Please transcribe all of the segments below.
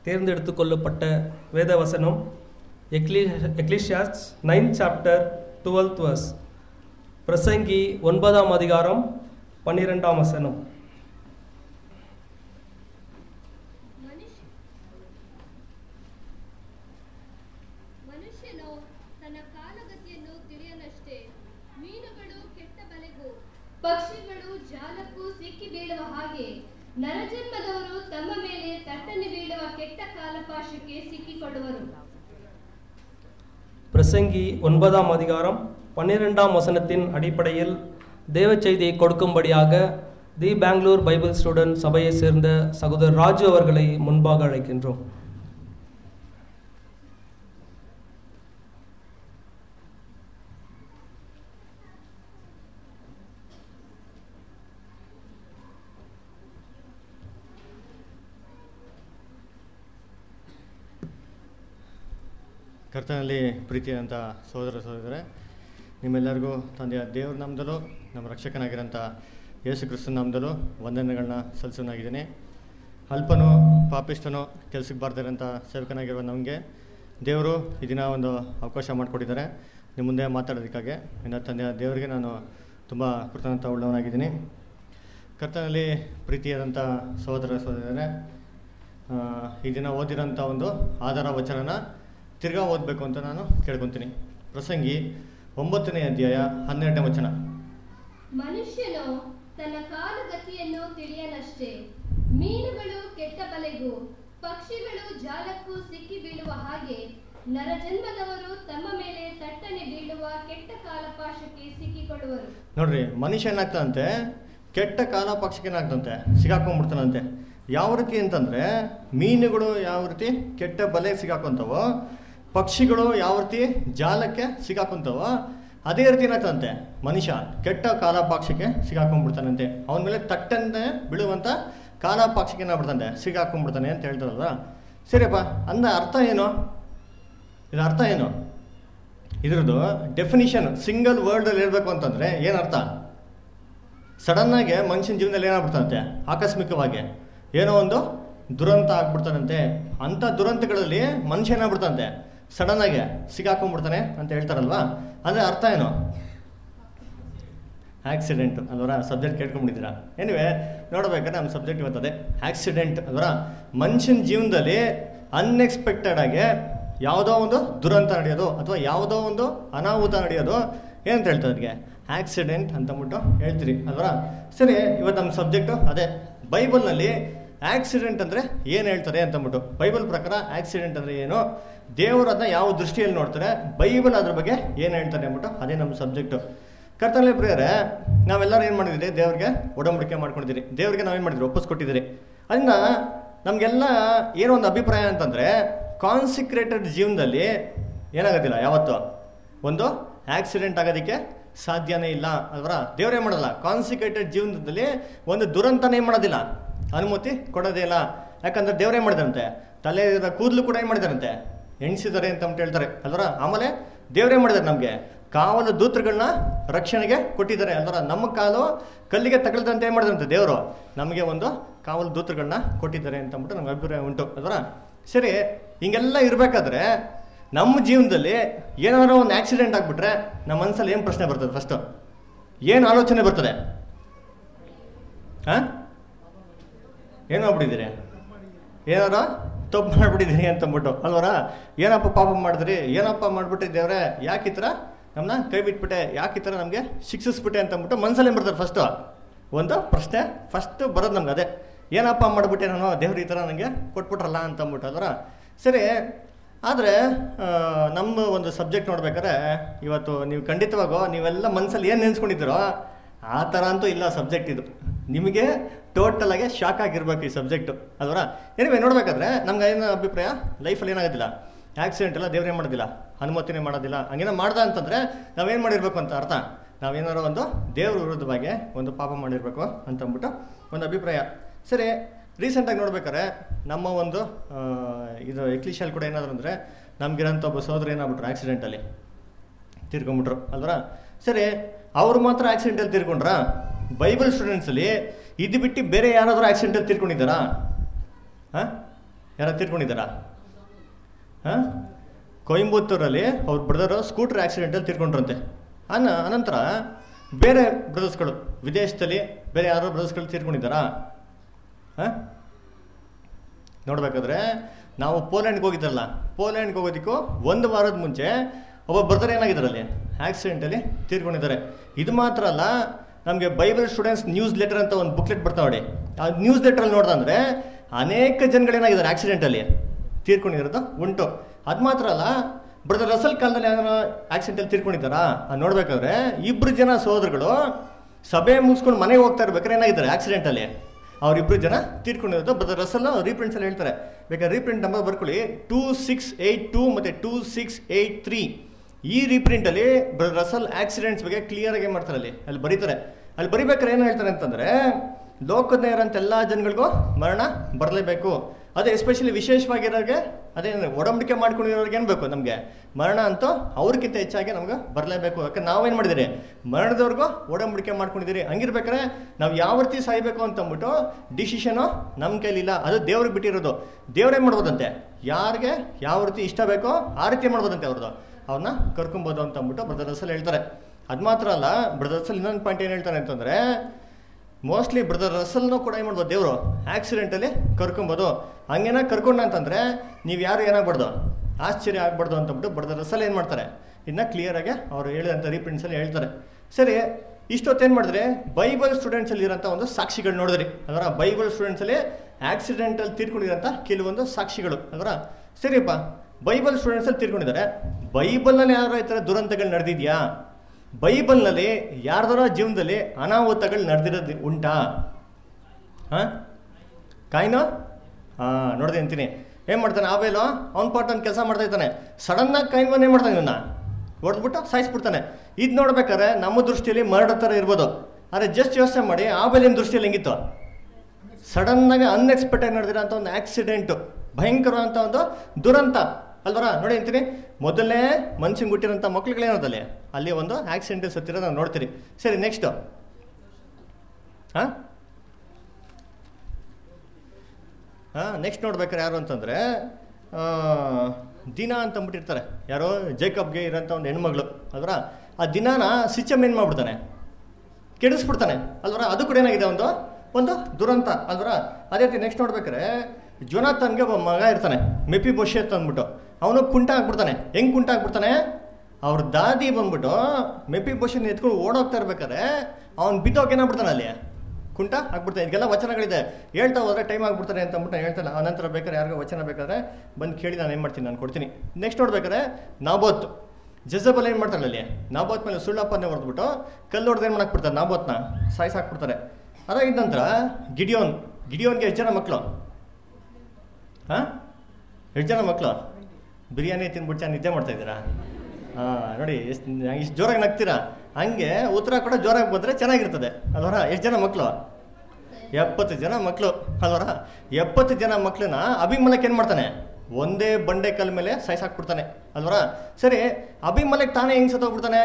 தேர்ந்தெடுத்து கொள்ளப்பட்ட வேத வசனம் எக்லி Ecclesiastes ninth chapter twelfth verse பிரசங்கி ஒன்பதாம் அதிகாரம் பன்னிரெண்டாம் வசனம் ಮನುಷ್ಯ ಮನುಷ್ಯನು ತನ್ನ ಕಾಲಗತಿಯನ್ನು ತಿಳಿಯನಷ್ಟೇ ಮೀನುಗಳು ಕೆಟ್ಟ ಬಲೆಗೂ ಪಕ್ಷಿಗಳು ಜಾಲಕ್ಕೂ ಸಿಕ್ಕಿ ಬೀಳುವ ಹಾಗೆ ನರಜನ್ಮದವರು ತಮ್ಮ ಮೇಲೆ ತಟ್ಟನೆ ಬೀಳುವ ಕೆಟ್ಟ ಕಾಲಪಾಶಕ್ಕೆ ಸಿಕ್ಕಿಕೊಳ್ಳುವರು பிரசங்கி ஒன்பதாம் அதிகாரம் பன்னிரெண்டாம் வசனத்தின் அடிப்படையில் தேவ செய்தியை கொடுக்கும்படியாக தி பெங்களூர் பைபிள் ஸ்டூடெண்ட் சபையை சேர்ந்த சகோதரர் ராஜு அவர்களை முன்பாக அழைக்கின்றோம் ಕರ್ತನಲ್ಲಿ ಪ್ರೀತಿಯಾದಂಥ ಸಹೋದರ ಸಹೋದರರೇ ನಿಮ್ಮೆಲ್ಲರಿಗೂ ತಂದೆಯ ದೇವ್ರ ನಾಮದಲ್ಲೂ ನಮ್ಮ ರಕ್ಷಕನಾಗಿರೋಂಥ ಯೇಸು ಕ್ರಿಸ್ತನ ನಾಮದಲ್ಲೂ ವಂದನೆಗಳನ್ನ ಸಲ್ಲಿಸೋನಾಗಿದ್ದೀನಿ ಅಲ್ಪನೋ ಪಾಪಿಷ್ಟನೋ ಕೆಲಸಕ್ಕೆ ಬಾರ್ದಿರೋಂಥ ಸೇವಕನಾಗಿರುವ ನಮಗೆ ದೇವರು ಈ ದಿನ ಒಂದು ಅವಕಾಶ ಮಾಡಿಕೊಟ್ಟಿದ್ದಾರೆ ನಿಮ್ಮ ಮುಂದೆ ಮಾತಾಡೋದಕ್ಕಾಗಿ ಇನ್ನು ತಂದೆಯ ದೇವರಿಗೆ ನಾನು ತುಂಬ ಕೃತಜ್ಞತ ಉಳ್ಳವನಾಗಿದ್ದೀನಿ ಕರ್ತನಲ್ಲಿ ಪ್ರೀತಿಯಾದಂಥ ಸಹೋದರ ಸಹೋದರರೇ ಆ, ಈ ದಿನ ಓದಿರೋಂಥ ಒಂದು ಆಧಾರ ವಚನನ ತಿರ್ಗಾ ಓದಬೇಕು ಅಂತ ನಾನು ಕೇಳ್ಕೊತೀನಿ ಪ್ರಸಂಗಿ ಒಂಬತ್ತನೇ ಅಧ್ಯಾಯ ಹನ್ನೆರಡನೇ ವಚನ ಮನುಷ್ಯನು ತನ್ನ ಕಾಲಗತಿಯನ್ನು ತಿಳಿಯನಷ್ಟೇ ಮೀನುಗಳು ಕೆಟ್ಟ ಬಲೆಗೂ ಪಕ್ಷಿಗಳು ಜಾಲಕ್ಕೂ ಸಿಕ್ಕಿ ಬೀಳುವ ಹಾಗೆ ನರಜನ್ಮದವರು ತಮ್ಮ ಮೇಲೆ ತಟ್ಟನೆ ಬೀಳುವ ಕೆಟ್ಟ ಕಾಲಪಾಶಕ್ಕೆ ಸಿಕ್ಕಿಕೊಳ್ಳುವರು ನೋಡ್ರಿ ಮನುಷ್ಯ ಏನಾಗ್ತಾನಂತೆ ಕೆಟ್ಟ ಕಾಲ ಪಕ್ಷಕ್ಕೆ ಏನಾಗ್ತಂತೆ ಸಿಗಾಕೊಂಡ್ಬಿಡ್ತಾನಂತೆ ಯಾವ ರೀತಿ ಅಂತಂದ್ರೆ ಮೀನುಗಳು ಯಾವ ರೀತಿ ಕೆಟ್ಟ ಬಲೆ ಸಿಗಾಕೊಂತವೋ ಪಕ್ಷಿಗಳು ಯಾವ ರೀತಿ ಜಾಲಕ್ಕೆ ಸಿಗಾಕೊಂತವೋ ಅದೇ ರೀತಿ ಏನಾಗ್ತಂತೆ ಮನುಷ್ಯ ಕೆಟ್ಟ ಕಾಲಪಾಕ್ಷಕ್ಕೆ ಸಿಗಾಕೊಂಡ್ಬಿಡ್ತಾನಂತೆ ಅವನ ಮೇಲೆ ತಟ್ಟಂತೆ ಬೀಳುವಂಥ ಕಾಲಪಾಕ್ಷಕ್ಕೆ ಏನಾಗ್ಬಿಡ್ತಾನೆ ಸಿಗಾಕೊಂಡ್ಬಿಡ್ತಾನೆ ಅಂತ ಹೇಳ್ತಾರಲ್ವ ಸರಿಯಪ್ಪ ಅಂದ ಅರ್ಥ ಏನು ಇದರ ಅರ್ಥ ಏನು ಇದ್ರದ್ದು ಡೆಫಿನಿಷನ್ ಸಿಂಗಲ್ ವರ್ಡಲ್ಲಿ ಹೇಳ್ಬೇಕು ಅಂತಂದ್ರೆ ಏನು ಅರ್ಥ ಸಡನ್ನಾಗಿ ಮನುಷ್ಯನ ಜೀವನದಲ್ಲಿ ಏನಾಗ್ಬಿಡ್ತಾನಂತೆ ಆಕಸ್ಮಿಕವಾಗಿ ಏನೋ ಒಂದು ದುರಂತ ಆಗ್ಬಿಡ್ತಾನಂತೆ ಅಂಥ ದುರಂತಗಳಲ್ಲಿ ಮನುಷ್ಯ ಏನಾಗ್ಬಿಡ್ತಾನಂತೆ ಸಡನ್ನಾಗಿ ಸಿಗಾಕೊಂಡ್ಬಿಡ್ತಾನೆ ಅಂತ ಹೇಳ್ತಾರಲ್ವಾ ಅಂದರೆ ಅರ್ಥ ಏನು ಆಕ್ಸಿಡೆಂಟ್ ಅಲ್ವರ ಸಬ್ಜೆಕ್ಟ್ ಕೇಳ್ಕೊಂಡ್ಬಿಟ್ಟಿದ್ದೀರಾ ಏನಿವೆ ನೋಡ್ಬೇಕಾದ್ರೆ ನಮ್ಮ ಸಬ್ಜೆಕ್ಟ್ ಇವತ್ತದೇ ಆಕ್ಸಿಡೆಂಟ್ ಅಲ್ವರ ಮನುಷ್ಯನ ಜೀವನದಲ್ಲಿ ಅನ್ಎಕ್ಸ್ಪೆಕ್ಟೆಡ್ ಆಗಿ ಯಾವುದೋ ಒಂದು ದುರಂತ ನಡೆಯೋದು ಅಥವಾ ಯಾವುದೋ ಒಂದು ಅನಾಹುತ ನಡೆಯೋದು ಏನಂತ ಹೇಳ್ತಾರೆ ಅದಕ್ಕೆ ಆಕ್ಸಿಡೆಂಟ್ ಅಂತಂದ್ಬಿಟ್ಟು ಹೇಳ್ತೀರಿ ಅಲ್ವರ ಸರಿ ಇವತ್ತು ನಮ್ಮ ಸಬ್ಜೆಕ್ಟು ಅದೇ ಬೈಬಲ್ನಲ್ಲಿ ಆಕ್ಸಿಡೆಂಟ್ ಅಂದರೆ ಏನು ಹೇಳ್ತಾರೆ ಅಂತಂದ್ಬಿಟ್ಟು ಬೈಬಲ್ ಪ್ರಕಾರ ಆಕ್ಸಿಡೆಂಟ್ ಅಂದರೆ ಏನು ದೇವರು ಅದನ್ನ ಯಾವ ದೃಷ್ಟಿಯಲ್ಲಿ ನೋಡ್ತಾರೆ ಬೈಬಲ್ ಅದ್ರ ಬಗ್ಗೆ ಏನು ಹೇಳ್ತಾರೆ ಅಂದ್ಬಿಟ್ಟು ಅದೇ ನಮ್ಮ ಸಬ್ಜೆಕ್ಟು ಕರ್ತನಲ್ಲಿ ಪ್ರಿಯರೇ ನಾವೆಲ್ಲರೂ ಏನು ಮಾಡಿದಿರಿ ದೇವ್ರಿಗೆ ಒಡಂಬಡಿಕೆ ಮಾಡ್ಕೊಂಡಿದ್ದೀರಿ ದೇವ್ರಿಗೆ ನಾವೇನು ಮಾಡಿದ್ರಿ ಒಪ್ಪಿಸ್ಕೊಟ್ಟಿದ್ದೀರಿ ಅದನ್ನ ನಮಗೆಲ್ಲ ಏನೋ ಒಂದು ಅಭಿಪ್ರಾಯ ಅಂತಂದರೆ ಕಾನ್ಸಿಕ್ರೇಟೆಡ್ ಜೀವನದಲ್ಲಿ ಏನಾಗೋದಿಲ್ಲ ಯಾವತ್ತು ಒಂದು ಆಕ್ಸಿಡೆಂಟ್ ಆಗೋದಕ್ಕೆ ಸಾಧ್ಯನೇ ಇಲ್ಲ ಅಲ್ವರ ದೇವ್ರೇನು ಮಾಡೋಲ್ಲ ಕಾನ್ಸಿಕ್ರೇಟೆಡ್ ಜೀವನದಲ್ಲಿ ಒಂದು ದುರಂತನೇ ಏನು ಮಾಡೋದಿಲ್ಲ ಅನುಮತಿ ಕೊಡೋದೇ ಇಲ್ಲ ಯಾಕಂದ್ರೆ ದೇವ್ರೇನು ಮಾಡಿದಾರಂತೆ ತಲೆ ಕೂದಲು ಕೂಡ ಏನು ಮಾಡಿದಾರಂತೆ ಎಣಿಸಿದ್ದಾರೆ ಅಂತ ಅಂದ್ಬಿಟ್ಟು ಹೇಳ್ತಾರೆ ಅಲ್ವರ ಆಮೇಲೆ ದೇವ್ರೇನು ಮಾಡಿದ್ದಾರೆ ನಮಗೆ ಕಾವಲು ದೂತರುಗಳನ್ನ ರಕ್ಷಣೆಗೆ ಕೊಟ್ಟಿದ್ದಾರೆ ಅಲ್ವರ ನಮ್ಮ ಕಾಲು ಕಲ್ಲಿಗೆ ತಗಲ್ದಂತೆ ಏನು ಮಾಡಿದಂತೆ ದೇವರು ನಮಗೆ ಒಂದು ಕಾವಲು ದೂತರುಗಳನ್ನ ಕೊಟ್ಟಿದ್ದಾರೆ ಅಂತ ಅಂದ್ಬಿಟ್ಟು ನಮ್ಗೆ ಅಭಿಪ್ರಾಯ ಉಂಟು ಅಲ್ವರ ಸರಿ ಹಿಂಗೆಲ್ಲ ಇರಬೇಕಾದ್ರೆ ನಮ್ಮ ಜೀವನದಲ್ಲಿ ಏನಾದ್ರು ಒಂದು ಆಕ್ಸಿಡೆಂಟ್ ಆಗಿಬಿಟ್ರೆ ನಮ್ಮ ಮನಸ್ಸಲ್ಲಿ ಏನು ಪ್ರಶ್ನೆ ಬರ್ತದೆ ಫಸ್ಟು ಏನು ಆಲೋಚನೆ ಬರ್ತದೆ ಹಾಂ ಏನು ಮಾಡ್ಬಿಟ್ಟಿದ್ದೀರಿ ಏನಾರ ತಪ್ಪು ಮಾಡ್ಬಿಟ್ಟಿದ್ದೀನಿ ಅಂತಂದ್ಬಿಟ್ಟು ಅಲ್ವರ ಏನಪ್ಪ ಪಾಪ ಮಾಡಿದ್ರಿ ಏನಪ್ಪ ಮಾಡ್ಬಿಟ್ರಿ ದೇವ್ರೆ ಯಾಕೆ ಈ ಥರ ನಮ್ಮನ್ನ ಕೈ ಬಿಟ್ಬಿಟ್ಟೆ ಯಾಕೆ ಈ ಥರ ನಮಗೆ ಶಿಕ್ಷಿಸ್ಬಿಟ್ಟೆ ಅಂತಂದ್ಬಿಟ್ಟು ಮನಸ್ಸಲ್ಲಿ ಏನು ಬರ್ತಾರೆ ಫಸ್ಟು ಒಂದು ಪ್ರಶ್ನೆ ಫಸ್ಟ್ ಬರೋದು ನಮ್ಗೆ ಅದೇ ಏನಪ್ಪ ಮಾಡಿಬಿಟ್ಟೆ ನಾನು ದೇವ್ರು ಈ ಥರ ನನಗೆ ಕೊಟ್ಬಿಟ್ರಲ್ಲ ಅಂತಂದ್ಬಿಟ್ಟು ಅಲ್ವರ ಸರಿ ಆದರೆ ನಮ್ಮ ಒಂದು ಸಬ್ಜೆಕ್ಟ್ ನೋಡ್ಬೇಕಾದ್ರೆ ಇವತ್ತು ನೀವು ಖಂಡಿತವಾಗೋ ನೀವೆಲ್ಲ ಮನಸ್ಸಲ್ಲಿ ಏನು ನೆನೆಸ್ಕೊಂಡಿದ್ದೀರೋ ಆ ಥರ ಅಂತೂ ಇಲ್ಲ ಸಬ್ಜೆಕ್ಟ್ ಇದು ನಿಮಗೆ ಟೋಟಲ್ ಆಗಿ ಶಾಕ್ ಆಗಿರ್ಬೇಕು ಈ ಸಬ್ಜೆಕ್ಟು ಅಲ್ವರ ಏನಿವೆ ನೋಡ್ಬೇಕಾದ್ರೆ ನಮ್ಗೆ ಏನು ಅಭಿಪ್ರಾಯ ಲೈಫಲ್ಲಿ ಏನಾಗೋದಿಲ್ಲ ಆಕ್ಸಿಡೆಂಟ್ ಎಲ್ಲ ದೇವ್ರೇನು ಮಾಡೋದಿಲ್ಲ ಅನುಮತಿನೇ ಮಾಡೋದಿಲ್ಲ ಹಂಗೇನೋ ಮಾಡ್ದ ಅಂತಂದರೆ ನಾವೇನು ಮಾಡಿರ್ಬೇಕು ಅಂತ ಅರ್ಥ ನಾವೇನಾರು ಒಂದು ದೇವ್ರ ವಿರುದ್ಧವಾಗಿ ಒಂದು ಪಾಪ ಮಾಡಿರ್ಬೇಕು ಅಂತ ಅಂದ್ಬಿಟ್ಟು ಒಂದು ಅಭಿಪ್ರಾಯ ಸರಿ ರೀಸೆಂಟಾಗಿ ನೋಡ್ಬೇಕಾದ್ರೆ ನಮ್ಮ ಒಂದು ಆ, ಇದು ಎಕ್ಲಿಷಿಯಲ್ ಕೂಡ ಏನಾದ್ರು ಅಂದರೆ ನಮ್ಗಿರೋಂಥ ಒಬ್ಬ ಸೋದರ ಏನಾಗ್ಬಿಟ್ರು ಆಕ್ಸಿಡೆಂಟಲ್ಲಿ ತೀರ್ಕೊಂಬಿಟ್ರು ಅಲ್ವರ ಸರಿ ಅವ್ರು ಮಾತ್ರ ಆಕ್ಸಿಡೆಂಟಲ್ಲಿ ತೀರ್ಕೊಂಡ್ರಾ ಬೈಬಲ್ ಸ್ಟೂಡೆಂಟ್ಸಲ್ಲಿ ಇದು ಬಿಟ್ಟು ಬೇರೆ ಯಾರಾದರೂ ಆಕ್ಸಿಡೆಂಟಲ್ಲಿ ತೀರ್ಕೊಂಡಿದ್ದಾರಾ ಹಾಂ ಯಾರ ತೀರ್ಕೊಂಡಿದ್ದಾರಾ ಹಾಂ ಕೊಯಂಬತ್ತೂರಲ್ಲಿ ಅವ್ರ ಬ್ರದರು ಸ್ಕೂಟರ್ ಆಕ್ಸಿಡೆಂಟಲ್ಲಿ ತೀರ್ಕೊಂಡ್ರಂತೆ ಅನ ಅನಂತರ ಬೇರೆ ಬ್ರದರ್ಸ್ಗಳು ವಿದೇಶದಲ್ಲಿ ಬೇರೆ ಯಾರೋ ಬ್ರದರ್ಸ್ಗಳು ತೀರ್ಕೊಂಡಿದ್ದಾರಾ ಹಾಂ ನೋಡ್ಬೇಕಾದ್ರೆ ನಾವು ಪೋಲ್ಯಾಂಡ್ಗೆ ಹೋಗಿದ್ರಲ್ಲ ಪೋಲ್ಯಾಂಡ್ಗೆ ಹೋಗೋದಕ್ಕೂ ಒಂದು ವಾರದ ಮುಂಚೆ ಒಬ್ಬ ಬ್ರದರ್ ಏನಾಗಿದ್ದಾರಲ್ಲಿ ಆಕ್ಸಿಡೆಂಟಲ್ಲಿ ತೀರ್ಕೊಂಡಿದ್ದಾರೆ ಇದು ಮಾತ್ರ ಅಲ್ಲ ನಮಗೆ ಬೈಬಲ್ ಸ್ಟೂಡೆಂಟ್ಸ್ ನ್ಯೂಸ್ ಲೆಟರ್ ಅಂತ ಒಂದು ಬುಕ್ಲೆಟ್ ಬರ್ತಾ ನೋಡಿ ಆ ನ್ಯೂಸ್ ಲೆಟ್ರಲ್ಲಿ ನೋಡ್ದಂದ್ರೆ ಅನೇಕ ಜನಗಳೇನಾಗಿದ್ದಾರೆ ಆಕ್ಸಿಡೆಂಟಲ್ಲಿ ತೀರ್ಕೊಂಡಿರೋದು ಉಂಟು ಅದು ಮಾತ್ರ ಅಲ್ಲ ಬ್ರದರ್ ರಸಲ್ ಕಾಲದಲ್ಲಿ ಯಾರು ಆಕ್ಸಿಡೆಂಟಲ್ಲಿ ತೀರ್ಕೊಂಡಿದ್ದಾರಾ ಅದು ನೋಡ್ಬೇಕಾದ್ರೆ ಇಬ್ಬರು ಜನ ಸೋದರಗಳು ಸಭೆ ಮುಗಿಸ್ಕೊಂಡು ಮನೆಗೆ ಹೋಗ್ತಾ ಇರ್ಬೇಕಾದ್ರೆ ಏನಾಗಿದ್ದಾರೆ ಆಕ್ಸಿಡೆಂಟಲ್ಲಿ ಅವರಿಬ್ಬರು ಜನ ತೀರ್ಕೊಂಡಿರೋದು ಬ್ರದರ್ ರಸಲ್ ರೀಪ್ರಿಂಟ್ಸ್ ಅಲ್ಲಿ ಹೇಳ್ತಾರೆ ಬೇಕಾದ್ರೆ ರೀಪ್ರಿಂಟ್ ನಂಬರ್ ಬರ್ಕೊಳ್ಳಿ ಟೂ ಸಿಕ್ಸ್ ಏಯ್ಟ್ ಟೂ ಮತ್ತು ಟೂ ಸಿಕ್ಸ್ ಏಯ್ಟ್ ತ್ರೀ ಈ ರೀಪ್ರಿಂಟಲ್ಲಿ ಬ್ರದರ್ ರಸಲ್ ಆಕ್ಸಿಡೆಂಟ್ಸ್ ಬಗ್ಗೆ ಕ್ಲಿಯರ್ ಆಗಿ ಮಾಡ್ತಾರೆ ಅಲ್ಲಿ ಅಲ್ಲಿ ಬರೀತಾರೆ ಅಲ್ಲಿ ಬರಿಬೇಕಾದ್ರೆ ಏನು ಹೇಳ್ತಾರೆ ಅಂತಂದ್ರೆ ಲೋಕದ ಇರೋಂಥ ಎಲ್ಲ ಜನಗಳಿಗೂ ಮರಣ ಬರಲೇಬೇಕು ಅದೇ ಎಸ್ಪೆಷಲಿ ವಿಶೇಷವಾಗಿರೋರಿಗೆ ಅದೇ ಒಡಂಬಡಿಕೆ ಮಾಡ್ಕೊಂಡಿರೋರಿಗೆ ಏನು ಬೇಕು ನಮಗೆ ಮರಣ ಅಂತೂ ಅವ್ರಿಗಿಂತ ಹೆಚ್ಚಾಗಿ ನಮ್ಗೆ ಬರಲೇಬೇಕು ಯಾಕಂದ್ರೆ ನಾವೇನು ಮಾಡಿದಿರಿ ಮರಣದವ್ರಿಗೂ ಒಡಂಬಡಿಕೆ ಮಾಡ್ಕೊಂಡಿದ್ದೀರಿ ಹಂಗಿರ್ಬೇಕಾದ್ರೆ ನಾವು ಯಾವ ರೀತಿ ಸಾಯ್ಬೇಕು ಅಂತ ಅಂದ್ಬಿಟ್ಟು ಡಿಸಿಷನು ನಮ್ಮ ಕೈಲಿಲ್ಲ ಅದು ದೇವ್ರಿಗೆ ಬಿಟ್ಟಿರೋದು ದೇವ್ರೇನು ಮಾಡ್ಬೋದಂತೆ ಯಾರಿಗೆ ಯಾವ ರೀತಿ ಇಷ್ಟ ಬೇಕೋ ಆ ರೀತಿ ಮಾಡ್ಬೋದಂತೆ ಅವ್ರದ್ದು ಅವ್ರನ್ನ ಕರ್ಕೊಬೋದು ಅಂತ ಅಂದ್ಬಿಟ್ಟು ಬ್ರದರ್ ರಸಲ್ ಹೇಳ್ತಾರೆ ಅದು ಮಾತ್ರ ಅಲ್ಲ ಬ್ರದರ್ ರಸಲ್ ಇನ್ನೊಂದು ಪಾಯಿಂಟ್ ಏನು ಹೇಳ್ತಾರೆ ಅಂತಂದರೆ ಮೋಸ್ಟ್ಲಿ ಬ್ರದರ್ ರಸಲ್ನೂ ಕೂಡ ಏನು ಮಾಡ್ಬೋದು ದೇವರು ಆಕ್ಸಿಡೆಂಟಲ್ಲಿ ಕರ್ಕೊಬೋದು ಹಂಗೇನ ಕರ್ಕೊಂಡ ಅಂತಂದರೆ ನೀವು ಯಾರು ಏನಾಗ್ಬಾರ್ದು ಆಶ್ಚರ್ಯ ಆಗ್ಬಾರ್ದು ಅಂತಂದ್ಬಿಟ್ಟು ಬ್ರದರ್ ರಸಲ್ ಏನು ಮಾಡ್ತಾರೆ ಇನ್ನು ಕ್ಲಿಯರಾಗಿ ಅವ್ರು ಹೇಳಿದಂಥ ರೀಪ್ರಿಂಟ್ಸಲ್ಲಿ ಹೇಳ್ತಾರೆ ಸರಿ ಇಷ್ಟೊತ್ತೇನು ಮಾಡಿದ್ರೆ ಬೈಬಲ್ ಸ್ಟೂಡೆಂಟ್ಸಲ್ಲಿ ಇರೋಂಥ ಒಂದು ಸಾಕ್ಷಿಗಳು ನೋಡಿದ್ರಿ ಅದರ ಬೈಬಲ್ ಸ್ಟೂಡೆಂಟ್ಸಲ್ಲಿ ಆಕ್ಸಿಡೆಂಟಲ್ಲಿ ತೀರ್ಕೊಂಡಿರೋಂಥ ಕೆಲವೊಂದು ಸಾಕ್ಷಿಗಳು ಅದರ ಸರಿಯಪ್ಪ ಬೈಬಲ್ ಸ್ಟೂಡೆಂಟ್ಸಲ್ಲಿ ತೀರ್ಕೊಂಡಿದ್ದಾರೆ ಬೈಬಲ್ನಲ್ಲಿ ಯಾರು ಈ ಥರ ದುರಂತಗಳು ನಡೆದಿದ್ಯಾ ಬೈಬಲ್ನಲ್ಲಿ ಯಾರ್ದಾರ ಜೀವನದಲ್ಲಿ ಅನಾಹುತಗಳು ನಡೆದಿರೋದು ಉಂಟಾ ಹಾಂ ಕಾಯಿನೋ ಹಾಂ ನೋಡಿದೆ ಅಂತೀನಿ ಏನು ಮಾಡ್ತಾನೆ ಆಬೇಲು ಅವ್ನ ಪಾಟ್ ಅವ್ನು ಕೆಲಸ ಮಾಡ್ತಾ ಇದ್ದಾನೆ ಸಡನ್ನಾಗಿ ಕಾಯಿನ್ ಬಂದು ಏನು ಮಾಡ್ತಾನೆ ಇವನ್ನ ಹೊಡೆದ್ಬಿಟ್ಟು ಸಾಯಿಸ್ಬಿಡ್ತಾನೆ ಇದು ನೋಡ್ಬೇಕಾದ್ರೆ ನಮ್ಮ ದೃಷ್ಟಿಯಲ್ಲಿ ಮರ್ಡರ್ ಥರ ಇರ್ಬೋದು ಆದರೆ ಜಸ್ಟ್ ಯೋಚನೆ ಮಾಡಿ ಆಬೇಲಿನ ದೃಷ್ಟಿಯಲ್ಲಿ ಹೆಂಗಿತ್ತು ಸಡನ್ನಾಗಿ ಅನ್ಎಕ್ಸ್ಪೆಕ್ಟೆಡ್ ನಡೆದಿರೋಂಥ ಒಂದು ಆಕ್ಸಿಡೆಂಟು ಭಯಂಕರವಾದಂಥ ಒಂದು ದುರಂತ ಅಲ್ವರ ನೋಡಿ ಅಂತೀನಿ ಮೊದಲನೇ ಮನುಷ್ಯಂಗೆ ಹುಟ್ಟಿರೋಂಥ ಮಕ್ಳುಗಳೇನೋದಲ್ಲಿ ಅಲ್ಲಿ ಒಂದು ಆಕ್ಸಿಡೆಂಟ್ ಸತ್ತಿರೋದು ನಾವು ನೋಡ್ತೀರಿ ಸರಿ ನೆಕ್ಸ್ಟು ಹಾಂ ಹಾಂ ನೆಕ್ಸ್ಟ್ ನೋಡ್ಬೇಕಾರೆ ಯಾರು ಅಂತಂದರೆ ದಿನ ಅಂತ ಅಂದ್ಬಿಟ್ಟಿರ್ತಾರೆ ಯಾರೋ ಜೇಕಬ್ಗೆ ಇರೋಂಥ ಒಂದು ಹೆಣ್ಮಗಳು ಅಲ್ವರ ಆ ದಿನಾನ ಸಿಚ್ಚಮ್ ಏನು ಮಾಡ್ಬಿಡ್ತಾನೆ ಕೆಡಿಸ್ಬಿಡ್ತಾನೆ ಅಲ್ವರ ಅದು ಕೂಡ ಏನಾಗಿದೆ ಒಂದು ಒಂದು ದುರಂತ ಅಲ್ವರ ಅದೇ ರೀತಿ ನೆಕ್ಸ್ಟ್ ನೋಡ್ಬೇಕಾರೆ ಜೊನಾಥನ್ಗೆ ಒಬ್ಬ ಮಗ ಇರ್ತಾನೆ ಮೆಪಿ ಬೊಷೆತ್ ಅಂದ್ಬಿಟ್ಟು ಅವನು ಕುಂಟ ಆಗ್ಬಿಡ್ತಾನೆ ಹೆಂಗ್ ಕುಂಟ ಆಗ್ಬಿಡ್ತಾನೆ ಅವ್ರ ದಾದಿ ಬಂದ್ಬಿಟ್ಟು ಮೆಪಿ ಬೊಷನ್ ಎತ್ಕೊಂಡು ಓಡೋಗ್ತಾ ಇರ್ಬೇಕಾದ್ರೆ ಅವ್ನು ಬಿದ್ದೋಗಿ ಏನಾಗ್ಬಿಡ್ತಾನೆ ಅಲ್ಲಿ ಕುಂಟ ಆಗ್ಬಿಡ್ತಾನೆ ಇದೆಲ್ಲ ವಚನಗಳಿದೆ ಹೇಳ್ತಾ ಹೋದ್ರೆ ಟೈಮ್ ಆಗ್ಬಿಡ್ತಾರೆ ಅಂತ ಅಂದ್ಬಿಟ್ಟು ಹೇಳ್ತಾನೆ ಆ ನಂತರ ಬೇಕಾದ್ರೆ ಯಾರಿಗೋ ವಚನ ಬೇಕಾದ್ರೆ ಬಂದು ಕೇಳಿ ನಾನು ಏನು ಮಾಡ್ತೀನಿ ನಾನು ಕೊಡ್ತೀನಿ ನೆಕ್ಸ್ಟ್ ನೋಡ್ಬೇಕಾದ್ರೆ ನಾಬೋತ್ ಜಜಬಲ್ ಏನು ಮಾಡ್ತಾಳೆ ಅಲ್ಲಿ ನಾಬೋತ್ ಮೇಲೆ ಸುಳ್ಳಪ್ಪನ್ನೇ ಹೊಡೆದ್ಬಿಟ್ಟು ಕಲ್ಲು ಹೊಡೆದು ಏನು ಮಾಡಾಕ್ಬಿಡ್ತಾರೆ ನಾಬೋತ್ನ ಸಾಯಿಸಾಕ್ಬಿಡ್ತಾರೆ ಅದಾಗಿದ ನಂತರ ಗಿಡಿಯೋನ್ ಗಿಡಿಯೋನ್ಗೆ ಎಷ್ಟು ಜನ ಮಕ್ಕಳು ಹಾಂ ಎಷ್ಟು ಜನ ಮಕ್ಕಳು ಬಿರಿಯಾನಿ ತಿಂದ್ಬಿಟ್ಟು ಚೆನ್ನಾಗಿ ನಿದ್ದೆ ಮಾಡ್ತಾ ಇದ್ದೀರಾ ಹಾಂ ನೋಡಿ ಎಷ್ಟು ಇಷ್ಟು ಜೋರಾಗಿ ನಗ್ತೀರಾ ಹಂಗೆ ಉತ್ತರ ಕೂಡ ಜೋರಾಗಿ ಬಂದರೆ ಚೆನ್ನಾಗಿರ್ತದೆ ಅಲ್ವರ ಎಷ್ಟು ಜನ ಮಕ್ಕಳು ಎಪ್ಪತ್ತು ಜನ ಮಕ್ಕಳು ಅಲ್ವರ ಎಪ್ಪತ್ತು ಜನ ಮಕ್ಕಳನ್ನ ಅಭಿಮಲಕ್ ಏನು ಮಾಡ್ತಾನೆ ಒಂದೇ ಬಂಡೆ ಕಲ್ ಮೇಲೆ ಸಾಯಿಸಾಕ್ಬಿಡ್ತಾನೆ ಅಲ್ವರ ಸರಿ ಅಭಿಮಲಕ್ ತಾನೇ ಹೆಂಗ್ ಸತ್ತೋಗ್ಬಿಡ್ತಾನೆ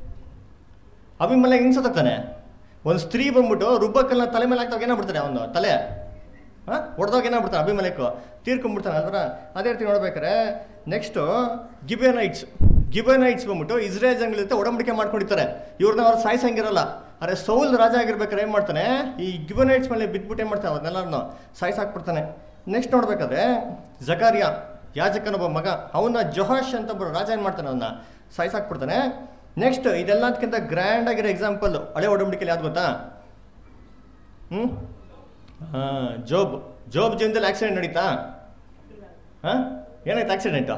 ಅಭಿಮಲಕ್ ಹೆಂಗ್ ಸತ್ತೋಗ್ತಾನೆ ಒಂದು ಸ್ತ್ರೀ ಬಂದ್ಬಿಟ್ಟು ರುಬ್ಬಕ್ಕಲ್ನ ತಲೆ ಮೇಲೆ ಹಾಕ್ದಾಗ ಏನಾಗ್ಬಿಡ್ತಾನೆ ಅವನು ತಲೆ ಹಾಂ ಹೊಡೆದಾಗ ಏನಾಗ್ಬಿಡ್ತಾನೆ ಅಭಿಮಲೇಕು ತೀರ್ಕೊಂಡ್ಬಿಡ್ತಾನೆ ಅಲ್ವರ ಅದೇ ರೀತಿ ನೋಡ್ಬೇಕಾರೆ ನೆಕ್ಸ್ಟು ಗಿಬೆನೈಟ್ಸ್ ಗಿಬೆನೈಟ್ಸ್ ಬಂದ್ಬಿಟ್ಟು ಇಸ್ರೇಲ್ ಜನಗಳ ಜೊತೆ ಒಡಂಬಡಿಕೆ ಮಾಡ್ಕೊಂಡಿರ್ತಾರೆ ಇವ್ರನ್ನ ಅವ್ರು ಸಾಯಿಸಂಗಿರಲ್ಲ ಅರೆ ಸೌಲ್ ರಾಜ ಆಗಿರ್ಬೇಕಾದ್ರೆ ಏನು ಮಾಡ್ತಾನೆ ಈ ಗಿಬೆನೈಟ್ಸ್ ಮೇಲೆ ಬಿದ್ಬಿಟ್ಟು ಏನು ಮಾಡ್ತಾನೆ ಅವ್ರನ್ನೆಲ್ಲರನ್ನು ಸಾಯಿಸಾಕ್ಬಿಡ್ತಾನೆ ನೆಕ್ಸ್ಟ್ ನೋಡ್ಬೇಕಾದ್ರೆ ಜಕಾರಿಯಾ ಯಾಜಕನೊಬ್ಬ ಮಗ ಅವನ ಜೊಹಾಶ್ ಅಂತ ಒಬ್ಬ ರಾಜ ಏನು ಮಾಡ್ತಾನೆ ಅವನ್ನ ಸಾಯಿಸಾಕ್ಬಿಡ್ತಾನೆ ನೆಕ್ಸ್ಟ್ ಇದೆಲ್ಲದಕ್ಕಿಂತ ಗ್ರ್ಯಾಂಡ್ ಆಗಿರೋ ಎಕ್ಸಾಂಪಲ್ ಹಳೆ ಒಡಂಬಡಿಕೆಯಲ್ಲಿ ಯಾವ್ದು ಗೊತ್ತಾ ಹ್ಞೂ ಹಾಂ ಜೋಬ್ ಜೋಬ್ ಜೀವನದಲ್ಲಿ ಆಕ್ಸಿಡೆಂಟ್ ನಡೀತಾ ಹಾಂ ಏನಾಯ್ತು ಆಕ್ಸಿಡೆಂಟು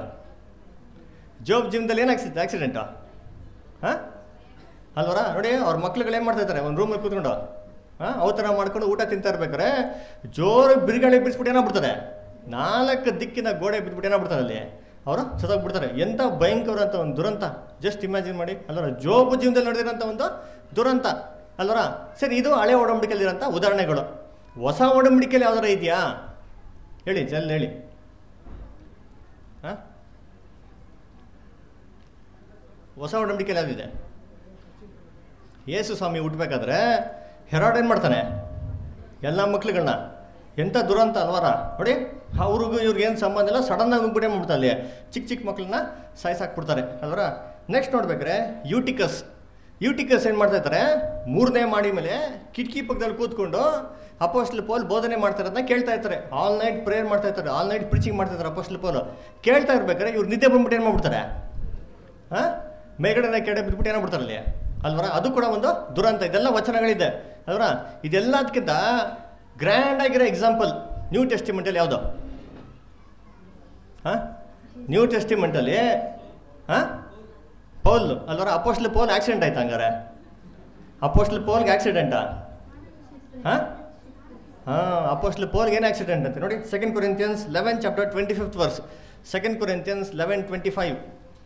ಜೋಬ್ ಜೀವನದಲ್ಲಿ ಏನು ಆಕ್ಸಿಡ್ ಆಕ್ಸಿಡೆಂಟು ಹಾಂ ಅಲ್ವರ ನೋಡಿ ಅವ್ರ ಮಕ್ಳುಗಳು ಏನು ಮಾಡ್ತಾ ಇರ್ತಾರೆ ಒಂದು ರೂಮಲ್ಲಿ ಕೂತ್ಕೊಂಡು ಹಾಂ ಅವ ಥರ ಮಾಡ್ಕೊಂಡು ಊಟ ತಿಂತಾ ಇರ್ಬೇಕಾರೆ ಜೋರು ಬಿರುಗಾಳಿ ಬಿಡಿಸ್ಬಿಟ್ಟು ಏನಾಗ್ಬಿಡ್ತಾರೆ ನಾಲ್ಕು ದಿಕ್ಕಿನ ಗೋಡೆ ಬಿದ್ಬಿಟ್ಟು ಏನಾಗ್ಬಿಡ್ತಾರೆ ಅಲ್ಲಿ ಅವರು ಸತ್ತೋಗ್ಬಿಡ್ತಾರೆ ಎಂಥ ಭಯಂಕರ ಅಂತ ಒಂದು ದುರಂತ ಜಸ್ಟ್ ಇಮ್ಯಾಜಿನ್ ಮಾಡಿ ಅಲ್ವರ ಜೋಬು ಜೀವನದಲ್ಲಿ ನಡೆದಿರೋಂಥ ಒಂದು ದುರಂತ ಅಲ್ವರ ಸರಿ ಇದು ಹಳೆ ಒಡಂಬಡಿಕೆಯಲ್ಲಿರೋಂಥ ಉದಾಹರಣೆಗಳು ಹೊಸ ಒಡಂಬಡಿಕೆಯಲ್ಲಿ ಯಾವ್ದಾರ ಇದೆಯಾ ಹೇಳಿ ಜಲ್ ಹೇಳಿ ಹಾಂ ಹೊಸ ಒಡಂಬಡಿಕೆಯಲ್ಲಿ ಯಾವುದಿದೆ ಯೇಸು ಸ್ವಾಮಿ ಹುಟ್ಟಬೇಕಾದ್ರೆ ಹೆರಾಡ್ ಏನು ಮಾಡ್ತಾನೆ ಎಲ್ಲ ಮಕ್ಳುಗಳನ್ನ ಎಂಥ ದುರಂತ ಅಲ್ವಾರ ನೋಡಿ ಅವ್ರಿಗೂ ಇವ್ರಿಗೆ ಏನು ಸಂಬಂಧ ಇಲ್ಲ ಸಡನ್ ಆಗಿ ಹೋಗ್ಬಿಟ್ಟೆ ಮಾಡ್ಬಿಡ್ತಾರೆ ಅಲ್ಲಿ ಚಿಕ್ಕ ಚಿಕ್ಕ ಮಕ್ಕಳನ್ನ ಸಾಯಿಸಾಕ್ಬಿಡ್ತಾರೆ ಅಲ್ವರ ನೆಕ್ಸ್ಟ್ ನೋಡ್ಬೇಕ್ರೆ ಯೂಟಿಕಸ್ ಯೂಟಿಕಸ್ ಏನು ಮಾಡ್ತಾ ಇರ್ತಾರೆ ಮೂರನೇ ಮಾಡಿ ಮೇಲೆ ಕಿಟಕಿ ಪಕ್ಕದಲ್ಲಿ ಕೂತ್ಕೊಂಡು ಅಪೋಸ್ಟ್ಲ್ ಪೋಲ್ ಬೋಧನೆ ಮಾಡ್ತಾರೆ ಅದನ್ನ ಕೇಳ್ತಾ ಇರ್ತಾರೆ ಆಲ್ ನೈಟ್ ಪ್ರೇಯರ್ ಮಾಡ್ತಾ ಇರ್ತಾರೆ ಆಲ್ ನೈಟ್ ಪ್ರೀಚಿಂಗ್ ಮಾಡ್ತಾ ಇರ್ತಾರೆ ಅಪೋಸ್ಟ್ಲ್ ಪೋಲ್ ಕೇಳ್ತಾ ಇರ್ಬೇಕಾದ್ರೆ ಇವ್ರು ನಿದ್ದೆ ಬಂದ್ಬಿಟ್ಟು ಏನು ಮಾಡ್ಬಿಡ್ತಾರೆ ಹಾಂ ಮೇಲ್ಗಡೆ ಕೆಡೆ ಬಿದ್ಬಿಟ್ಟು ಏನೋ ಬಿಡ್ತಾರೆ ಅಲ್ಲಿ ಅಲ್ವರ ಅದು ಕೂಡ ಒಂದು ದುರಂತ ಇದೆಲ್ಲ ವಚನಗಳಿದೆ ಅಲ್ವರ ಇದೆಲ್ಲದಕ್ಕಿಂತ ಗ್ರ್ಯಾಂಡ್ ಆಗಿರೋ ಎಕ್ಸಾಂಪಲ್ ನ್ಯೂ ಟೆಸ್ಟಿಮೆಂಟಲ್ಲಿ ಯಾವುದು ಹಾಂ ನ್ಯೂ ಟೆಸ್ಟಿಮೆಂಟಲ್ಲಿ ಹಾಂ ಪೌಲ್ ಅಲ್ವರ ಅಪೋಸ್ಟ್ಲ್ ಪೋಲ್ ಆಕ್ಸಿಡೆಂಟ್ ಆಯ್ತಾ ಹಂಗಾರೆ ಅಪೋಸ್ಟ್ಲ್ ಪೋಲ್ಗೆ ಆಕ್ಸಿಡೆಂಟಾ ಹಾಂ ಹಾಂ ಅಪೋಸ್ಟ್ಲ್ ಪೋಲ್ಗೆ ಏನು ಆಕ್ಸಿಡೆಂಟ್ ಅಂತ ನೋಡಿ second Corinthians eleven chapter twenty fifth verse second Corinthians eleven twenty five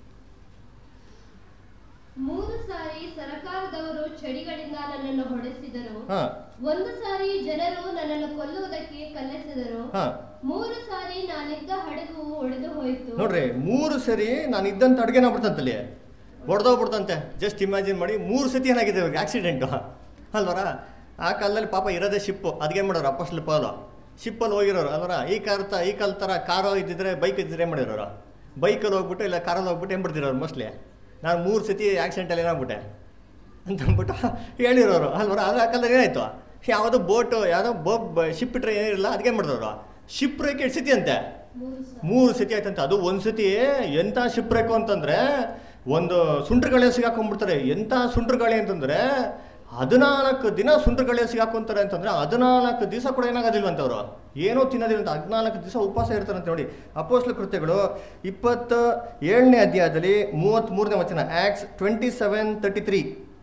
ಮೂರು ಸಾರಿ ಸರಕಾರದವರು ಚಡಿಗಳಿಂದ ನನ್ನನ್ನು ಹೊಡೆಸಿದರು ಹಾಂ ಒಂದು ಸಾರಿ ಜನರು ನನ್ನನ್ನು ಕೊಲ್ಲುವುದಕ್ಕೆ ಕಲ್ಲೆಸೆದರು ಹಾಂ ಮೂರು ಸಾರಿ ನಾನಿದ್ದ ಹಡಗು ಒಡೆದು ಹೋಯಿತು ನೋಡ್ರಿ ಮೂರು ಸರಿ ನಾನು ಇದ್ದಂತ ಅಡುಗೆ ಬಿಡ್ತಂತಲ್ಲಿ ಹೊಡೆದೋಗ್ಬಿಡ್ತಂತೆ ಜಸ್ಟ್ ಇಮ್ಯಾಜಿನ್ ಮಾಡಿ ಮೂರು ಸತಿ ಏನಾಗಿದೆ ಇವಾಗ ಆಕ್ಸಿಡೆಂಟು ಅಲ್ವರ ಆ ಕಾಲದಲ್ಲಿ ಪಾಪ ಇರೋದೇ ಶಿಪ್ಪು ಅದಕ್ಕೆ ಮಾಡೋರು ಅಪ್ಪಸ್ಲ್ ಪಾಲು ಶಿಪ್ಪಲ್ಲಿ ಹೋಗಿರೋರು ಅಲ್ವರ ಈ ಕಾರ್ ತ ಈ ಕಾಲ್ ಥರ ಕಾರೋ ಇದ್ದಿದ್ರೆ ಬೈಕ್ ಇದ್ದಿದ್ರೆ ಏನು ಮಾಡಿರೋರು ಬೈಕಲ್ಲಿ ಹೋಗ್ಬಿಟ್ಟು ಇಲ್ಲ ಕಾರಲ್ಲಿ ಹೋಗ್ಬಿಟ್ಟು ಏನು ಬಿಡ್ತಿರೋರು ಮೋಸ್ಟ್ಲಿ ನಾನು ಮೂರು ಸತಿ ಆಕ್ಸಿಡೆಂಟಲ್ಲಿ ಏನಾಗ್ಬಿಟ್ಟೆ ಅಂತ ಅಂದ್ಬಿಟ್ಟು ಹೇಳಿರೋರು ಅಲ್ವರ ಅದು ಆ ಕಾಲದಲ್ಲಿ ಏನಾಯ್ತು ಯಾವುದೋ ಬೋಟು ಯಾವುದೋ ಬೋ ಶಿಪ್ ಇಟ್ಟರೆ ಏನಿರಲ್ಲ ಅದಕ್ಕೆ ಮಾಡಿದವರು ಶಿಪ್ ರೇಖೆ ಸತಿ ಅಂತೆ ಮೂರು ಸಾರಿ ಮೂರು ಸತಿ ಆಯ್ತಂತೆ ಅದು ಒಂದು ಸತಿ ಎಂಥ ಶಿಪ್ರೇಕು ಅಂತಂದ್ರೆ ಒಂದು ಸುಂಟ್ರ ಗಾಳಿ ಸಿಗಾಕೊಂಡ್ಬಿಡ್ತಾರೆ ಎಂಥ ಸುಂಟ್ರ ಗಾಳಿ ಅಂತಂದ್ರೆ ಹದಿನಾಲ್ಕು ದಿನ ಸುಂಟ್ರ ಗಾಳಿ ಸಿಗಾಕೊಂತಾರೆ ಅಂತಂದ್ರೆ ಹದಿನಾಲ್ಕು ದಿವಸ ಕೂಡ ಏನಾಗೋದಿಲ್ವಂತೆ ಅವರು ಏನೋ ತಿನ್ನೋದಿಲ್ಲ ಅಂತ ಹದಿನಾಲ್ಕು ದಿವಸ ಉಪವಾಸ ಇರ್ತಾರಂತೆ ನೋಡಿ ಅಪೋಸ್ಲ ಕೃತ್ಯಗಳು ಇಪ್ಪತ್ತ ಏಳನೇ ಅಧ್ಯಾಯದಲ್ಲಿ ಮೂವತ್ತ್ಮೂರನೇ ವಚನ Acts twenty seven thirty three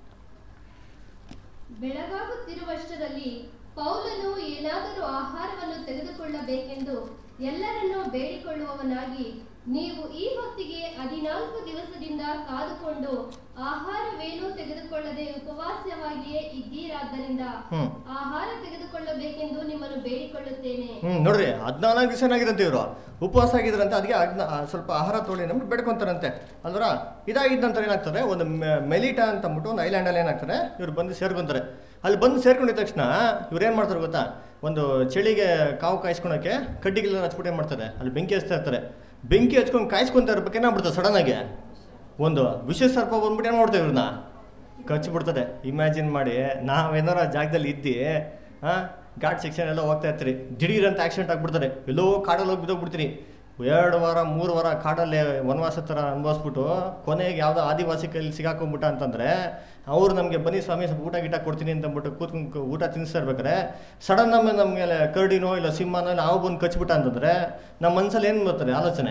ಬೆಳಗಾಗುತ್ತಿರುವಷ್ಟರಲ್ಲಿ ಪೌಲನು ಏನಾದರೂ ಆಹಾರವನ್ನು ತೆಗೆದುಕೊಳ್ಳಬೇಕೆಂದು ಎಲ್ಲರನ್ನೂ ಬೇಡಿಕೊಳ್ಳುವವನಾಗಿ ನೀವು ಈ ಹೊತ್ತಿಗೆ ಹದಿನಾಲ್ಕು ದಿವಸದಿಂದ ಕಾದುಕೊಂಡು ಆಹಾರವೇನೂ ತೆಗೆದುಕೊಳ್ಳದೆ ಉಪವಾಸವಾಗಿಯೇ ಇದ್ದೀರಾದ್ದರಿಂದ ಹ್ಮ್. ಆಹಾರ ತೆಗೆದುಕೊಳ್ಳಬೇಕೆಂದು ನಿಮ್ಮನ್ನು ಬೇಡಿಕೊಳ್ಳುತ್ತೇನೆ ಹ್ಮ್ ನೋಡ್ರಿ ಹದಿನಾಲ್ಕು ದಿವಸ ಏನಾಗಿರಂತೆ ಇವರು ಉಪವಾಸ ಆಗಿದ್ರಂತೆ ಅದಕ್ಕೆ ಅದ್ನ- ಆ, ಸ್ವಲ್ಪ ಆಹಾರ ತೊಗೊಳ್ಳಿ ನಮ್ಗೆ ಬೇಡ್ಕೊಂತಾರಂತೆ ಅಲ್ವರ ಇದಾಗಿದ್ದ ನಂತರ ಏನಾಗ್ತದೆ ಒಂದು ಮೆ- ಮೆಲಿಟಾ ಅಂತ ಅಂದ್ಬಿಟ್ಟು ಒಂದು ಐಲ್ಯಾಂಡಲ್ಲಿ ಏನಾಗ್ತದೆ ಇವ್ರು ಬಂದು ಸೇರ್ಕೊಂತಾರೆ ಅಲ್ಲಿ ಬಂದು ಸೇರ್ಕೊಂಡಿದ ತಕ್ಷಣ ಇವ್ರು ಏನು ಮಾಡ್ತಾರೆ ಗೊತ್ತಾ ಒಂದು ಚಳಿಗೆ ಕಾವು ಕಾಯಿಸ್ಕೊಳಕ್ಕೆ ಕಡ್ಡಿಗೆಲ್ಲ ಹಚ್ಬಿಟ್ಟು ಏನು ಮಾಡ್ತಾರೆ ಅಲ್ಲಿ ಬೆಂಕಿ ಹಚ್ತಾ ಇರ್ತಾರೆ ಬೆಂಕಿ ಹಚ್ಕೊಂಡು ಕಾಯಿಸ್ಕೊಂತ ಇರ್ಬೇಕು ಏನಾಗ್ಬಿಡ್ತಾರೆ ಸಡನ್ ಆಗಿ ಒಂದು ವಿಷ ಸರ್ಪ ಬಂದ್ಬಿಟ್ಟು ಏನು ಮಾಡ್ತೇವೆ ಇವ್ರನ್ನ ಕಚ್ಚಿಬಿಡ್ತದೆ ಇಮ್ಯಾಜಿನ್ ಮಾಡಿ ನಾವೇನಾರ ಆ ಜಾಗದಲ್ಲಿ ಇದ್ದು ಹಾಂ ಘಾಟ್ ಸೆಕ್ಷನ್ ಎಲ್ಲ ಹೋಗ್ತಾ ಇರ್ತೀರಿ ದಿಢೀರ್ ಅಂತ ಆಕ್ಸಿಡೆಂಟ್ ಆಗ್ಬಿಡ್ತಾರೆ ಎಲ್ಲೋ ಕಾಡಲ್ಲಿ ಹೋಗಿ ಬಿದ್ದೋಗ್ಬಿಡ್ತೀನಿ ಎರಡು ವಾರ ಮೂರು ವಾರ ಕಾಡಲ್ಲಿ ವನವಾಸ ಥರ ಅನುಭವಿಸ್ಬಿಟ್ಟು ಕೊನೆಗೆ ಯಾವುದೋ ಆದಿವಾಸಿ ಕೈಲಿ ಸಿಗಾಕೊಂಬಿಟ್ಟ ಅಂತಂದರೆ ಅವ್ರು ನಮಗೆ ಬನ್ನಿ ಸ್ವಾಮಿ ಸ್ವಲ್ಪ ಊಟ ಗೀಟ ಕೊಡ್ತೀನಿ ಅಂತಂದ್ಬಿಟ್ಟು ಕೂತ್ಕೊಂಡು ಊಟ ತಿನ್ನಿಸ್ತಾ ಇರ್ಬೇಕಾರೆ ಸಡನ್ ನಮ್ಮ ನಮಗೆ ಕರಡಿನೋ ಇಲ್ಲ ಸಿಂಹನೋ ಇಲ್ಲ ಹಾವು ಬಂದು ಕಚ್ಬಿಟ್ಟ ಅಂತಂದರೆ ನಮ್ಮ ಮನಸ್ಸಲ್ಲಿ ಏನು ಬರ್ತದೆ ಆಲೋಚನೆ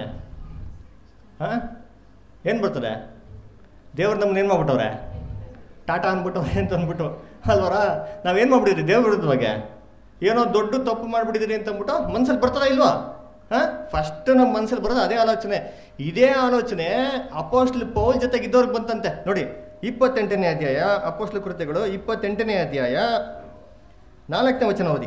ಹಾಂ ಏನು ಬರ್ತದೆ ದೇವ್ರು ನಮ್ಗೆ ಏನು ಮಾಡ್ಬಿಟ್ಟವ್ರೆ ಟಾಟಾ ಅಂದ್ಬಿಟ್ಟವ್ರೆ ಅಂತ ಅಂದ್ಬಿಟ್ಟು ಅಲ್ವರ ನಾವೇನು ಮಾಡ್ಬಿಟ್ಟಿದ್ರಿ ದೇವ್ರ ವಿರುದ್ಧ ಬಗ್ಗೆ ಏನೋ ದೊಡ್ಡ ತಪ್ಪು ಮಾಡಿಬಿಟ್ಟಿದ್ದೀರಿ ಅಂತ ಅಂದ್ಬಿಟ್ಟು ಮನ್ಸಲ್ಲಿ ಬರ್ತದ ಇಲ್ವಾ ಹಾಂ ಫಸ್ಟ್ ನಮ್ಮ ಮನ್ಸಲ್ಲಿ ಬರೋದು ಅದೇ ಆಲೋಚನೆ ಇದೇ ಆಲೋಚನೆ ಅಪೋಸ್ಟ್ಲ್ ಪೌಲ್ ಜೊತೆಗೆ ಇದ್ದವ್ರಿಗೆ ಬಂತಂತೆ ನೋಡಿ ಇಪ್ಪತ್ತೆಂಟನೇ ಅಧ್ಯಾಯ ಅಪೋಸ್ಟ್ಲ್ ಕೃತ್ಯಗಳು ಇಪ್ಪತ್ತೆಂಟನೇ ಅಧ್ಯಾಯ ನಾಲ್ಕನೇ ವಚನ ಓದಿ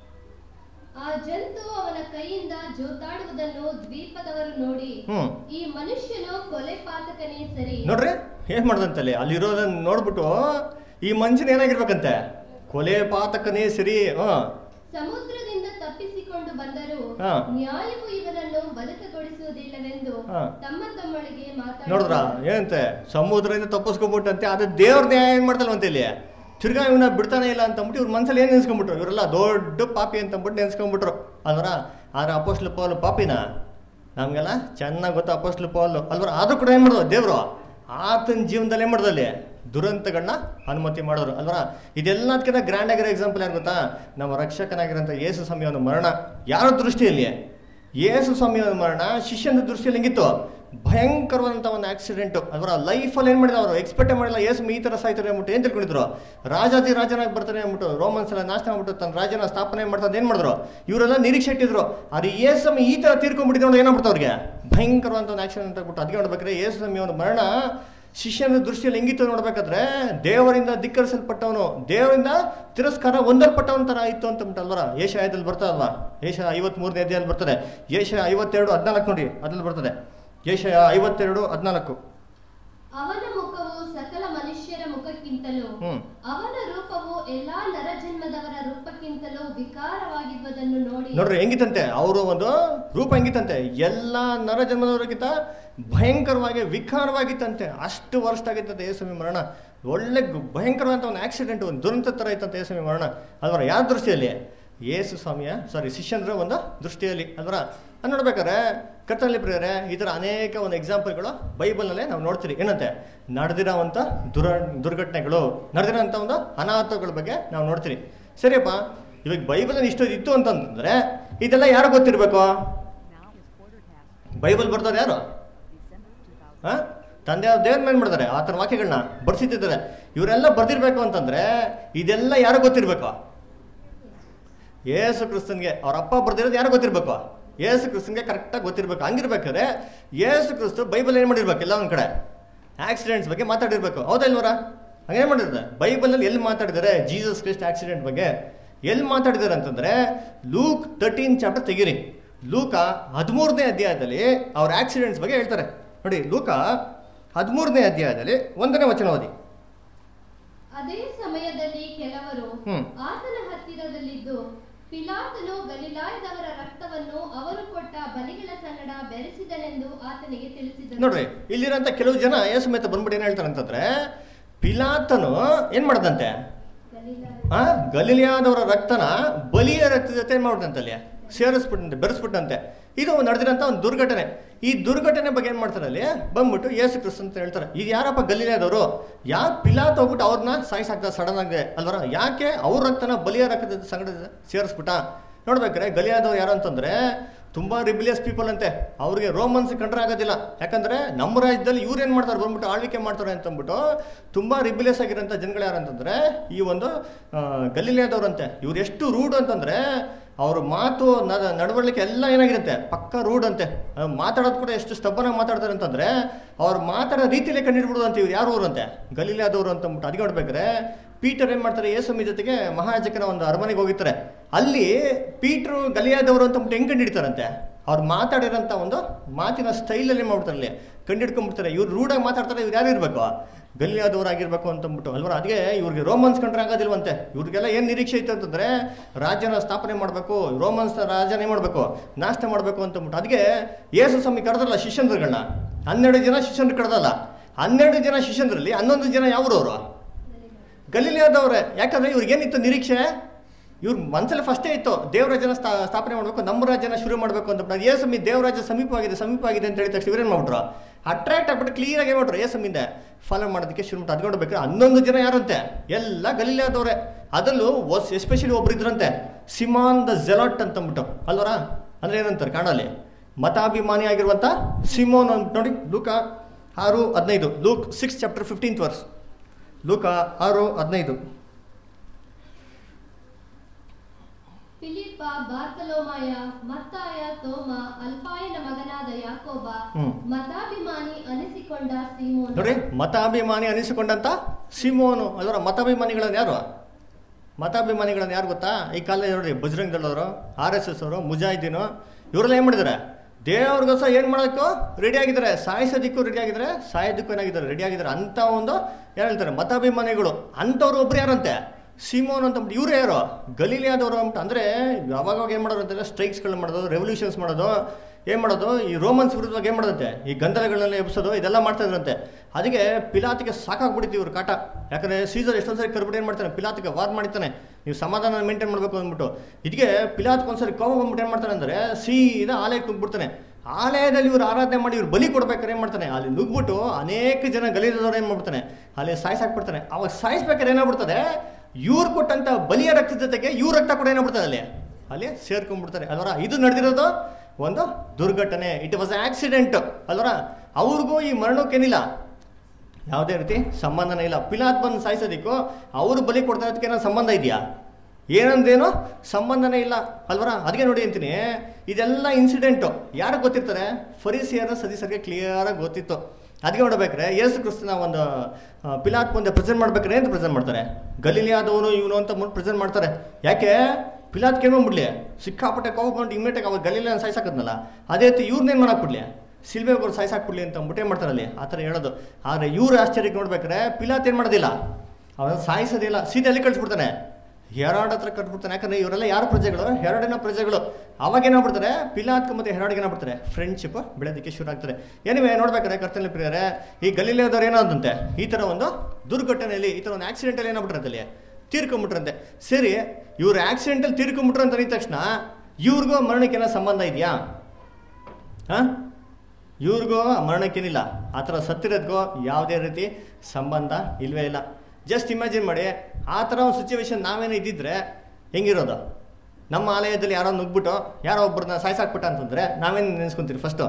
ಆ ಜಂತು ಅವನ ಕೈಯಿಂದ ಜೋತಾಡುವುದನ್ನು ದ್ವೀಪದವರು ನೋಡಿ ಹ್ಞೂ ಈ ಮನುಷ್ಯನು ಕೊಲೆ ಪಾತಕನೇ ಸರಿ ನೋಡ್ರಿ ಏನ್ ಮಾಡ್ದಂತಲ್ಲಿ ಅಲ್ಲಿರೋದನ್ನ ನೋಡ್ಬಿಟ್ಟು ಈ ಮನುಷ್ಯನ ಏನಾಗಿರ್ಬೇಕಂತೆ ಕೊಲೆ ಪಾತಕನೇ ಸರಿ ಹ್ಮ್ ಸಮುದ್ರದಿಂದ ತಪ್ಪಿಸಿಕೊಂಡು ಬಂದರೂ ಹಾ. ನ್ಯಾಯವು ಇವನನ್ನು ಬದುಕಗೊಳಿಸುವುದಿಲ್ಲವೆಂದು ಹಾ. ತಮ್ಮ ತಮ್ಮೊಳಗೆ ನೋಡಿದ್ರ ಮಾತಾಡಿದರು ಏನಂತೆ ಸಮುದ್ರದಿಂದ ತಪ್ಪಿಸ್ಕೊಂಡ್ಬಿಟ್ಟಂತೆ ಅದು ದೇವ್ರ ನ್ಯಾಯ ಏನ್ ಮಾಡ್ತಲ್ವಂತೆ ಇಲ್ಲಿ ತಿರ್ಗಾ ಇವನ್ನ ಬಿಡ್ತಾನೆ ಇಲ್ಲ ಅಂತ ಅಂದ್ಬಿಟ್ಟು ಇವ್ರ ಮನ್ಸಲ್ಲಿ ಏನು ನೆನ್ಸ್ಕೊಂಡ್ಬಿಟ್ರು ಇವರೆಲ್ಲ ದೊಡ್ಡ ಪಾಪಿ ಅಂತ ಅಂದ್ಬಿಟ್ಟು ನೆನ್ಸ್ಕೊಂಡ್ಬಿಟ್ರು ಅಲ್ವರ ಆದ್ರೆ ಅಪೋಸ್ಟ್ಲ್ ಪೌಲ್ ಪಾಪಿನ ನಮ್ಗೆಲ್ಲ ಚೆನ್ನಾಗಿ ಗೊತ್ತು ಅಪೋಸ್ಟ್ಲ್ ಪೌಲ್ ಅಲ್ವರ ಆದ್ರೂ ಕೂಡ ಏನ್ ಮಾಡೋದು ದೇವ್ರು ಆತನ ಜೀವನದಲ್ಲಿ ಏನ್ ಮಾಡೋದಲ್ಲಿ ದುರಂತಗಳನ್ನ ಅನುಮತಿ ಮಾಡೋರು ಅಲ್ವರ ಇದೆಲ್ಲದಕ್ಕಿಂತ ಗ್ರ್ಯಾಂಡ್ ಆಗಿರೋ ಎಕ್ಸಾಂಪಲ್ ಯಾರು ಗೊತ್ತಾ ನಮ್ಮ ರಕ್ಷಕನಾಗಿರೋಂಥ ಯೇಸು ಸ್ವಾಮಿಯವನ ಮರಣ ಯಾರ ದೃಷ್ಟಿಯಲ್ಲಿ ಯೇಸು ಸ್ವಾಮಿಯವನ ಮರಣ ಶಿಷ್ಯನ ದೃಷ್ಟಿಯಲ್ಲಿ ಹೆಂಗಿತ್ತು ಭಯಂಕರವಾದಂಥ ಒಂದು ಆಕ್ಸಿಡೆಂಟ್ ಅವರ ಲೈಫಲ್ಲಿ ಏನು ಮಾಡಿದ್ರು ಅವರು ಎಕ್ಸ್ಪೆಕ್ಟೇ ಮಾಡಿಲ್ಲ ಯೇಸು ಈ ಥರ ಸಾಯ್ತಾರೆ ಅಂದ್ಬಿಟ್ಟು ಏನು ತಿಳ್ಕೊಂಡಿದ್ರು ರಾಜಾದಿ ರಾಜನಾಗಿ ಬರ್ತಾನೆ ಅಂದ್ಬಿಟ್ಟು ರೋಮನ್ಸ್ ಎಲ್ಲ ನಾಶ ಮಾಡ್ಬಿಟ್ಟು ತನ್ನ ರಾಜನ ಸ್ಥಾಪನೆ ಮಾಡ್ತಾರೆ ಏನು ಮಾಡಿದ್ರು ಇವರೆಲ್ಲ ನಿರೀಕ್ಷೆ ಇಟ್ಟಿದ್ರು ಆದರೆ ಯೇಸು ಈ ಥರ ತೀರ್ಕೊಂಡ್ಬಿಟ್ಟಿದ್ರು ಅಂದ್ರೆ ಏನಾಗ್ಬಿಡ್ತು ಅವ್ರಿಗೆ ಭಯಂಕರವಾದ ಒಂದು ಆಕ್ಸಿಡೆಂಟ್ ಆಗ್ಬಿಟ್ಟು ಅದಕ್ಕೆ ನೋಡ್ಬೇಕಾದ್ರೆ ಯೇಸು ಸ್ವಾಮಿಯವನ ಮರಣ ಶಿಷ್ಯನ ದೃಷ್ಟಿಯಲ್ಲಿ ಹೆಂಗಿತ್ತು ನೋಡ್ಬೇಕಾದ್ರೆ ದೇವರಿಂದ ಧಿಕ್ಕರಿಸಲ್ಪಟ್ಟವನು ದೇವರಿಂದ ತಿರಸ್ಕಾರ ಹೊಂದಲ್ಪಟ್ಟವನ ಥರ ಇತ್ತು ಅಂತ ಅಲ್ವರ ಏಷ ಆಯದಲ್ಲಿ ಬರ್ತದಲ್ವಾ ಏಷ ಐವತ್ಮೂರನೇ ಅಧ್ಯಾಯಲ್ಲಿ ಬರ್ತದೆ ಏಷ ಐವತ್ತೆರಡು ಹದಿನಾಲ್ಕು ನೋಡಿ ಅದ್ರಲ್ಲಿ ಬರ್ತದೆ ಏಷ ಐವತ್ತೆರಡು ಹದಿನಾಲ್ಕು ಅವನ ಮುಖವು ಸಕಲ ಮನುಷ್ಯರ ಮುಖಕ್ಕಿಂತಲೂ ಹ್ಮ್ ಅವನ ರೂಪವು ಎಲ್ಲಾ ನರಜನ್ಮದವರ ರೂಪಕ್ಕಿಂತ ರೂಪಕ್ಕಿಂತಲೂ ವಿಕಾರವಾಗಿರುವುದನ್ನು ನೋಡಿ ನೋಡ್ರಿ ಹೆಂಗಿತ್ತಂತೆ ಅವರು ಒಂದು ರೂಪ ಹೆಂಗಿತ್ತಂತೆ ಎಲ್ಲ ನರ ಜನ್ಮದವರಿಗಿಂತ ಭಯಂಕರವಾಗಿ ವಿಕಾರವಾಗಿತ್ತಂತೆ ಅಷ್ಟು ವರ್ಷ ಆಗಿತ್ತಂತೆ ಯೇಸುವಿ ಮರಣ ಒಳ್ಳೆ ಗು- ಭಯಂಕರವಾದಂಥ ಒಂದು ಆಕ್ಸಿಡೆಂಟ್ ಒಂದು ದುರಂತ ಥರ ಇತ್ತಂತೆ ಯೇಸುವಿ ಮರಣ ಅಲ್ವರ ಯಾವ ದೃಷ್ಟಿಯಲ್ಲಿ ಯೇಸು ಸ್ವಾಮಿಯ ಸಾರಿ ಶಿಷ್ಯಂದ್ರ ಒಂದು ದೃಷ್ಟಿಯಲ್ಲಿ ಅಲ್ವರ ಅದ್ ನೋಡ್ಬೇಕಾದ್ರೆ ಕರ್ತನಲ್ಲಿ ಪ್ರಿಯರೇ ಈ ಥರ ಅನೇಕ ಒಂದು ಎಕ್ಸಾಂಪಲ್ಗಳು ಬೈಬಲ್ನಲ್ಲೇ ನಾವು ನೋಡ್ತೀರಿ ಏನಂತೆ ನಡೆದಿರೋವಂಥ ದುರ ದುರ್ಘಟನೆಗಳು ನಡೆದಿರೋಂಥ ಒಂದು ಅನಾಹುತಗಳ ಬಗ್ಗೆ ನಾವು ನೋಡ್ತೀರಿ ಸರಿಯಪ್ಪ ಇವಾಗ ಬೈಬಲಲ್ಲಿ ಇಷ್ಟು ಇತ್ತು ಅಂತಂದ್ರೆ ಇದೆಲ್ಲ ಯಾರು ಗೊತ್ತಿರಬೇಕು ಬೈಬಲ್ ಬರ್ತಾರೆ ಯಾರು ಹಾ ತಂದೆ ಅವ್ರ ದೇವ್ರ ಮೇಲೆ ಮಾಡ್ತಾರೆ ಆ ಥರ ವಾಕ್ಯಗಳನ್ನ ಬರ್ಸಿಟ್ಟಿದ್ದಾರೆ ಇವರೆಲ್ಲ ಬರ್ದಿರ್ಬೇಕು ಅಂತಂದ್ರೆ ಇದೆಲ್ಲ ಯಾರು ಗೊತ್ತಿರ್ಬೇಕು ಯೇಸು ಕ್ರಿಸ್ತನ್ಗೆ ಅವ್ರ ಅಪ್ಪ ಬರ್ದಿರೋದು ಯಾರು ಗೊತ್ತಿರ್ಬೇಕು ಯೇಸು ಕ್ರಿಸ್ತನ್ಗೆ ಕರೆಕ್ಟಾಗಿ ಗೊತ್ತಿರ್ಬೇಕು ಹಂಗಿರ್ಬೇಕಾದ್ರೆ ಯೇಸು ಕ್ರಿಸ್ತು ಬೈಬಲ್ ಏನು ಮಾಡಿರ್ಬೇಕು ಎಲ್ಲ ಒಂದು ಕಡೆ ಆಕ್ಸಿಡೆಂಟ್ಸ್ ಬಗ್ಗೆ ಮಾತಾಡಿರ್ಬೇಕು ಹೌದಾ ಇಲ್ವರ ಹಂಗೇನು ಮಾಡಿರ್ತಾರೆ ಬೈಬಲಲ್ಲಿ ಎಲ್ಲಿ ಮಾತಾಡಿದ್ದಾರೆ ಜೀಸಸ್ ಕ್ರಿಸ್ಟ್ ಆಕ್ಸಿಡೆಂಟ್ ಬಗ್ಗೆ ಎಲ್ಲಿ ಮಾತಾಡಿದ್ದಾರೆ ಅಂತಂದ್ರೆ ಲೂಕ್ ತರ್ಟೀನ್ ಚಾಪ್ಟರ್ ತೆಗೀರಿ ಲೂಕ ಹದಿಮೂರನೇ ಅಧ್ಯಾಯದಲ್ಲಿ ಅವ್ರ ಆಕ್ಸಿಡೆಂಟ್ಸ್ ಬಗ್ಗೆ ಹೇಳ್ತಾರೆ ನೋಡಿ ಲೂಕ ಹದಿಮೂರನೇ ಅಧ್ಯಾಯದಲ್ಲಿ ಒಂದನೇ ವಚನ ಓದಿ ಅದೇ ಸಮಯದಲ್ಲಿ ಕೆಲವರು ಹ್ಮ್. ಆತನ ಹತ್ತಿರದಲ್ಲಿದ್ದು ಪಿಲಾತನು ಗಲಿಲಾಯದವರ ರಕ್ತವನ್ನು ಅವರು ಕೊಟ್ಟ ಬಲಿಗಳ ಸಂಗಡ ಬೆರೆಸಿದನೆಂದು ಆತನಿಗೆ ತಿಳಿಸಿದರು ನೋಡ್ರಿ ಇಲ್ಲಿರೋಂಥ ಕೆಲವು ಜನ ಯೇಸು ಮೇತ ಬಂದ್ಬಿಟ್ಟು ಏನು ಹೇಳ್ತಾರೆ ಅಂತಂದ್ರೆ ಪಿಲಾತನು ಏನ್ ಮಾಡ್ದಂತೆ ಗಲಿಲಾಯ ಆ ಗಲೀಲಿಯಾದವರ ರಕ್ತನ ಬಲಿಯ ರಕ್ತದ ಜೊತೆ ಏನ್ ಮಾಡ್ದಂತೆ ಅಲ್ಲಿ ಸೇರಿಸ್ಬಿಟ್ಟಂತೆ ಬೆರೆಸ್ಬಿಟ್ಟಂತೆ ಇದು ನಡೆದಿರೋಂಥ ಒಂದು ದುರ್ಘಟನೆ ಈ ದುರ್ಘಟನೆ ಬಗ್ಗೆ ಏನ್ ಮಾಡ್ತಾರೆ ಅಲ್ಲಿ ಬಂದ್ಬಿಟ್ಟು ಯೇಸು ಕ್ರಿಸ್ತ ಅಂತ ಹೇಳ್ತಾರೆ ಇದು ಯಾರಪ್ಪ ಗಲೀಲಿಯಾದವರು ಯಾಕೆ ಪಿಲಾತ್ ಹೋಗ್ಬಿಟ್ಟು ಅವ್ರನ್ನ ಸಾಯಿಸಾಕ್ದ ಸಡನ್ ಆಗಿದೆ ಅಲ್ವರ ಯಾಕೆ ಅವ್ರ ರಕ್ತನ ಬಲಿಯ ರಕ್ತದ ಸಂಗಡ ಸೇರಿಸ್ಬಿಟ್ಟ ನೋಡ್ಬೇಕ್ರೆ ಗಲಿಯಾದವ್ರು ಯಾರು ಅಂತಂದ್ರೆ ತುಂಬಾ ರಿಬಿಲಿಯಸ್ ಪೀಪಲ್ ಅಂತೆ ಅವ್ರಿಗೆ ರೋಮನ್ಸ್ ಕಂಡ್ರೆ ಆಗೋದಿಲ್ಲ ಯಾಕಂದ್ರೆ ನಮ್ಮ ರಾಜ್ಯದಲ್ಲಿ ಇವ್ರು ಏನ್ ಮಾಡ್ತಾರೆ ಬಂದ್ಬಿಟ್ಟು ಆಳ್ವಿಕೆ ಮಾಡ್ತಾರೆ ಅಂತ ಅಂದ್ಬಿಟ್ಟು ತುಂಬಾ ರಿಬಿಲಿಯಸ್ ಆಗಿರೋಂಥ ಜನಗಳು ಯಾರು ಅಂತಂದ್ರೆ ಈ ಒಂದು ಗಲೀಲಿಯಾದವ್ರಂತೆ ಇವ್ರು ಎಷ್ಟು ರೂಡ್ ಅಂತಂದ್ರೆ ಅವ್ರ ಮಾತು ನ- ನಡವಳಿಕೆ ಎಲ್ಲ ಏನಾಗಿರುತ್ತೆ ಪಕ್ಕ ರೂಡ್ ಅಂತೆ ಆ, ಮಾತಾಡೋದು ಕೂಡ ಎಷ್ಟು ಸ್ಟಬ್ಬನಾಗಿ ಮಾತಾಡ್ತಾರೆ ಅಂತಂದ್ರೆ ಅವ್ರು ಮಾತಾಡೋ ರೀತಿಯಲ್ಲೇ ಕಂಡಿಡ್ಬಿಡೋದು ಅಂತ ಇವ್ರು ಯಾರು ಊರು ಅಂತೆ ಗಲೀಲಿಯಾದವ್ರು ಅಂತ ಅಂದ್ಬಿಟ್ಟು ಅದಕ್ಕೆ ನೋಡ್ಬೇಕಾದ್ರೆ ಪೀಟರ್ ಏನ್ ಮಾಡ್ತಾರೆ ಯೇಸುಮಿ ಜೊತೆಗೆ ಮಹಾಯಾಜಕನ ಒಂದು ಅರಮನೆಗೆ ಹೋಗಿರ್ತಾರೆ ಅಲ್ಲಿ ಪೀಟ್ರು ಗಲಿಯಾದವರು ಅಂತ ಅಂದ್ಬಿಟ್ಟು ಹೆಂಗ್ ಕಂಡಿಡ್ತಾರಂತೆ ಅವ್ರು ಮಾತಾಡಿರೋಂಥ ಒಂದು ಮಾತಿನ ಸ್ಟೈಲಲ್ಲಿ ಮಾಡ್ಬಿಡ್ತಾರೆ ಅಲ್ಲಿ ಕಂಡಿಡ್ಕೊಂಡ್ಬಿಡ್ತಾರೆ ಇವ್ರು ರೂಢಾಗಿ ಮಾತಾಡ್ತಾರೆ ಇವ್ರು ಯಾರು ಇರಬೇಕು ಗಲಿಯಾದವರಾಗಿರ್ಬೇಕು ಅಂತ ಅಂದ್ಬಿಟ್ಟು ಅಲ್ವಾ ಅದಕ್ಕೆ ಇವ್ರಿಗೆ ರೋಮನ್ಸ್ ಕಂಡ್ರೆ ಆಗೋದಿಲ್ವಂತೆ ಇವ್ರಿಗೆಲ್ಲ ಏನು ನಿರೀಕ್ಷೆ ಇತ್ತು ಅಂತಂದ್ರೆ ರಾಜ್ಯನ ಸ್ಥಾಪನೆ ಮಾಡಬೇಕು ರೋಮನ್ಸ್ ರಾಜ್ಯನೇ ಮಾಡಬೇಕು ನಾಶ ಮಾಡಬೇಕು ಅಂತ ಅಂದ್ಬಿಟ್ಟು ಅದಕ್ಕೆ ಯೇಸು ಸ್ವಾಮಿ ಕರೆದ್ರಲ್ಲ ಶಿಷ್ಯಂದ್ರಗಳನ್ನ ಹನ್ನೆರಡು ಜನ ಶಿಷ್ಯಂದ್ರ ಕರೆದಲ್ಲ ಹನ್ನೆರಡು ಜನ ಶಿಷ್ಯಂದ್ರಲ್ಲಿ ಹನ್ನೊಂದು ಜನ ಯಾವ್ರವ್ರು ಗಲೀಲಿಯಾದವ್ರೆ ಯಾಕಂದ್ರೆ ಇವ್ರಿಗೇನಿತ್ತು ನಿರೀಕ್ಷೆ ಇವ್ರ ಮನಸ್ಸಲ್ಲಿ ಫಸ್ಟೇ ಇತ್ತು ದೇವರಾಜ್ಯನ ಸ್ಥಾ ಸ್ಥಾಪನೆ ಮಾಡಬೇಕು ನಮ್ಮ ರಾಜ್ಯನ ಶುರು ಮಾಡಬೇಕು ಅಂತ ಏಸಮಿ ದೇವರಾಜ್ಯ ಸಮೀಪವಾಗಿದೆ ಸಮೀಪವಾಗಿದೆ ಅಂತ ಹೇಳಿದ ತಕ್ಷಣ ಇವ್ರೇನು ಮಾಡ್ಬಿಟ್ರು ಅಟ್ರಾಕ್ಟ್ ಆಗ್ಬಿಟ್ಟು ಕ್ಲಿಯರ್ ಆಗಿ ಮಾಡ್ರು ಏಸಮಿಂದ ಫಾಲೋ ಮಾಡೋದಕ್ಕೆ ಶುರು ಮಾಡಿ ಅದ್ಕೊಂಡು ಬೇಕಾದ್ರೆ ಹನ್ನೊಂದು ಜನ ಯಾರಂತೆ ಎಲ್ಲ ಗಲೀಲಿಯಾದವ್ರೆ ಅದರಲ್ಲೂ ಒಸ್ ಎಸ್ಪೆಷಲಿ ಒಬ್ರು ಇದ್ರಂತೆ ಸಿಮಾನ್ ದ ಜೆಲಾಟ್ ಅಂತ ಅಂದ್ಬಿಟ್ಟು ಅಲ್ವರ ಅಂದ್ರೆ ಏನಂತಾರೆ ಕಾಣಲ್ಲಿ ಮತಾಭಿಮಾನಿ ಆಗಿರುವಂತ ಸಿಮೋನ್ ಅಂತ ನೋಡಿ ಲೂಕ ಆರು ಹದಿನೈದು Luke six chapter fifteenth verse ಲೂಕ ಆರು ಹದಿನೈದು ಫಿಲಿಪ್ಪ ಬಾರ್ತಲೋಮಾಯ ಮತ್ತಾಯ ತೋಮ ಅಲ್ಪಾಯನ ಮಗನಾದ ಯಾಕೋಬ ಹ್ಮ್. ಮತಾಭಿಮಾನಿ ಅನಿಸಿಕೊಂಡ ಸೀಮೋನ ನೋಡಿ ಮತಾಭಿಮಾನಿ ಅನಿಸಿಕೊಂಡಂತ ಸಿಮೋನು ಅಲ್ವರ ಮತಾಭಿಮಾನಿಗಳನ್ನ ಯಾರು ಮತಾಭಿಮಾನಿಗಳನ್ನ ಯಾರು ಗೊತ್ತಾ ಈ ಕಾಲದಲ್ಲಿ ನೋಡ್ರಿ ಬಜರಂಗ್ ದಳದವರು ಆರ್ ಎಸ್ ಎಸ್ ಅವರು ಮುಜಾಹಿದೀನು ಇವರೆಲ್ಲ ಏನು ಮಾಡಿದ್ದಾರೆ ದೇವ್ರಿಗೋಸ್ಕರ ಏನು ಮಾಡೋಕ್ಕೂ ರೆಡಿ ಆಗಿದ್ದಾರೆ ಸಾಯಿಸೋದಕ್ಕೂ ರೆಡಿ ಆಗಿದ್ದಾರೆ ಸಾಯೋದಕ್ಕೂ ಏನಾಗಿದ್ದಾರೆ ರೆಡಿ ಆಗಿದ್ದಾರೆ ಅಂತ ಒಂದು ಏನು ಹೇಳ್ತಾರೆ ಮತಾಭಿಮಾನಿಗಳು ಅಂಥವ್ರು ಒಬ್ರು ಯಾರಂತೆ ಸಿಮೋನ್ ಅಂತ ಅಂದ್ಬಿಟ್ಟು ಇವ್ರು ಯಾರು ಗಲೀಲಿಯಾದವರು ಅಂತ ಅಂದರೆ ಯಾವಾಗ ಏನು ಮಾಡೋರು ಅಂತಂದ್ರೆ ಸ್ಟ್ರೈಕ್ಸ್ಗಳನ್ನ ಮಾಡೋದು ರೆವಲ್ಯೂಷನ್ಸ್ ಮಾಡೋದು ಏನು ಮಾಡೋದು ಈ ರೋಮನ್ಸ್ ವಿರುದ್ಧವಾಗಿ ಏನು ಮಾಡೋದಂತೆ ಈ ಗಂಧಲಗಳನ್ನೆಲ್ಲ ಎಬ್ಸೋದು ಇದೆಲ್ಲ ಮಾಡ್ತಾ ಇದ್ರಂತೆ ಅದಕ್ಕೆ ಪಿಲಾತಿಗೆ ಸಾಕಾಗ್ಬಿಡ್ತೀವಿ ಇವ್ರ ಕಾಟ ಯಾಕಂದರೆ ಸೀಸರ್ ಎಷ್ಟೊಂದು ಸರಿ ಕರ್ಬಿಟ್ಟು ಏನು ಮಾಡ್ತಾನೆ ಪಿಲಾತಿಗೆ ವಾರ್ ಮಾಡ್ತಾನೆ ನೀವು ಸಮಾಧಾನ ಮೇಂಟೈನ್ ಮಾಡಬೇಕು ಅಂದ್ಬಿಟ್ಟು ಇದಕ್ಕೆ ಪಿಲಾತ್ಗೆ ಒಂದ್ಸರಿ ಕೋಪ ಬಂದ್ಬಿಟ್ಟು ಏನು ಮಾಡ್ತಾನೆ ಅಂದರೆ ಸೀದಾ ಆಲಯಕ್ಕೆ ನುಗ್ಬಿಡ್ತಾನೆ ಆಲಯದಲ್ಲಿ ಇವ್ರು ಆರಾಧನೆ ಮಾಡಿ ಇವ್ರು ಬಲಿ ಕೊಡ್ಬೇಕಾದ್ರೆ ಏನು ಮಾಡ್ತಾನೆ ಅಲ್ಲಿ ನುಗ್ಬಿಟ್ಟು ಅನೇಕ ಜನ ಗಲೀಲದವ್ರು ಏನು ಮಾಡ್ಬಿಡ್ತಾನೆ ಅಲ್ಲಿ ಸಾಯಿಸಾಕ್ಬಿಡ್ತಾನೆ ಅವಾಗ ಸಾಯಿಸ್ಬೇಕಾದ್ರೆ ಏನಾಗ್ಬಿಡ್ತದೆ ಇವ್ರು ಕೊಟ್ಟಂತ ಬಲಿಯ ರಕ್ತದ ಜೊತೆಗೆ ಇವ್ರ ರಕ್ತ ಕೂಡ ಏನಾಗ್ಬಿಡ್ತದೆ ಅಲ್ಲಿ ಅಲ್ಲಿ ಸೇರ್ಕೊಂಡ್ಬಿಡ್ತಾರೆ ಅಲ್ವರ ಇದು ನಡೆದಿರೋದು ಒಂದು ದುರ್ಘಟನೆ ಇಟ್ ವಾಸ್ ಆಕ್ಸಿಡೆಂಟ್ ಅಲ್ವರ ಅವ್ರಿಗೂ ಈ ಮರಣಕ್ಕೇನಿಲ್ಲ ಯಾವುದೇ ರೀತಿ ಸಂಬಂಧನೇ ಇಲ್ಲ ಪಿಲಾತ್ ಬಂದು ಸಾಯಿಸೋದಕ್ಕೂ ಅವರು ಬಲಿ ಕೊಡ್ತಾ ಇರೋದಕ್ಕೆ ಏನೋ ಸಂಬಂಧ ಇದೆಯಾ ಏನಂದೇನೋ ಸಂಬಂಧನೇ ಇಲ್ಲ ಅಲ್ವರ ಅದಕ್ಕೆ ನೋಡಿ ಅಂತೀನಿ ಇದೆಲ್ಲ ಇನ್ಸಿಡೆಂಟು ಯಾರಿಗೆ ಗೊತ್ತಿರ್ತಾರೆ ಫರೀಸಿಯರ ಸದಸ್ಯರಿಗೆ ಕ್ಲಿಯರಾಗಿ ಗೊತ್ತಿತ್ತು ಅದಕ್ಕೆ ನೋಡ್ಬೇಕ್ರೆ ಯೇಸು ಕ್ರಿಸ್ತನ ಒಂದು ಆ, ಪಿಲಾತ್ ಮುಂದೆ ಪ್ರೆಸೆಂಟ್ ಮಾಡ್ಬೇಕಾರೆ ಅಂತ ಪ್ರೆಸೆಂಟ್ ಮಾಡ್ತಾರೆ ಗಲೀಲಿಯಾದವನು ಇವನು ಅಂತ ಮುಂದೆ ಪ್ರೆಸೆಂಟ್ ಮಾಡ್ತಾರೆ ಯಾಕೆ ಪಿಲಾತ್ ಕೇಳ್ಕೊಂಡ್ಬಿಡ್ಲಿ ಸಿಕ್ಕಾಪಟ್ಟೆ ಕೋಪ ಬಂದು ಇಮ್ಮಿಡಿಯೇಟಾಗಿ ಅವಾಗ ಗಲೀಲಿಯನ್ ಸಾಯಿಸಾಕದ್ನಲ್ಲ ಅದೇ ರೀತಿ ಇವ್ರನ್ನೇನು ಮಾಡಾಕ್ಬಿಡ್ಲಿ ಸಿಲ್ವೆ ಒಬ್ಬರು ಸಾಯಿಸಾಕ್ಬಿಡ್ಲಿ ಅಂತ ಅಂದ್ಬಿಟ್ಟು ಏನು ಮಾಡ್ತಾರೆ ಅಲ್ಲಿ ಆ ಥರ ಹೇಳೋದು ಆದರೆ ಇವ್ರು ಆಶ್ಚರ್ಯಕ್ಕೆ ನೋಡ್ಬೇಕಾರೆ ಪಿಲಾತ್ ಏನು ಮಾಡೋದಿಲ್ಲ ಅವನ ಸಾಯಿಸೋದಿಲ್ಲ ಸೀದಾ ಎಲ್ಲಿ ಕಳಿಸ್ಬಿಡ್ತಾನೆ ಹೆರಾಡ್ ಹತ್ರ ಕಟ್ಬಿಡ್ತಾನೆ ಯಾಕಂದ್ರೆ ಇವರೆಲ್ಲ ಯಾರ ಪ್ರಜೆಗಳು ಹೆರಾಡಿನ ಪ್ರಜೆಗಳು ಅವಾಗ ಏನಾಗ್ಬಿಡ್ತಾರೆ ಪಿಲಾತ್ಕ ಮತ್ತೆ ಹೆರಾಡ್ಗೆ ಏನಾಗ್ಬಿಡ್ತಾರೆ ಫ್ರೆಂಡ್ಶಿಪ್ ಬೆಳೆದಕ್ಕೆ ಶುರು ಆಗ್ತಾರೆ ಏನಿವೆ ನೋಡ್ಬೇಕಾರೆ ಕರ್ತನಲ್ಲಿ ಪ್ರಿಯರೇ ಈ ಗಲೀಲೆಯದವ್ರು ಏನಾದಂತೆ ಈ ಥರ ಒಂದು ದುರ್ಘಟನೆಯಲ್ಲಿ ಈ ಥರ ಒಂದು ಆಕ್ಸಿಡೆಂಟಲ್ಲಿ ಏನಾಗ್ಬಿಟ್ರಂತೆ ತೀರ್ಕೊಂಬಿಟ್ರಂತೆ ಸರಿ ಇವ್ರು ಆಕ್ಸಿಡೆಂಟಲ್ಲಿ ತೀರ್ಕೊಂಬಿಟ್ರು ಅಂತ ಅಂದಿದ ತಕ್ಷಣ ಇವ್ರಿಗೂ ಮರಣಕ್ಕೆ ಏನೋ ಸಂಬಂಧ ಇದೆಯಾ ಹಾಂ ಇವ್ರಿಗೂ ಮರಣಕ್ಕೇನಿಲ್ಲ ಆ ಥರ ಸತ್ತಿರೋದಕ್ಕೂ ಯಾವುದೇ ರೀತಿ ಸಂಬಂಧ ಇಲ್ವೇ ಇಲ್ಲ ಜಸ್ಟ್ ಇಮ್ಯಾಜಿನ್ ಮಾಡಿ ಆ ಥರ ಒಂದು ಸಿಚುವೇಶನ್ ನಾವೇನೋ ಇದ್ದಿದ್ರೆ ಹೆಂಗಿರೋದು ನಮ್ಮ ಆಲಯದಲ್ಲಿ ಯಾರೋ ನುಗ್ಬಿಟ್ಟು ಯಾರೋ ಒಬ್ಬರನ್ನ ಸಾಯ್ಸಾಕ್ಬಿಟ್ಟ ಅಂತಂದರೆ ನಾವೇನು ನೆನೆಸ್ಕೊಂತೀರಿ ಫಸ್ಟು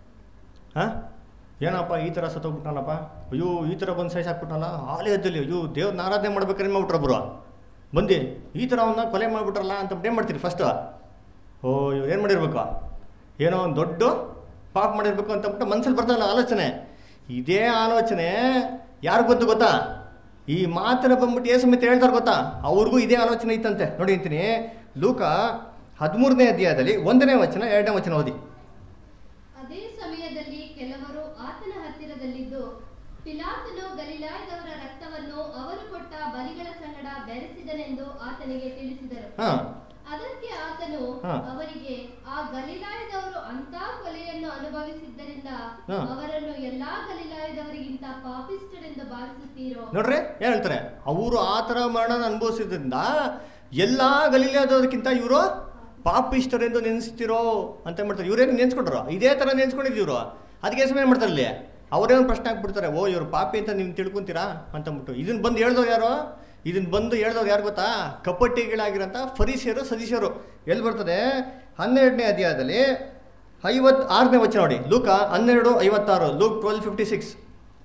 ಹಾಂ ಏನಪ್ಪ ಈ ಥರ ಸತ್ತೋಗ್ಬಿಟ್ನಲ್ಲಪ್ಪ ಅಯ್ಯೋ ಈ ಥರ ಬಂದು ಸಾಯ್ಸಾಕ್ಬಿಟ್ನಲ್ಲ ಆಲಯದಲ್ಲಿ ಅಯ್ಯೋ ದೇವ್ರನ್ನ ಆರಾಧನೆ ಮಾಡ್ಬೇಕಾದ್ರೆ ಏನು ಮಾಡ್ಬಿಟ್ರು ಒಬ್ರು ಬಂದು ಈ ಥರ ಅವನ್ನ ಕೊಲೆ ಮಾಡಿಬಿಟ್ರಲ್ಲ ಅಂತ ಏನು ಮಾಡ್ತೀರಿ ಫಸ್ಟು ಓ ಇವ್ರು ಏನು ಮಾಡಿರ್ಬೇಕು ಏನೋ ಒಂದು ದೊಡ್ಡ ಪಾಪ ಮಾಡಿರ್ಬೇಕು ಅಂತ ಬಿಟ್ಟು ಮನ್ಸಲ್ಲಿ ಬರ್ತಾವಲ್ಲ ಆಲೋಚನೆ ಇದೇ ಆಲೋಚನೆ ಯಾರಿಗೆ ಬಂತು ಗೊತ್ತಾ ಈ ಮಾತನ್ನ ಬಂದ್ಬಿಟ್ಟು ಏ ಸಮೇತ ಹೇಳ್ತಾರೆ ಗೊತ್ತಾ ಅವ್ರಿಗೂ ಇದೇ ಆಲೋಚನೆ ಇತ್ತಂತೆ ನೋಡಿ ಅಂತೀನಿ ಲೂಕ ಹದಿಮೂರನೇ ಅಧ್ಯಾಯದಲ್ಲಿ ಒಂದನೇ ವಚನ ಎರಡನೇ ವಚನ ಓದಿ ಅದೇ ಸಮಯದಲ್ಲಿ ಕೆಲವರು ಆತನ ಹತ್ತಿರದಲ್ಲಿದ್ದು ಪಿಲಾತನು ಗಲಿಲಾಯದವರ ರಕ್ತವನ್ನು ಅವರು ಕೊಟ್ಟ ಬಲಿಗಳ ಸಂಗಡ ಬೆರೆಸಿದನೆಂದು ಆತನಿಗೆ ತಿಳಿಸಿದರು ಹಾಂ ಅದಕ್ಕೆ ಆತನು ಹಾ. ಅವರಿಗೆ ಆ ಗಲಿಲಾಯದವರು ಅಂತ ಕೊಲೆಯನ್ನು ಅನುಭವಿಸಿದ್ದರಿಂದ ಹಾ. ಅವರನ್ನು ಎಲ್ಲಾ ಗಲಿಲಾಯದವರಿಗಿಂತ ಪಾಪಿಷ್ಟರೆಂದು ಭಾವಿಸುತ್ತೀರೋ ನೋಡ್ರಿ ಏನ್ ಹೇಳ್ತಾರೆ ಅವರು ಆ ಥರ ಮರಣನ ಅನುಭವಿಸಿದ್ರಿಂದ ಎಲ್ಲ ಗಲೀಲಾದವ್ರಿಗಿಂತ ಇವರು ಪಾಪಿಷ್ಟರೆಂದು ನೆನೆಸ್ತಿರೋ ಅಂತ ಮಾಡ್ತಾರೆ ಇವ್ರೇನು ನೆನ್ಸ್ಕೊಂಡ್ರು ಇದೇ ಥರ ನೆನ್ಸ್ಕೊಂಡಿದ್ರು ಅದಕ್ಕೆ ಸಮಯ ಮಾಡ್ತಾರೆ ಇಲ್ಲಿ ಅವರೇನು ಪ್ರಶ್ನೆ ಹಾಕ್ಬಿಡ್ತಾರೆ ಓ ಇವ್ರು ಪಾಪಿ ಅಂತ ನೀವು ತಿಳ್ಕೊಂತೀರಾ ಅಂತಂದ್ಬಿಟ್ಟು ಇದನ್ನ ಬಂದು ಹೇಳ್ದವ್ರು ಯಾರು ಇದನ್ನ ಬಂದು ಹೇಳ್ದವ್ರು ಯಾರು ಗೊತ್ತಾ ಕಪಟ್ಟಿಗಳಾಗಿರೋಂಥ ಫರೀಸಿಯರು ಸದಸ್ಯರು ಎಲ್ಲಿ ಬರ್ತದೆ ಹನ್ನೆರಡನೇ ಅಧ್ಯಾಯದಲ್ಲಿ ಐವತ್ ಆರನೇ ವಚನ ನೋಡಿ ಲೂಕ ಹನ್ನೆರಡು ಐವತ್ತಾರು ಲೂಕ್ ಟ್ವೆಲ್ ಫಿಫ್ಟಿ ಸಿಕ್ಸ್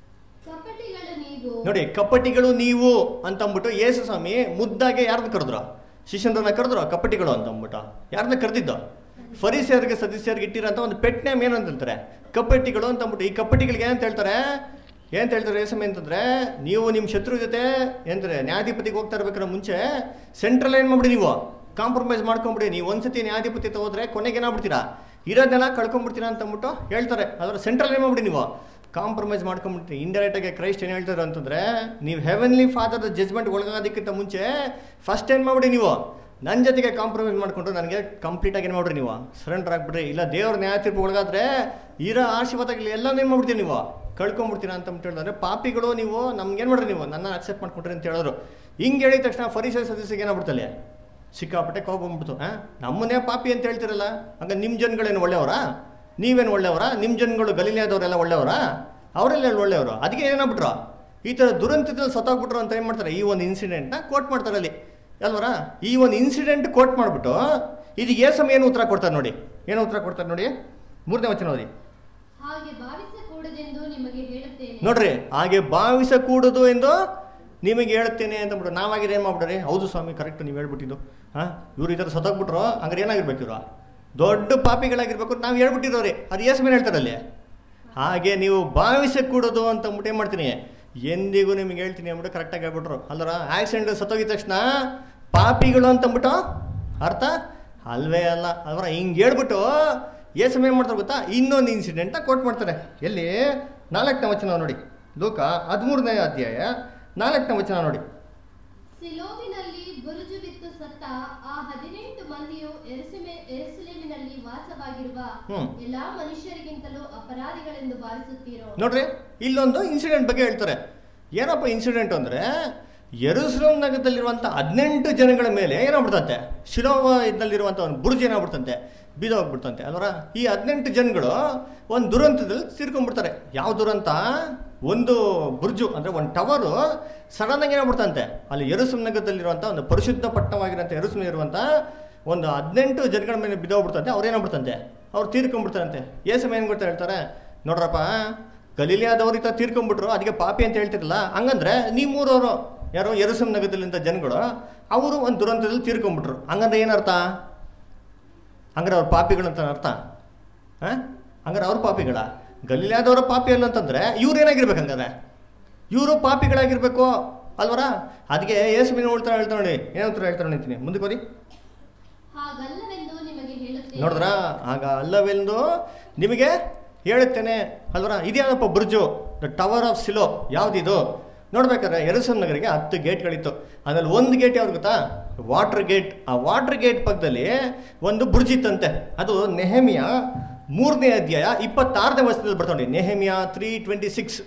ಕಪಟಿಗಳು ನೀವು ನೋಡಿ ಕಪಟಿಗಳು ನೀವು ಅಂತಂದ್ಬಿಟ್ಟು ಯೇಸು ಸ್ವಾಮಿ ಮುದ್ದಾಗೆ ಯಾರನ್ನ ಕರೆದ್ರು ಶಿಷ್ಯಂದ್ರನ್ನ ಕರೆದ್ರು ಕಪಟಿಗಳು ಅಂತಂದ್ಬಿಟ್ಟು ಯಾರನ್ನ ಕರೆದಿದ್ದು ಫರಿಸಿಯರಿಗೆ ಸದಸ್ಯರಿಗೆ ಇಟ್ಟಿರೋಂಥ ಒಂದು ಪೆಟ್ ನೇಮ್ ಏನು ಅಂತ ಹೇಳ್ತಾರೆ ಕಪಟಿಗಳು ಅಂತಂದ್ಬಿಟ್ಟು ಈ ಕಪಟಿಗಳಿಗೆ ಏನಂತ ಹೇಳ್ತಾರೆ ಏನಂತ ಹೇಳ್ತಾರೆ ಯೇಸು ಅಂತಂದ್ರೆ ನೀವು ನಿಮ್ಮ ಶತ್ರು ಜೊತೆ ಏನಂತಾರೆ ನ್ಯಾಯಾಧಿಪತಿಗೆ ಹೋಗ್ತಾ ಇರ್ಬೇಕಾದ್ರೆ ಮುಂಚೆ ಸೆಂಟ್ರಲ್ ಏನು ಮಾಡ್ಬಿಡಿ ನೀವು ಕಾಂಪ್ರಮೈಸ್ ಮಾಡ್ಕೊಂಬಿಡಿ ನೀವು ಒಂದ್ಸತಿ ನ್ಯಾಯಾಧಿಪತಿ ಹೋದ್ರೆ ಕೊನೆಗೆ ಏನಾಗ್ಬಿಡ್ತೀರಾ ಇರೋದೆಲ್ಲ ಕಳ್ಕೊಂಡ್ಬಿಡ್ತೀರಾ ಅಂತ ಅಂದ್ಬಿಟ್ಟು ಹೇಳ್ತಾರೆ ಅದರ ಸೆಂಟ್ರಲ್ ಏನು ಮಾಡ್ಬಿಡಿ ನೀವು ಕಾಂಪ್ರಮೈಸ್ ಮಾಡ್ಕೊಂಡ್ಬಿಡ್ತೀರಿ ಇಂಡೈರೆಕ್ಟಾಗಿ ಕ್ರೈಸ್ಟ್ ಏನು ಹೇಳ್ತಾರೆ ಅಂತಂದ್ರೆ ನೀವು ಹೆವೆನ್ಲಿ ಫಾದರ್ ಜಜ್ಮೆಂಟ್ ಒಳಗಾಗೋದಕ್ಕಿಂತ ಮುಂಚೆ ಫಸ್ಟ್ ಏನು ಮಾಡ್ಬಿಡಿ ನೀವು ನನ್ನ ಜೊತೆಗೆ ಕಾಂಪ್ರಮೈಸ್ ಮಾಡ್ಕೊಂಡು ನನಗೆ ಕಂಪ್ಲೀಟಾಗಿ ಏನು ಮಾಡ್ರಿ ನೀವು ಸರೆಂಡರ್ ಆಗ್ಬಿಡ್ರಿ ಇಲ್ಲ ದೇವ್ರ ನ್ಯಾಯ ತೀರ್ಪು ಒಳಗಾದ್ರೆ ಇರೋ ಆಶೀರ್ವಾದಗಳು ಎಲ್ಲ ಏನು ಮಾಡ್ಬಿಡ್ತೀರಿ ನೀವು ಕಳ್ಕೊಂಡ್ಬಿಡ್ತೀರಾ ಅಂತ ಅಂದ್ಬಿಟ್ಟು ಹೇಳಿದ್ರೆ ಪಾಪಿಗಳು ನೀವು ನಮ್ಗೆ ಏನು ಮಾಡ್ರಿ ನೀವು ನನ್ನ ಅಕ್ಸೆಪ್ಟ್ ಮಾಡ್ಕೊಟ್ರಿ ಅಂತ ಹೇಳಿದ್ರು ಹಿಂಗೆ ಹೇಳಿದ ತಕ್ಷಣ ಫರೀಸ ಸದಸ್ಯಗೆ ಏನಾಗ್ಬಿಡ್ತಲ್ಲ ಸಿಕ್ಕಾಪಟ್ಟೆ ಕೋಪ ಬಂದ್ಬಿಡ್ತು ಹಾಂ ನಮ್ಮನ್ನೇ ಪಾಪಿ ಅಂತ ಹೇಳ್ತಿರಲ್ಲ ಹಂಗ ನಿಮ್ಮ ಜನಗಳೇನು ಒಳ್ಳೆಯವರಾ ನೀವೇನು ಒಳ್ಳೆಯವರಾ ನಿಮ್ಮ ಜನಗಳು ಗಲೀಲಿಯಾದವರೆಲ್ಲ ಒಳ್ಳೆಯವರಾ ಅವರೆಲ್ಲ ಒಳ್ಳೆಯವರು ಅದಕ್ಕೆ ಏನಾಗ್ಬಿಟ್ರು ಈ ಥರ ದುರಂತದಲ್ಲಿ ಸತ್ತೋಗ್ಬಿಟ್ರು ಅಂತ ಏನು ಮಾಡ್ತಾರೆ ಈ ಒಂದು ಇನ್ಸಿಡೆಂಟ್ನ ಕೋಟ್ ಮಾಡ್ತಾರೆ ಅಲ್ಲಿ ಅಲ್ವರ ಈ ಒಂದು ಇನ್ಸಿಡೆಂಟ್ ಕೋಟ್ ಮಾಡಿಬಿಟ್ಟು ಇದು ಏಸಮ್ ಏನು ಉತ್ತರ ಕೊಡ್ತಾರೆ ನೋಡಿ ಏನು ಉತ್ತರ ಕೊಡ್ತಾರೆ ನೋಡಿ ಮೂರನೇ ವಚನ ಓದಿ ಹಾಗೆ ಭಾವಿಸಕೂಡದೆಂದು ನಿಮಗೆ ಹೇಳುತ್ತೇನೆ ನೋಡ್ರಿ ಹಾಗೆ ಭಾವಿಸಕೂಡದು ಎಂದು ನಿಮಗೆ ಹೇಳ್ತೇನೆ ಅಂತ ಬಿಟ್ಟು ನಾವಾಗಿದೆ ಏನು ಮಾಡ್ಬಿಡ್ರಿ ಹೌದು ಸ್ವಾಮಿ ಕರೆಕ್ಟ್ ನೀವು ಹೇಳ್ಬಿಟ್ಟಿದ್ದು ಹಾಂ ಇವ್ರು ಈ ಥರ ಸತ್ತೋಗ್ಬಿಟ್ರು ಹಂಗಾರೆ ಏನಾಗಿರ್ಬೇಕು ಇವರು ದೊಡ್ಡ ಪಾಪಿಗಳಾಗಿರ್ಬೇಕು ಅಂತ ನಾವು ಹೇಳ್ಬಿಟ್ಟಿರೋರಿ ಅದು ಏಸು ಮೇಲೆ ಹೇಳ್ತಾರೆ ಅಲ್ಲಿ ಹಾಗೆ ನೀವು ಭಾವಿಸಕೂಡದು ಅಂತ ಅಂದ್ಬಿಟ್ಟು ಏನು ಮಾಡ್ತೀನಿ ಎಂದಿಗೂ ನಿಮಗೆ ಹೇಳ್ತೀನಿ ಅಂದ್ಬಿಟ್ಟು ಕರೆಕ್ಟಾಗಿ ಹೇಳ್ಬಿಟ್ರು ಅಲ್ಲರ ಆಕ್ಸಿಡೆಂಟ್ ಸತ್ತೋಗಿದ ತಕ್ಷಣ ಪಾಪಿಗಳು ಅಂತಂದ್ಬಿಟ್ಟು ಅರ್ಥ ಅಲ್ವೇ ಅಲ್ಲ ಅಲ್ವರ ಹಿಂಗೆ ಹೇಳ್ಬಿಟ್ಟು ಏಸು ಏನು ಮಾಡ್ತಾರೆ ಗೊತ್ತಾ ಇನ್ನೊಂದು ಇನ್ಸಿಡೆಂಟ್ನ ಕೋಟ್ ಮಾಡ್ತಾರೆ ಎಲ್ಲಿ ನಾಲ್ಕನೇ ವಚನ ನೋಡಿ ಲೋಕ ಹದಿಮೂರನೇ ಅಧ್ಯಾಯ ನಾಲ್ಕನೇ ವಚನ ನೋಡಿ ಸಿಲೋವಿನಲ್ಲಿ ಬುರುಜು ಬಿತ್ತು ಸತ್ತ ಆ ಹದಿನೆಂಟು ಮಂದಿಯು ಎರುಸಲೇಮೆ ಎರುಸಲೇಮಿನಲ್ಲಿ ವಾಸವಾಗಿರುವ ಹ್ಮ್. ಎಲ್ಲಾ ಮನುಷ್ಯರಿಗಿಂತಲೂ ಅಪರಾಧಿಗಳೆಂದು ಭಾವಿಸುತ್ತೀರೋ ನೋಡ್ರಿ ಇಲ್ಲೊಂದು ಇನ್ಸಿಡೆಂಟ್ ಬಗ್ಗೆ ಹೇಳ್ತಾರೆ ಏನಪ್ಪ ಇನ್ಸಿಡೆಂಟ್ ಅಂದರೆ ಯರುಸಲೇಮ್ ನಗರದಲ್ಲಿರುವಂಥ ಹದಿನೆಂಟು ಜನಗಳ ಮೇಲೆ ಏನಾಗ್ಬಿಡ್ತಂತೆ ಶಿಲೋವ ಇದ್ದಲ್ಲಿರುವಂಥ ಒಂದು ಬುರ್ಜ್ ಏನಾಗ್ಬಿಡ್ತಂತೆ ಬಿದ್ದೋಗ್ಬಿಡ್ತಂತೆ ಅಲ್ವರ ಈ ಹದಿನೆಂಟು ಜನಗಳು ಒಂದು ದುರಂತದಲ್ಲಿ ತೀರ್ಕೊಂಡ್ಬಿಡ್ತಾರೆ ಯಾವ ದುರಂತ ಒಂದು ಬುರ್ಜು ಅಂದರೆ ಒಂದು ಟವರು ಸಡನ್ನಾಗಿ ಏನಾಗ್ಬಿಡ್ತಂತೆ ಅಲ್ಲಿ ಯರುಸಲೇಮ್ ನಗರದಲ್ಲಿರುವಂಥ ಒಂದು ಪರಿಶುದ್ಧ ಪಟ್ಟಣವಾಗಿರೋಂಥ ಯರುಸಲೇಮ್ ಇರುವಂಥ ಒಂದು ಹದಿನೆಂಟು ಜನಗಳ ಮೇಲೆ ಬಿದ್ದೋಗ್ಬಿಡ್ತಂತೆ ಅವ್ರು ಏನಾಗ್ಬಿಡ್ತಂತೆ ಅವ್ರು ತೀರ್ಕೊಂಡ್ಬಿಡ್ತಾರಂತೆ ಏಸಮ ಏನು ಗೊತ್ತಾ ಹೇಳ್ತಾರೆ ನೋಡ್ರಪ್ಪ ಗಲೀಲಿಯಾದವ್ರು ಈ ಥರ ತೀರ್ಕೊಂಡ್ಬಿಟ್ರು ಅದಕ್ಕೆ ಪಾಪಿ ಅಂತ ಹೇಳ್ತಿರಲ್ಲ ಹಂಗಂದ್ರೆ ನೀವು ಮೂರವರು ಯಾರೋ ಯರುಸಮ್ ನಗರದಲ್ಲಿಂದ ಜನಗಳು ಅವರು ಒಂದು ದುರಂತದಲ್ಲಿ ತೀರ್ಕೊಂಡ್ಬಿಟ್ರು ಹಂಗಂದ್ರೆ ಏನರ್ಥ ಹಂಗಾರೆ ಅವ್ರ ಪಾಪಿಗಳು ಅಂತ ಅರ್ಥ ಹಾಂ ಹಂಗಾರೆ ಅವ್ರ ಪಾಪಿಗಳ ಗಲೀಲಿಯಾದವರ ಪಾಪಿ ಅಲ್ಲ ಅಂತಂದ್ರೆ ಇವ್ರು ಏನಾಗಿರ್ಬೇಕು ಹಂಗಾರೆ ಇವರು ಪಾಪಿಗಳಾಗಿರ್ಬೇಕು ಅಲ್ವರ ಅದಕ್ಕೆ ಏಸುಮಿನ ಉಳ್ತಾರೆ ಹೇಳ್ತಾರೆ ನೋಡಿ ಏನಂತ ಹೇಳ್ತಾರೆ ಅಂತೀನಿ ಮುಂದಕ್ಕೆ ಹೋದಿ ಹಾಗಲ್ಲವೆಂದು ನಿಮಗೆ ಹೇಳುತ್ತೇನೆ ನೋಡಿದ್ರ ಆಗ ಅಲ್ಲವೆಂದು ನಿಮಗೆ ಹೇಳುತ್ತೇನೆ ಅಲ್ವರ ಇದ್ಯಾದಪ್ಪ bridge the tower of Siloam ಯಾವುದಿದು ನೋಡ್ಬೇಕಾದ್ರೆ ಎರಸನ್ ನಗರಿಗೆ ಹತ್ತು ಗೇಟ್ಗಳಿತ್ತು ಅದ್ರಲ್ಲಿ ಒಂದು ಗೇಟ್ ಯಾವ್ದು ಗೊತ್ತಾ ವಾಟರ್ ಗೇಟ್ ಆ ವಾಟರ್ ಗೇಟ್ ಪಕ್ಕದಲ್ಲಿ ಒಂದು ಬ್ರಿಡ್ಜ್ ಇತ್ತಂತೆ ಅದು ನೆಹಮಿಯ ಮೂರನೇ ಅಧ್ಯಾಯ ಇಪ್ಪತ್ತಾರನೇ ವರ್ಷದಲ್ಲಿ ಬರ್ತಾನೆ ನೆಹಮಿಯ ತ್ರೀ ಟ್ವೆಂಟಿ ಸಿಕ್ಸ್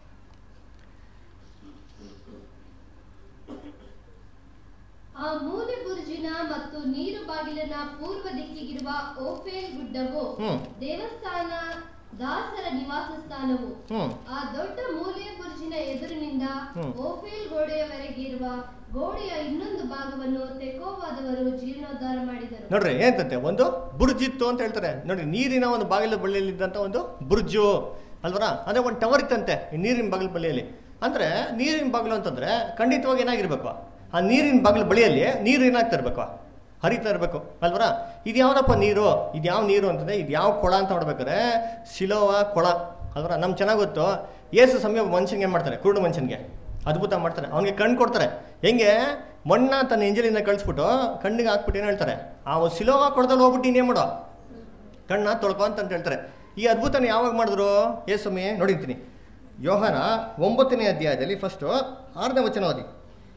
ಆ ಮೂಲೆ ಬುರ್ಜಿನ ಮತ್ತು ನೀರು ಬಾಗಿಲಿನ ಪೂರ್ವ ದಿಕ್ಕಿಗಿರುವ ಓಫೇಲ್ ಗುಡ್ಡವು ಹ್ಮ್. ದೇವಸ್ಥಾನ ದಾಸರ ನಿವಾಸ ಸ್ಥಾನವು ಹ್ಮ್ ಆ ದೊಡ್ಡ ಮೂಲೆ ಬುರ್ಜಿನ ಎದುರಿನಿಂದ ಹ್ಮ್. ಓಫೇಲ್ ಗೋಡೆಯವರೆಗೆ ಇರುವ ಗೋಡೆಯ ಇನ್ನೊಂದು ಭಾಗವನ್ನು ತೆಕೋವಾದವರು ಜೀರ್ಣೋದ್ಧಾರ ಮಾಡಿದರು ನೋಡ್ರಿ ಏನಂತೆ ಒಂದು ಬುರ್ಜ್ ಇತ್ತು ಅಂತ ಹೇಳ್ತಾರೆ ನೋಡ್ರಿ ನೀರಿನ ಒಂದು ಬಾಗಿಲ ಬಳ್ಳಿಯಲ್ಲಿದ್ದಂಥ ಒಂದು ಬುರ್ಜು ಅಲ್ವರ ಅದೇ ಒಂದು ಟವರ್ ಇತ್ತಂತೆ ಈ ನೀರಿನ ಬಾಗಿಲ ಬಳಿಯಲ್ಲಿ ಅಂದ್ರೆ ನೀರಿನ ಬಾಗಿಲು ಅಂತಂದ್ರೆ ಖಂಡಿತವಾಗಿ ಏನಾಗಿರ್ಬೇಕು ಆ ನೀರಿನ ಬಾಗಿಲು ಬಳಿಯಲ್ಲಿ ನೀರು ಏನಾಗ್ತಾ ಇರ್ಬೇಕು ಹರಿತಾ ಇರಬೇಕು ಅಲ್ವರ ಇದು ಯಾವ್ದಪ್ಪ ನೀರು ಇದು ಯಾವ ನೀರು ಅಂತಂದ್ರೆ ಇದು ಯಾವ ಕೊಳ ಅಂತ ನೋಡ್ಬೇಕಾದ್ರೆ ಶಿಲೋವ ಕೊಳ ಅಲ್ವರ ನಮ್ಗೆ ಚೆನ್ನಾಗಿ ಗೊತ್ತು ಏಸು ಸಮಯ ಮನುಷ್ಯನಿಗೆ ಏನು ಮಾಡ್ತಾರೆ ಕುರುಡು ಮನುಷ್ಯನಿಗೆ ಅದ್ಭುತ ಮಾಡ್ತಾರೆ ಅವನಿಗೆ ಕಣ್ಣು ಕೊಡ್ತಾರೆ ಹೆಂಗೆ ಮಣ್ಣ ತನ್ನ ಎಂಜಲಿಂದ ಕಳಿಸ್ಬಿಟ್ಟು ಕಣ್ಣಿಗೆ ಹಾಕ್ಬಿಟ್ಟು ಏನು ಹೇಳ್ತಾರೆ ಆ ಸಿಲೋವ ಕೊಡದಲ್ಲಿ ಹೋಗ್ಬಿಟ್ಟು ಇನ್ನೇನು ಮಾಡೋ ಕಣ್ಣ ತೊಳ್ಕೊ ಅಂತ ಹೇಳ್ತಾರೆ ಈ ಅದ್ಭುತನ ಯಾವಾಗ ಮಾಡಿದ್ರು ಏ ಸ್ವಾಮಿ ನೋಡಿರ್ತೀನಿ ಯೋಹಾನ ಒಂಬತ್ತನೇ ಅಧ್ಯಾಯದಲ್ಲಿ ಫಸ್ಟು ಆರನೇ ವಚನ ಓದಿ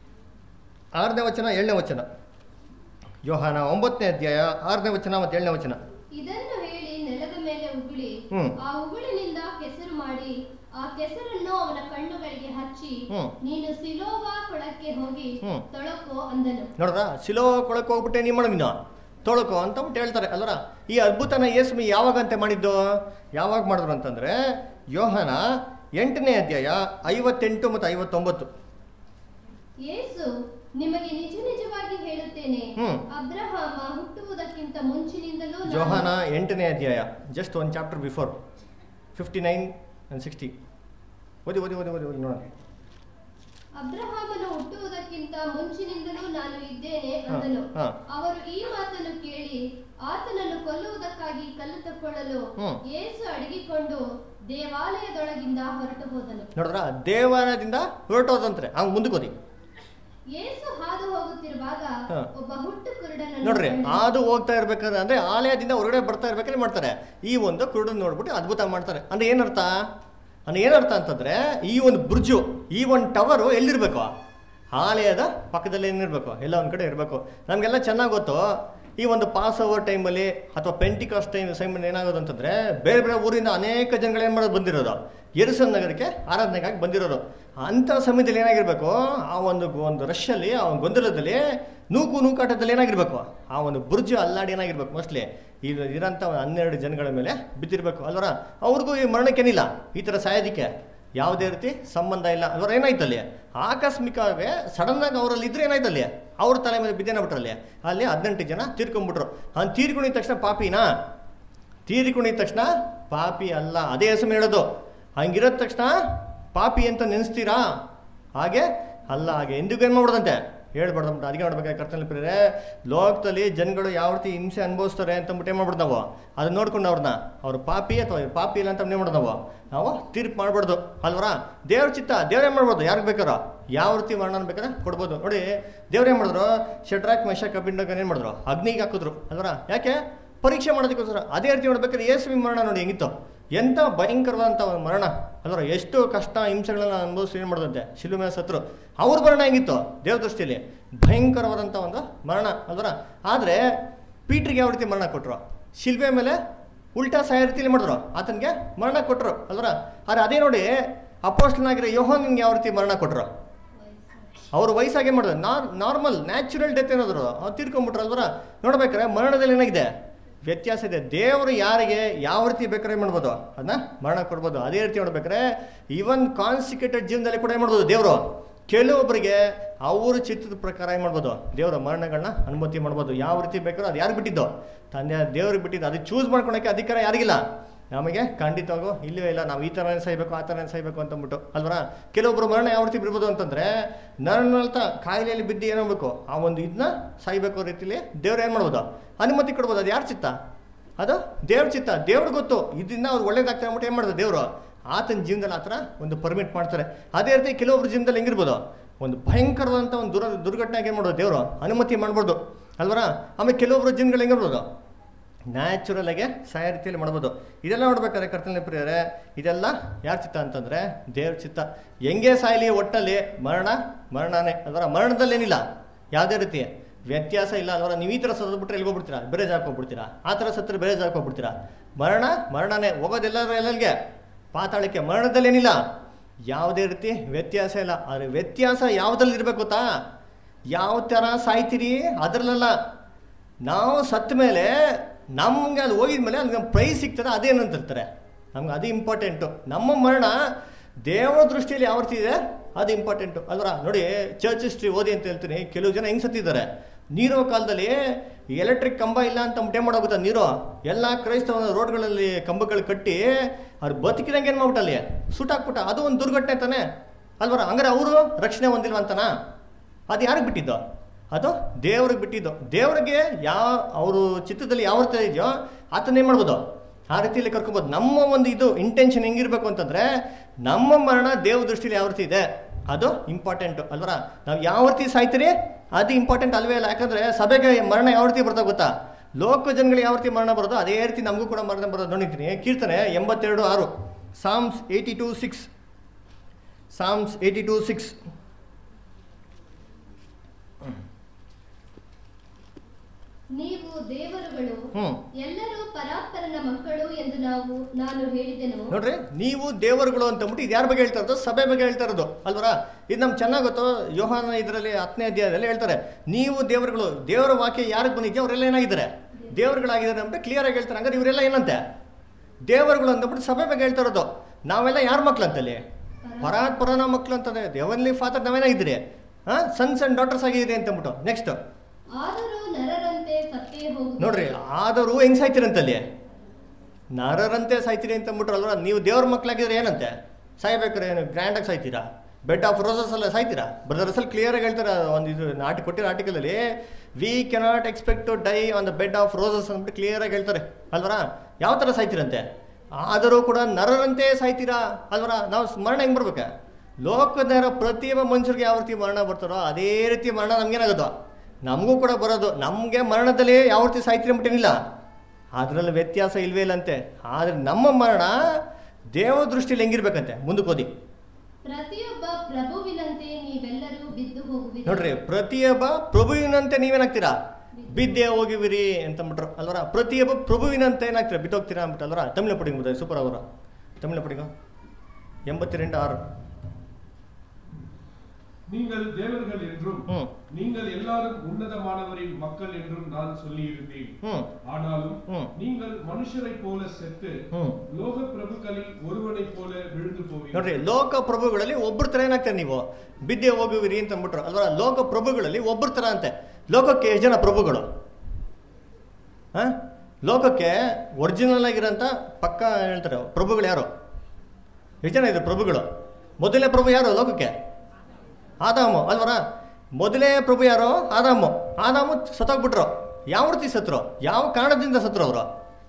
ಆರನೇ ವಚನ ಏಳನೇ ವಚನ ಯೋಹಾನ ಒಂಬತ್ತನೇ ಅಧ್ಯಾಯ ಆರನೇ ವಚನ ಮತ್ತು ಏಳನೇ ವಚನ ಇದನ್ನು ಹೇಳಿ ನೆಲದ ಮೇಲೆ ಉಗುಳಿ ಹ್ಮ್. ಆ ಉಗುಳಿನಿಂದ ಕೆಸರು ಮಾಡಿ ಆ ಕೆಸರನ್ನು ಅವನ ಕಣ್ಣುಗಳಿಗೆ ಹಚ್ಚಿ ಹ್ಮ್. ನೀನು ಸಿಲೋವಾ ಕೊಳಕ್ಕೆ ಹೋಗಿ ಹ್ಮ್. ತೊಳಕೋ ಅಂದನು ನೋಡ್ರ ಸಿಲೋ ಕೊಳಕ್ಕೆ ಹೋಗ್ಬಿಟ್ಟೆ ನೀವು ಮಾಡೋ ನೀನು ತೊಳಕು ಅಂತ ಬಿಟ್ಟು ಹೇಳ್ತಾರೆ ಅಲ್ವರ ಈ ಅದ್ಭುತನ ಯೇಸುಮಿ ಯಾವಾಗಂತೆ ಮಾಡಿದ್ದು ಯಾವಾಗ ಮಾಡಿದ್ರು ಅಂತಂದ್ರೆ ಯೋಹಾನ ಎಂಟನೇ ಅಧ್ಯಾಯ ಐವತ್ತೆಂಟು ಮತ್ತು ಐವತ್ತೊಂಬತ್ತು ಯೇಸು ನಿಮಗೆ ನಿಜ ನಿಜವಾಗಿ ಹೇಳುತ್ತೇನೆ ಹ್ಮ್. ಅಬ್ರಹಾಮ ಹುಟ್ಟುವುದಕ್ಕಿಂತ ಮುಂಚಿನಿಂದಲೂ ನಾನು- ಯೋಹಾನ ಎಂಟನೇ ಅಧ್ಯಾಯ just one chapter before fifty nine and sixty ಓದಿ ಓದಿ ಓದಿ ಓದಿ ಓದಿ ನೋಡೋಣ ಅಬ್ರಹಾಮನು ಹುಟ್ಟುವುದಕ್ಕಿಂತ ಮುಂಚಿನಿಂದಲೂ ನಾನು ಇದ್ದೇನೆ ಹಾ, ಅಂದನು ಹಾ. ಅವರು ಈ ಮಾತನ್ನು ಕೇಳಿ ಆತನನ್ನು ಕೊಲ್ಲುವುದಕ್ಕಾಗಿ ಕಲ್ಲು ತಕ್ಕೊಳ್ಳಲು ಹ್ಮ್. ಯೇಸು ಅಡಗಿಕೊಂಡು ದೇವಾಲಯದೊಳಗಿಂದ ಹೊರಟು ಹೋದನು ನೋಡಿದ್ರ ದೇವಾಲಯದಿಂದ ಹೊರಟೋದಂತ್ರೆ ಹಂಗೆ ಮುಂದಕ್ಕೆ ಓದಿ ಯೇಸು ಹಾದು ಹೋಗುತ್ತಿರುವಾಗ ಹಾ. ಒಬ್ಬ ಹುಟ್ಟು ಕುರುಡನನ್ನು ನೋಡ್ರಿ ಕಂಡನು. ಅದು ಹೋಗ್ತಾ ಇರ್ಬೇಕಾದ್ರೆ ಅಂದ್ರೆ ಆಲಯದಿಂದ ಹೊರಗಡೆ ಬರ್ತಾ ಇರ್ಬೇಕಾದ್ರೆ ಮಾಡ್ತಾರೆ ಈ ಒಂದು ಕುರುಡನ್ ನೋಡ್ಬಿಟ್ಟು ಅದ್ಭುತ ಮಾಡ್ತಾರೆ ಅಂದ್ರೆ ಏನರ್ಥ ಅಂದ್ರೆ ಏನರ್ಥ ಅಂತಂದ್ರೆ ಈ ಒಂದು ಬ್ರಿಡ್ಜು ಈ ಒಂದು ಟವರು ಎಲ್ಲಿರ್ಬೇಕು ಆಲಯದ ಪಕ್ಕದಲ್ಲಿ ಏನಿರ್ಬೇಕು ಎಲ್ಲ ಒಂದ್ ಕಡೆ ಇರಬೇಕು ನಮಗೆಲ್ಲ ಚೆನ್ನಾಗಿ ಗೊತ್ತು ಈ ಒಂದು ಪಾಸ್ ಓವರ್ ಟೈಮಲ್ಲಿ ಅಥವಾ ಪೆಂಟಿಕಾಸ್ ಟೈಮ್ ಟೈಮಲ್ಲಿ ಏನಾಗೋದು ಅಂತಂದ್ರೆ ಬೇರೆ ಬೇರೆ ಊರಿಂದ ಅನೇಕ ಜನಗಳು ಏನು ಮಾಡೋದು ಬಂದಿರೋದು ಎರುಸನ್ ನಗರಕ್ಕೆ ಆರಾಧನೆಗಾಗಿ ಬಂದಿರೋರು ಅಂಥ ಸಮಯದಲ್ಲಿ ಏನಾಗಿರ್ಬೇಕು ಆ ಒಂದು ಒಂದು ರಶ್ಶಲ್ಲಿ ಆ ಒಂದು ಗೊಂದಲದಲ್ಲಿ ನೂಕು ನೂಕಾಟದಲ್ಲಿ ಏನಾಗಿರ್ಬೇಕು ಆ ಒಂದು ಬುರ್ಜು ಅಲ್ಲಾಡಿ ಏನಾಗಿರ್ಬೇಕು ಮೋಸ್ಟ್ಲಿ ಇದು ಇರೋಂಥ ಒಂದು ಹನ್ನೆರಡು ಜನಗಳ ಮೇಲೆ ಬಿದ್ದಿರ್ಬೇಕು ಅಲ್ವರ ಅವ್ರಿಗೂ ಈ ಮರಣಕ್ಕೇನಿಲ್ಲ ಈ ಥರ ಸಾಯೋದಕ್ಕೆ ಯಾವುದೇ ರೀತಿ ಸಂಬಂಧ ಇಲ್ಲ ಅಲ್ವರ ಏನಾಯ್ತಲ್ಲಿ ಆಕಸ್ಮಿಕವಾಗಿ ಸಡನ್ನಾಗಿ ಅವರಲ್ಲಿ ಇದ್ರೆ ಏನಾಯ್ತಲ್ಲಿ ಅವ್ರ ತಲೆ ಮೇಲೆ ಬಿದ್ದೇನಾಗ್ಬಿಟ್ರಲ್ಲಿ ಅಲ್ಲಿ ಹದಿನೆಂಟು ಜನ ತೀರ್ಕೊಂಡ್ಬಿಟ್ರು ಅವ್ನು ತೀರ್ಕೊಂಡಿದ ತಕ್ಷಣ ಪಾಪಿನಾ ತೀರಿಕೊಂಡಿದ ತಕ್ಷಣ ಪಾಪಿ ಅಲ್ಲ ಅದೇ ಹೆಸರು ಹೇಳೋದು ಹಂಗಿರೋದ ತಕ್ಷಣ ಪಾಪಿ ಅಂತ ನೆನೆಸ್ತೀರಾ ಹಾಗೆ ಅಲ್ಲ ಹಾಗೆ ಎಂದಿಗೂ ಏನು ಮಾಡ್ಬಿಡದಂತೆ ಹೇಳ್ಬಾರ್ದು ಅಂದ್ಬಿಟ್ಟು ಅದಕ್ಕೆ ನೋಡ್ಬೇಕಾದ್ರೆ ಕರ್ತನಲ್ಲಿ ಪ್ರಿಯರೇ ಲೋಕದಲ್ಲಿ ಜನಗಳು ಯಾವ ರೀತಿ ಹಿಂಸೆ ಅನುಭವಿಸ್ತಾರೆ ಅಂತ ಅಂದ್ಬಿಟ್ಟು ಏನು ಮಾಡ್ಬಿಡ್ದು ನಾವು ಅದನ್ನ ನೋಡ್ಕೊಂಡು ಅವ್ರನ್ನ ಅವ್ರು ಪಾಪಿ ಅಥವಾ ಇವ್ರು ಪಾಪಿ ಇಲ್ಲ ಅಂತ ಏನು ಮಾಡೋದು ನಾವು ನಾವು ತೀರ್ಪು ಮಾಡ್ಬಾರ್ದು ಅಲ್ವರ ದೇವ್ರ ಚಿತ್ತ ದೇವ್ರೇನು ಮಾಡ್ಬೋದು ಯಾರಿಗೆ ಬೇಕಾರೋ ಯಾವ ರೀತಿ ಮರಣ ಬೇಕಾದ್ರೆ ಕೊಡ್ಬೋದು ನೋಡಿ ದೇವ್ರೇನು ಮಾಡಿದ್ರು ಶಟ್ರಾಕ್ ಮೆಷಕ್ ಕಬ್ಬಿಂಡಾಗ ಏನು ಮಾಡಿದ್ರು ಅಗ್ನಿಗೆ ಹಾಕಿದ್ರು ಅಲ್ವರ ಯಾಕೆ ಪರೀಕ್ಷೆ ಮಾಡೋದಕ್ಕೋಸ್ಕರ ಅದೇ ರೀತಿ ನೋಡ್ಬೇಕಾದ್ರೆ ಯೇಸುವಿ ಮರಣ ನೋಡಿ ಹೆಂಗಿತ್ತು ಎಂಥ ಭಯಂಕರವಾದಂಥ ಒಂದು ಮರಣ ಅಲ್ವರ ಎಷ್ಟು ಕಷ್ಟ ಹಿಂಸೆಗಳನ್ನ ಅನುಭವಿಸಿ ಏನು ಮಾಡೋದಂತೆ ಶಿಲು ಮೇಲೆ ಸತ್ರು ಅವ್ರ ಮರಣ ಹೆಂಗಿತ್ತು ದೇವ ದೃಷ್ಟಿಯಲ್ಲಿ ಭಯಂಕರವಾದಂಥ ಒಂದು ಮರಣ ಅಲ್ವರ ಆದರೆ ಪೀಟ್ರಿಗೆ ಯಾವ ರೀತಿ ಮರಣ ಕೊಟ್ಟರು ಶಿಲ್ಬೆ ಮೇಲೆ ಉಲ್ಟಾ ಸಾಯ ರೀತಿಯಲ್ಲಿ ಮಾಡಿದ್ರು ಆತನಿಗೆ ಮರಣ ಕೊಟ್ಟರು ಅಲ್ವರ ಆದರೆ ಅದೇ ನೋಡಿ ಅಪೋಸ್ಟನಾಗಿರೋ ಯೋಹನ್ ನಿಮ್ಗೆ ಯಾವ ರೀತಿ ಮರಣ ಕೊಟ್ಟರು ಅವ್ರ ವಯಸ್ಸಾಗೆ ಮಾಡಿದ್ರು ನಾರ್ ನಾರ್ಮಲ್ ನ್ಯಾಚುರಲ್ ಡೆತ್ ಏನಾದ್ರು ಅವ್ರು ತೀರ್ಕೊಂಡ್ಬಿಟ್ರು ಅಲ್ವರ ನೋಡ್ಬೇಕಾರೆ ಮರಣದಲ್ಲಿ ಏನಾಗಿದೆ ವ್ಯತ್ಯಾಸ ಇದೆ ದೇವರು ಯಾರಿಗೆ ಯಾವ ರೀತಿ ಬೇಕಾದ್ರೆ ಏನ್ ಮಾಡ್ಬೋದು ಅದನ್ನ ಮರಣ ಕೊಡ್ಬೋದು ಅದೇ ರೀತಿ ನೋಡ್ಬೇಕಾದ್ರೆ ಈವನ್ ಕಾನ್ಸಿಕ್ಯೂಟೆಡ್ ಜೀವನದಲ್ಲಿ ಕೂಡ ಏನು ಮಾಡ್ಬೋದು ದೇವರು ಕೆಲವೊಬ್ಬರಿಗೆ ಅವ್ರ ಚಿತ್ರದ ಪ್ರಕಾರ ಏನು ಮಾಡ್ಬೋದು ದೇವರ ಮರಣಗಳನ್ನ ಅನುಮತಿ ಮಾಡ್ಬೋದು ಯಾವ ರೀತಿ ಬೇಕಾದ್ರೂ ಅದು ಯಾರಿಗೆ ಬಿಟ್ಟಿದ್ದು ತಂದೆ ದೇವ್ರಿಗೆ ಬಿಟ್ಟಿದ್ದು ಅದು ಚೂಸ್ ಮಾಡ್ಕೊಳಕ್ಕೆ ಅಧಿಕಾರ ಯಾರಿಗಿಲ್ಲ ನಮಗೆ ಖಂಡಿತವಾಗೂ ಇಲ್ಲವೇ ಇಲ್ಲ ನಾವು ಈ ಥರನೇ ಸಾಯ್ಬೇಕು ಆ ಥರನೇ ಸಾಯ್ಬೇಕು ಅಂತಂದ್ಬಿಟ್ಟು ಅಲ್ವರ ಕೆಲವೊಬ್ಬರು ಮರಣ ಯಾವ ರೀತಿ ಬಿಡ್ಬೋದು ಅಂತಂದ್ರೆ ನರನಲ್ತ ಕಾಯಿಲೆಯಲ್ಲಿ ಬಿದ್ದು ಏನಾಗಬೇಕು ಆ ಒಂದು ಇದನ್ನ ಸಾಯ್ಬೇಕು ರೀತಿಲಿ ದೇವ್ರು ಏನು ಮಾಡ್ಬೋದು ಅನುಮತಿ ಕೊಡ್ಬೋದು ಅದು ಯಾರ ಚಿತ್ತ ಅದು ದೇವ್ರ ಚಿತ್ತ ದೇವ್ರಿಗೆ ಗೊತ್ತು ಇದರಿಂದ ಅವ್ರು ಒಳ್ಳೇದಾಗ್ತಾರೆ ಅಂದ್ಬಿಟ್ಟು ಏನು ಮಾಡೋದು ದೇವರು ಆತನ ಜೀವನದಲ್ಲಿ ಆ ಥರ ಒಂದು ಪರ್ಮಿಟ್ ಮಾಡ್ತಾರೆ ಅದೇ ರೀತಿ ಕೆಲವೊಬ್ರು ಜೀವನದಲ್ಲಿ ಹೆಂಗಿರ್ಬೋದು ಒಂದು ಭಯಂಕರವಾದಂಥ ಒಂದು ದುರ ದುರ್ಘಟನೆಗೆ ಏನು ಮಾಡೋದು ದೇವರು ಅನುಮತಿ ಮಾಡ್ಬೋದು ಅಲ್ವರ ಆಮೇಲೆ ಕೆಲವೊಬ್ರು ಜೀವನಗಳು ಹೆಂಗಿರ್ಬೋದು ನ್ಯಾಚುರಲ್ ಆಗಿ ಸಾಯೋ ರೀತಿಯಲ್ಲಿ ಮಾಡ್ಬೋದು ಇದೆಲ್ಲ ನೋಡ್ಬೇಕಾದ್ರೆ ಕರ್ತನ ಪ್ರಿಯರೇ ಇದೆಲ್ಲ ಯಾರ ಚಿತ್ತ ಅಂತಂದ್ರೆ ದೇವ್ರ ಚಿತ್ತ ಹೆಂಗೆ ಸಾಯಲಿ ಒಟ್ಟಲ್ಲಿ ಮರಣ ಮರಣನೇ ಅದರ ಮರಣದಲ್ಲೇನಿಲ್ಲ ಯಾವುದೇ ರೀತಿ ವ್ಯತ್ಯಾಸ ಇಲ್ಲ ಅದರ ನೀವು ಈ ಥರ ಸತ್ಬಿಟ್ರೆ ಎಲ್ಲಿಗೆ ಹೋಗ್ಬಿಡ್ತೀರಾ ಬೇರೆ ಜಾಗಕ್ಕೆ ಹೋಗ್ಬಿಡ್ತೀರಾ ಆ ಥರ ಸತ್ತರೆ ಬೇರೆ ಜಾಗಕ್ಕೆ ಹೋಗ್ಬಿಡ್ತೀರಾ ಮರಣ ಮರಣನೇ ಹೋಗೋದೆಲ್ಲರೂ ಎಲ್ಲರಿಗೆ ಪಾತಾಳಕ್ಕೆ ಮರಣದಲ್ಲೇನಿಲ್ಲ ಯಾವುದೇ ರೀತಿ ವ್ಯತ್ಯಾಸ ಇಲ್ಲ ಆದರೆ ವ್ಯತ್ಯಾಸ ಯಾವುದ್ರಲ್ಲಿ ಇರಬೇಕು ಗೊತ್ತಾ ಯಾವ ಥರ ಸಾಯ್ತೀರಿ ಅದರಲ್ಲ ನಾವು ಸತ್ತ ಮೇಲೆ ನಮ್ಗೆ ಅದು ಹೋಗಿದ್ಮೇಲೆ ಅದು ನಮ್ಗೆ ಪ್ರೈಸ್ ಸಿಗ್ತದೆ ಅದೇನಂತ ಹೇಳ್ತಾರೆ ನಮ್ಗೆ ಅದು ಇಂಪಾರ್ಟೆಂಟು ನಮ್ಮ ಮರಣ ದೇವರ ದೃಷ್ಟಿಯಲ್ಲಿ ಯಾವ ರೀತಿ ಇದೆ ಅದು ಇಂಪಾರ್ಟೆಂಟು ಅಲ್ವರ ನೋಡಿ ಚರ್ಚ್ ಹಿಸ್ಟ್ರಿ ಓದಿ ಅಂತ ಹೇಳ್ತೀನಿ ಕೆಲವು ಜನ ಹೆಂಗೆ ಸತ್ತಿದ್ದಾರೆ ನೀರೋ ಕಾಲದಲ್ಲಿ ಎಲೆಕ್ಟ್ರಿಕ್ ಕಂಬ ಇಲ್ಲ ಅಂತ ಮುಟ್ಟೆ ಮಾಡೋಗುತ್ತಾ ನೀರು ಎಲ್ಲ ಕ್ರೈಸ್ತವ ರೋಡ್ಗಳಲ್ಲಿ ಕಂಬಗಳು ಕಟ್ಟಿ ಅವ್ರು ಬದುಕಿದಂಗೆ ಏನು ಮಾಡ್ಬಿಟ್ಟಲ್ಲಿ ಸುಟ್ಟಾಕ್ಬಿಟ್ಟ ಅದು ಒಂದು ದುರ್ಘಟನೆ ತಾನೆ ಅಲ್ವರ ಹಂಗಾರೆ ಅವರು ರಕ್ಷಣೆ ಹೊಂದಿಲ್ವಂತನಾ ಅದು ಯಾರಿಗೆ ಬಿಟ್ಟಿದ್ದು ಅದು ದೇವ್ರಿಗೆ ಬಿಟ್ಟಿದ್ದು ದೇವ್ರಿಗೆ ಯಾವ ಅವರು ಚಿತ್ರದಲ್ಲಿ ಯಾವ ರೀತಿ ಇದೆಯೋ ಆತನ ಏನು ಮಾಡ್ಬೋದು ಆ ರೀತಿಯಲ್ಲಿ ಕರ್ಕೊಬೋದು ನಮ್ಮ ಒಂದು ಇದು ಇಂಟೆನ್ಷನ್ ಹೆಂಗಿರ್ಬೇಕು ಅಂತಂದ್ರೆ ನಮ್ಮ ಮರಣ ದೇವ್ರ ದೃಷ್ಟಿಲಿ ಯಾವ ರೀತಿ ಇದೆ ಅದು ಇಂಪಾರ್ಟೆಂಟು ಅಲ್ವರ ನಾವು ಯಾವ ರೀತಿ ಸಾಯ್ತೀರಿ ಅದು ಇಂಪಾರ್ಟೆಂಟ್ ಅಲ್ವೇ ಇಲ್ಲ ಯಾಕಂದ್ರೆ ಸಭೆಗೆ ಮರಣ ಯಾವ ರೀತಿ ಬರ್ತಾ ಗೊತ್ತಾ ಲೋಕ ಜನಗಳಿಗೆ ಯಾವ ರೀತಿ ಮರಣ ಬರೋದು ಅದೇ ರೀತಿ ನಮಗೂ ಕೂಡ ಮರಣ ಬರೋದು ನೋಡಿದ್ದೀನಿ ಕೀರ್ತನೆ ಎಂಬತ್ತೆರಡು ಆರು Psalms eighty two six Psalms eighty two six ನೀವು ದೇವರುಗಳು ಹ್ಮ್. ಎಲ್ಲರೂ ಪರಾತ್ಪರನ ಮಕ್ಕಳು ಎಂದು ನಾವು ನಾನು ಹೇಳಿದೆನು ನೋಡ್ರಿ ನೀವು ದೇವರುಗಳು ಅಂತ ಅಂದ್ಬಿಟ್ಟು ಇದು ಯಾರ ಬಗ್ಗೆ ಹೇಳ್ತಾ ಇರೋದು ಸಭೆ ಬಗ್ಗೆ ಹೇಳ್ತಾ ಇರೋದು ಅಲ್ವರ ಇದು ನಮ್ಗೆ ಚೆನ್ನಾಗಿ ಗೊತ್ತು ಯೋಹಾನ ಇದರಲ್ಲಿ ಹತ್ತನೇ ಅಧ್ಯಾಯದಲ್ಲಿ ಹೇಳ್ತಾರೆ ನೀವು ದೇವರುಗಳು ದೇವರ ವಾಕ್ಯ ಯಾರಿಗೆ ಬಂದಿದ್ಯೋ ಅವರೆಲ್ಲ ಏನಾಗಿದ್ದಾರೆ ದೇವರುಗಳಾಗಿದ್ದಾರೆ ಅಂತ ಕ್ಲಿಯರ್ ಆಗಿ ಹೇಳ್ತಾರೆ ಹಂಗಾರೆ ಇವರೆಲ್ಲ ಏನಂತೆ ದೇವರುಗಳು ಅಂದ್ಬಿಟ್ಟು ಸಭೆ ಬಗ್ಗೆ ಹೇಳ್ತಾ ಇರೋದು ನಾವೆಲ್ಲ ಯಾರ ಮಕ್ಳು ಅಂತಲ್ಲಿ ಪರಾತ್ ಪರನ ಮಕ್ಳು ಅಂತಂದ್ರೆ ದೇವನ್ಲಿ ಫಾದರ್ ನಾವೇನಾಗಿದ್ದೀರಿ ಹಾಂ ಸನ್ಸ್ ಅಂಡ್ ಡಾಟರ್ಸ್ ಆಗಿದೆ ಅಂತಂದ್ಬಿಟ್ಟು ನೆಕ್ಸ್ಟ್ ಆದರೂ ನರರಂತೆ ಸತ್ತೇ ಹೋಗುವುದು ನೋಡ್ರಿ ಆದರೂ ಹೆಂಗ್ ಸಾಯ್ತೀರಂತಲ್ಲಿ ನರರಂತೆ ಸಾಯ್ತೀರಿ ಅಂತ ಅಂದ್ಬಿಟ್ರಲ್ವ ನೀವು ದೇವ್ರ ಮಕ್ಕಳಾಗಿದ್ರೆ ಏನಂತೆ ಸಾಯ್ಬೇಕಾರೆ ಏನು ಗ್ರ್ಯಾಂಡಾಗಿ ಸಾಯ್ತೀರಾ ಬೆಡ್ ಆಫ್ ರೋಸಸ್ ಎಲ್ಲ ಸಾಯ್ತೀರಾ ಬ್ರದರ್ಸ್ ಅಲ್ಲಿ ಕ್ಲಿಯರ್ ಆಗಿ ಹೇಳ್ತಾರೆ ಒಂದು ಇದು ನಾಟಿ ಕೊಟ್ಟಿರೋ ಆರ್ಟಿಕಲಲ್ಲಿ we cannot expect to die on the bed of roses ಅಂದ್ಬಿಟ್ಟು ಕ್ಲಿಯರ್ ಆಗಿ ಹೇಳ್ತಾರೆ ಅಲ್ವರ ಯಾವ ಥರ ಸಾಯ್ತೀರಂತೆ ಆದರೂ ಕೂಡ ನರರಂತೆ ಸಾಯ್ತೀರಾ ಅಲ್ವರ ನಾವು ಮರಣ ಹೆಂಗ್ ಬರ್ಬೇಕ ಲೋಕದ ಪ್ರತಿಯೊಬ್ಬ ಮನುಷ್ಯರಿಗೆ ಯಾವ ರೀತಿ ಮರಣ ಬರ್ತಾರೋ ಅದೇ ರೀತಿ ಮರಣ ನಮ್ಗೇನಾಗೋದು ನಮಗೂ ಕೂಡ ಬರೋದು ನಮಗೆ ಮರಣದಲ್ಲಿ ಯಾವ ರೀತಿ ಸಾಯ್ತೀರಿ ಅಂದ್ಬಿಟ್ಟೇನಿಲ್ಲ ಅದರಲ್ಲಿ ವ್ಯತ್ಯಾಸ ಇಲ್ವೇ ಇಲ್ಲಂತೆ ಆದರೆ ನಮ್ಮ ಮರಣ ದೇವ ದೃಷ್ಟಿಯಲ್ಲಿ ಹೆಂಗಿರ್ಬೇಕಂತೆ ಮುಂದಕ್ಕೆ ಓದಿ ಪ್ರತಿಯೊಬ್ಬ ಪ್ರಭುವಿನಂತೆ ನೀವೆಲ್ಲರೂ ಬಿದ್ದು ಹೋಗುವಿರಿ ನೋಡ್ರಿ ಪ್ರತಿಯೊಬ್ಬ ಪ್ರಭುವಿನಂತೆ ನೀವೇನಾಗ್ತೀರಾ ಬಿದ್ದೆ ಹೋಗಿವಿರಿ ಅಂತ ಅಂದ್ಬಿಟ್ರು ಅಲ್ವರ ಪ್ರತಿಯೊಬ್ಬ ಪ್ರಭುವಿನಂತೆ ಏನಾಗ್ತೀರಾ ಬಿದ್ದೋಗ್ತೀರಾ ಅಂದ್ಬಿಟ್ಟು ಅಲ್ವರ ತಮಿಳು ಪಡಿಂಗ್ ಸೂಪರ್ ಅವರ ತಮಿಳು ಪಡಿಂಗ ಎಂಬತ್ತೆರಡು ಆರು நீங்கள் தேவர்கள் என்றும் ம். நீங்கள் எல்லாரும் உன்னதமானவரின் மக்கள் என்றும் நான் சொல்லியிருந்தேன் ಹ್ಞೂ ஆனாலும் ம். நீங்கள் மனுஷரைப் போல செத்து ಹ್ಞೂ லோக பிரபுக்களில் ஒருவனைப் போல விழுந்து போவீர்கள் ನೋಡ್ರಿ ಲೋಕ ಪ್ರಭುಗಳಲ್ಲಿ ಒಬ್ಬರ ಥರ ಏನಾಗ್ತಾರೆ ನೀವು ಬಿದ್ದೆ ಹೋಗುವಿರಿ ಅಂತ ಅಂದ್ಬಿಟ್ರು ಅಲ್ವಾ ಲೋಕ ಪ್ರಭುಗಳಲ್ಲಿ ಒಬ್ಬರ ಥರ ಅಂತೆ ಲೋಕಕ್ಕೆ ಎಷ್ಟು ಜನ ಪ್ರಭುಗಳು ಆ? ಲೋಕಕ್ಕೆ ಒರಿಜಿನಲ್ ಆಗಿರೋಂಥ ಪಕ್ಕ ಹೇಳ್ತಾರೆ ಪ್ರಭುಗಳು ಯಾರು ಎಷ್ಟು ಜನ ಇದ್ರು ಪ್ರಭುಗಳು ಮೊದಲನೇ ಪ್ರಭು ಯಾರು ಲೋಕಕ್ಕೆ ಆದಾಮು ಅಲ್ವರ ಮೊದಲೇ ಪ್ರಭು ಯಾರು ಆದಾಮು ಆದಾಮು ಸತ್ತೋಗ್ಬಿಟ್ರು ಯಾವ ರೀತಿ ಸತ್ರು ಯಾವ ಕಾರಣದಿಂದ ಸತ್ರು ಅವರು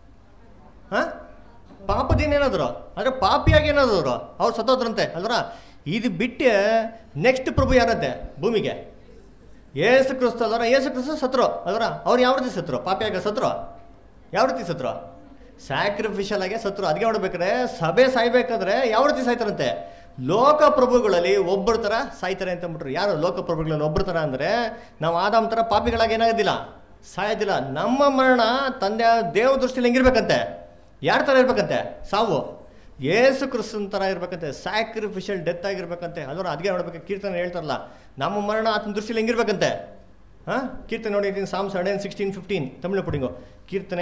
ಹಾ ಪಾಪದಿಂದ ಏನಾದ್ರು ಅಂದ್ರೆ ಪಾಪಿಯಾಗಿ ಏನಾದ್ರು ಅವರು ಅವ್ರು ಸತ್ತೋದ್ರಂತೆ ಅಲ್ವರ ಇದು ಬಿಟ್ಟು ನೆಕ್ಸ್ಟ್ ಪ್ರಭು ಯಾರಂತೆ ಭೂಮಿಗೆ ಏಸು ಕ್ರಿಸ್ತ ಅಲ್ವರ ಏಸು ಕ್ರಿಸ್ತ ಸತ್ರು ಅಲ್ವರ ಅವ್ರು ಯಾವ ರೀತಿ ಸತ್ರು ಪಾಪಿಯಾಗ ಸತ್ರು ಯಾವ ರೀತಿ ಸತ್ರು ಸ್ಯಾಕ್ರಿಫಿಷಲ್ ಆಗಿ ಸತ್ರು ಅದಕ್ಕೆ ನೋಡ್ಬೇಕಾದ್ರೆ ಸಭೆ ಸಾಯ್ಬೇಕಾದ್ರೆ ಯಾವ ರೀತಿ ಸಾಯ್ತಾರಂತೆ ಲೋಕ ಪ್ರಭುಗಳಲ್ಲಿ ಒಬ್ಬರ ಥರ ಸಾಯ್ತಾರೆ ಅಂತ ಅಂದ್ಬಿಟ್ರು ಯಾರು ಲೋಕ ಪ್ರಭುಗಳಲ್ಲಿ ಒಬ್ಬರ ಥರ ಅಂದರೆ ನಾವು ಆದಾಮ್ ಥರ ಪಾಪಿಗಳಾಗಿ ಏನಾಗೋದಿಲ್ಲ ಸಾಯೋದಿಲ್ಲ ನಮ್ಮ ಮರಣ ತಂದೆ ದೇವ ದೃಷ್ಟಿಯಲ್ಲಿ ಹೆಂಗಿರ್ಬೇಕಂತೆ ಯಾರ ಥರ ಇರ್ಬೇಕಂತೆ ಸಾವು ಏಸು ಕ್ರಿಸ್ತನ್ ಥರ ಇರ್ಬೇಕಂತೆ ಸ್ಯಾಕ್ರಿಫಿಷಿಯಲ್ ಡೆತ್ ಆಗಿರ್ಬೇಕಂತೆ ಅಲ್ವರ ಅದಕ್ಕೆ ನೋಡ್ಬೇಕು ಕೀರ್ತನೆ ಹೇಳ್ತಾರಲ್ಲ ನಮ್ಮ ಮರಣ ಆತನ ದೃಷ್ಟಿಯಲ್ಲಿ ಹೆಂಗಿರ್ಬೇಕಂತೆ ಹಾಂ ಕೀರ್ತನೆ ನೋಡಿದ್ದೀನಿ Psalms hundred sixteen fifteen Tamil ಪುಡಿಂಗು ಕೀರ್ತನೆ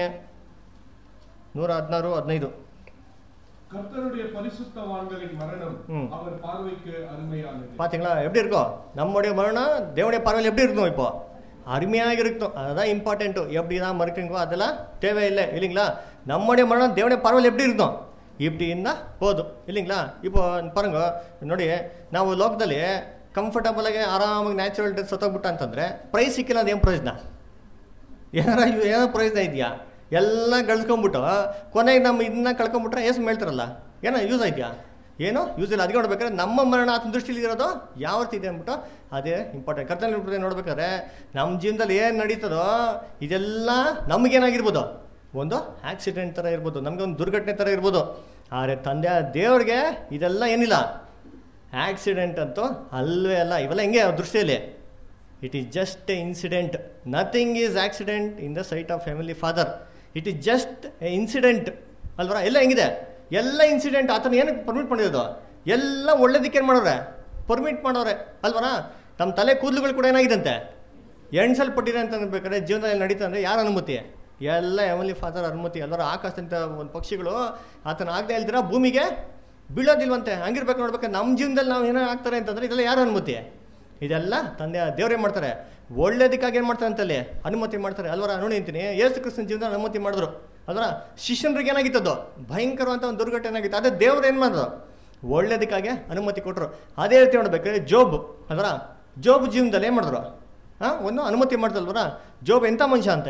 ನೂರ ಹದಿನಾರು ಹದಿನೈದು கர்த்தருடைய பரிசுத்தவான்களின் மரணம் ம். அவர் பார்வைக்கு அருமையானது பார்த்தீங்களா எப்படி இருக்கும் நம்முடைய மரணம் தேவனுடைய பார்வையில் எப்படி இருக்கும் இப்போ அருமையாக இருக்கும் அதுதான் இம்பார்ட்டண்ட்டு எப்படி தான் மறுக்கிறீங்களோ அதெல்லாம் தேவையில்லை இல்லைங்களா நம்முடைய மரணம் தேவனுடைய பார்வையில் எப்படி இருக்கும் இப்படி இருந்தால் போதும் இல்லைங்களா இப்போ பாருங்க ನೋಡಿ ನಾವು ಲೋಕದಲ್ಲಿ ಕಂಫರ್ಟಬಲ್ ಆಗಿ ಆರಾಮಾಗಿ ನ್ಯಾಚುರಲ್ ಡೆತ್ ಸತ್ತೋಗ್ಬಿಟ್ಟ ಅಂತಂದ್ರೆ ಪ್ರೈಸ್ ಸಿಕ್ಕಿಲ್ಲ ಅದೇನು ಪ್ರಯೋಜನ ಏನಾರ ಇವ್- ಏನೋ ಪ್ರಯೋಜನ ಇದೆಯಾ ಎಲ್ಲ ಗಳಿಸ್ಕೊಂಬಿಟ್ಟು ಕೊನೆಗೆ ನಮ್ಮ ಇದನ್ನ ಕಳ್ಕೊಂಬಿಟ್ರೆ ಏಸು ಹೇಳ್ತಾರಲ್ಲ ಏನೋ ಯೂಸ್ ಆಯ್ತಾ ಏನೋ ಯೂಸ್ ಇಲ್ಲ ಅದಕ್ಕೆ ನೋಡ್ಬೇಕಾದ್ರೆ ನಮ್ಮ ಮರಣ ಆತನ ದೃಷ್ಟಿಲಿ ಇರೋದು ಯಾವ ರೀತಿ ಇದೆ ಅಂದ್ಬಿಟ್ಟು ಅದೇ ಇಂಪಾರ್ಟೆಂಟ್ ಕರ್ತನಲ್ಲಿ ನೋಡ್ಬೇಕಾದ್ರೆ ನಮ್ಮ ಜೀವನದಲ್ಲಿ ಏನು ನಡೀತದೋ ಇದೆಲ್ಲ ನಮಗೇನಾಗಿರ್ಬೋದು ಒಂದು ಆಕ್ಸಿಡೆಂಟ್ ಥರ ಇರ್ಬೋದು ನಮಗೆ ಒಂದು ದುರ್ಘಟನೆ ಥರ ಇರ್ಬೋದು ಆದರೆ ತಂದೆ ದೇವ್ರಿಗೆ ಇದೆಲ್ಲ ಏನಿಲ್ಲ ಆಕ್ಸಿಡೆಂಟ್ ಅಂತೂ ಅಲ್ವೇ ಅಲ್ಲ ಇವೆಲ್ಲ ಹೆಂಗೆ ಅವ್ರ ದೃಷ್ಟಿಯಲ್ಲಿ it is just a incident nothing is accident in the sight of family father it is just a incident ಅಲ್ವರ ಎಲ್ಲ ಹೆಂಗಿದೆ ಎಲ್ಲ ಇನ್ಸಿಡೆಂಟ್ ಆತನ ಏನಕ್ಕೆ ಪರ್ಮಿಟ್ ಮಾಡಿರೋದು ಎಲ್ಲ ಒಳ್ಳೇದಕ್ಕೆ ಏನು ಮಾಡೋರೆ ಪರ್ಮಿಟ್ ಮಾಡೋರೆ ಅಲ್ವರ ನಮ್ಮ ತಲೆ ಕೂದಲುಗಳು ಕೂಡ ಏನಾಗಿದಂತೆ ಎಣ್ಸಲ್ಪಟ್ಟಿದೆ ಅಂತ ಅನ್ಬೇಕಾದ್ರೆ ಜೀವನದಲ್ಲಿ ನಡೀತಾ ಅಂದರೆ ಯಾರ ಅನುಮತಿ ಎಲ್ಲ ಎಮಲಿ ಫಾದರ್ ಅನುಮತಿ ಎಲ್ಲರ ಆಕಾಶದಂಥ ಒಂದು ಪಕ್ಷಿಗಳು ಆತನ ಆಗದೆ ಇಲ್ದಿರ ಭೂಮಿಗೆ ಬೀಳೋದಿಲ್ವಂತೆ ಹಂಗಿರ್ಬೇಕು ನೋಡ್ಬೇಕು ನಮ್ಮ ಜೀವನದಲ್ಲಿ ನಾವು ಏನೋ ಆಗ್ತಾರೆ ಅಂತಂದ್ರೆ ಇದೆಲ್ಲ ಯಾರ ಅನುಮತಿ ಇದೆಲ್ಲ ತಂದೆ ದೇವರೇ ಮಾಡ್ತಾರೆ ಒಳ್ಳೇದಕ್ಕಾಗಿ ಏನು ಮಾಡ್ತಾರೆ ಅಂತಲ್ಲಿ ಅನುಮತಿ ಮಾಡ್ತಾರೆ ಅಲ್ವರ ನೋಡಿ ಅಂತೀನಿ ಯೇಸು ಕ್ರಿಸ್ತನ ಜೀವನ ಅನುಮತಿ ಮಾಡಿದ್ರು ಅಲ್ವರ ಶಿಷ್ಯನ್ರಿಗೆ ಏನಾಗಿತ್ತದು ಭಯಂಕರವಂತ ಒಂದು ದುರ್ಘಟನೆ ಏನಾಗಿತ್ತು ಅದೇ ದೇವ್ರು ಏನು ಮಾಡಿದ್ರು ಒಳ್ಳೇದಕ್ಕಾಗಿ ಅನುಮತಿ ಕೊಟ್ಟರು ಅದೇ ರೀತಿ ನೋಡ್ಬೇಕಾದ್ರೆ ಜೋಬ್ ಅಲ್ವರ ಜೋಬ್ ಜೀವನದಲ್ಲಿ ಏನು ಮಾಡಿದ್ರು ಹಾಂ ಒಂದು ಅನುಮತಿ ಮಾಡ್ತಲ್ವರ ಜೋಬ್ ಎಂಥ ಮನುಷ್ಯ ಅಂತೆ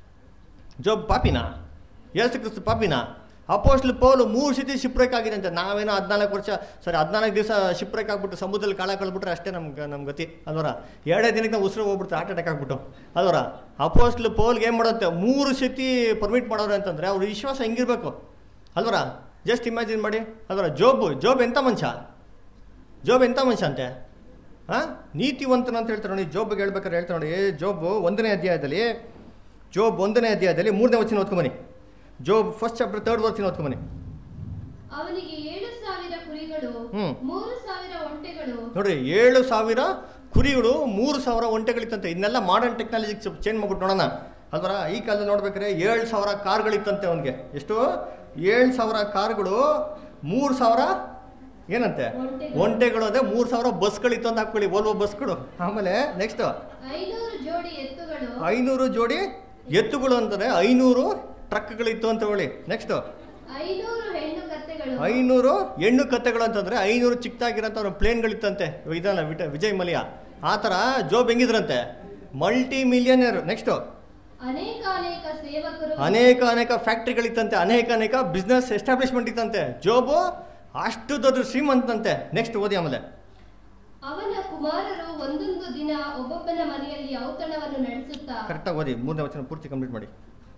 ಜೋಬ್ ಪಾಪಿನ ಯೇಸು ಕ್ರಿಸ್ತು ಪಾಪಿನ ಅಪೋಸ್ಟ್ಲ್ ಪೌಲು ಮೂರು ಸತಿ ಶಿಪ್ರೇಕ್ ಆಗಿದೆ ಅಂತ ನಾವೇನೋ ಹದಿನಾಲ್ಕು ವರ್ಷ ಸರಿ ಹದಿನಾಲ್ಕು ದಿವಸ ಶಿಪ್ರೇಕ್ ಆಗ್ಬಿಟ್ಟು ಸಮುದ್ರದಲ್ಲಿ ಕಾಳ ಕಳ್ಬಿಟ್ರೆ ಅಷ್ಟೇ ನಮ್ಗೆ ನಮ್ಮ ಗತಿ ಅಲ್ವರ ಎರಡೇ ದಿನಕ್ಕೆ ನಾವು ಉಸಿರು ಹೋಗ್ಬಿಡ್ತಾರೆ ಹಾರ್ಟ್ ಅಟ್ಯಾಕ್ ಆಗ್ಬಿಟ್ಟು ಅಲ್ವರ ಅಪೋಸ್ಟ್ಲ್ ಪೌಲ್ಗೆ ಏನು ಮಾಡುತ್ತೆ ಮೂರು ಸತಿ ಪರ್ಮಿಟ್ ಮಾಡೋರು ಅಂತಂದರೆ ಅವ್ರ ವಿಶ್ವಾಸ ಹೆಂಗಿರ್ಬೇಕು ಅಲ್ವರ ಜಸ್ಟ್ ಇಮ್ಯಾಜಿನ್ ಮಾಡಿ ಅಲ್ವರ ಜೋಬ್ ಜೋಬ್ ಎಂಥ ಮನುಷ್ಯ ಜೋಬ್ ಎಂಥ ಮನುಷ್ಯ ಅಂತೆ ಹಾಂ ನೀತಿವಂತನ ಅಂತ ಹೇಳ್ತಾರೆ ನೋಡಿ ಜೋಬ್ಗೆ ಹೇಳ್ಬೇಕಾದ್ರೆ ಹೇಳ್ತಾರೆ ನೋಡಿ ಜೋಬ್ ಒಂದನೇ ಅಧ್ಯಾಯದಲ್ಲಿ ಜೋಬ್ ಒಂದನೇ ಅಧ್ಯಾಯದಲ್ಲಿ ಮೂರನೇ ವಚನ ಓದ್ಕೊಂಬನಿ ಜೋಬ್ ಫಸ್ಟ್ ಚಾಪ್ಟರ್ ತರ್ಡ್ ವಚನ ಓದ್ಕೊಂಬನಿ ಅವನಿಗೆ ಏಳು ಸಾವಿರ ಕುರಿಗಳು ಹ್ಮ್. ಮೂರು ಸಾವಿರ ಒಂಟೆಗಳು ನೋಡ್ರಿ ಏಳು ಸಾವಿರ ಕುರಿಗಳು ಮೂರು ಸಾವಿರ ಒಂಟೆಗಳಿತ್ತಂತೆ ಇದನ್ನೆಲ್ಲ ಮಾಡರ್ನ್ ಟೆಕ್ನಾಲಜಿ ಚೇಂಜ್ ಮಾಡ್ಬಿಟ್ಟು ನೋಡೋಣ ಅಲ್ವರ ಈ ಕಾಲದಲ್ಲಿ ನೋಡ್ಬೇಕಾದ್ರೆ ಏಳು ಸಾವಿರ ಕಾರ್ಗಳಿತ್ತಂತೆ ಅವನಿಗೆ ಎಷ್ಟು ಏಳು ಸಾವಿರ ಕಾರ್ಗಳು ಮೂರು ಸಾವಿರ ಏನಂತೆ ಒಂಟೆಗಳು. ಒಂಟೆಗಳು ಅಂದ್ರೆ ಮೂರು ಸಾವಿರ ಬಸ್ಗಳಿತ್ತು ಅಂತ ಹಾಕೊಳ್ಳಿ ಓಲ್ವೋ ಬಸ್ಗಳು ಆಮೇಲೆ ನೆಕ್ಸ್ಟ್ ಐನೂರು ಜೋಡಿ ಎತ್ತುಗಳು ಐನೂರು ಜೋಡಿ ಎತ್ತುಗಳು ಅಂತಾರೆ ಐನೂರು ಟ್ರಕ್ಗಳಿತ್ತು ಅಂತ ಹೇಳಿ ನೆಕ್ಸ್ಟ್ ಐನೂರು ಹೆಣ್ಣು ಕತ್ತೆಗಳು ಐನೂರು ಹೆಣ್ಣು ಕತ್ತೆಗಳು ಅಂತಂದ್ರೆ ಐನೂರು ಚಿಕ್ಕದಾಗಿರೋಂಥ ಅವ್ರ ಪ್ಲೇನ್ಗಳಿತ್ತಂತೆ ಇದಲ್ಲ ವಿಟ ವಿಜಯ್ ಮಲಿಯ ಆ ಥರ ಜೋಬ್ ಹೆಂಗಿದ್ರಂತೆ ಮಲ್ಟಿ ಮಿಲಿಯನರ್ ನೆಕ್ಸ್ಟ್ ಅನೇಕ ಅನೇಕ ಸೇವಕರು ಅನೇಕ ಅನೇಕ ಫ್ಯಾಕ್ಟ್ರಿಗಳಿತ್ತಂತೆ ಅನೇಕ ಅನೇಕ ಬಿಸ್ನೆಸ್ ಎಸ್ಟಾಬ್ಲಿಷ್ಮೆಂಟ್ ಇತ್ತಂತೆ ಜೋಬು ಅಷ್ಟು ದೊಡ್ಡ ಶ್ರೀಮಂತಂತೆ ನೆಕ್ಸ್ಟ್ ಓದಿ ಆಮೇಲೆ ಅವನ ಕುಮಾರರು ಒಂದೊಂದು ದಿನ ಒಬ್ಬೊಬ್ಬನ ಮನೆಯಲ್ಲಿ ಔತಣವನ್ನು ನಡೆಸುತ್ತಾ ಕರೆಕ್ಟಾಗಿ ಓದಿ ಮೂರನೇ ವಚನ ಪೂರ್ತಿ ಕಂಪ್ಲೀಟ್ ಮಾಡಿ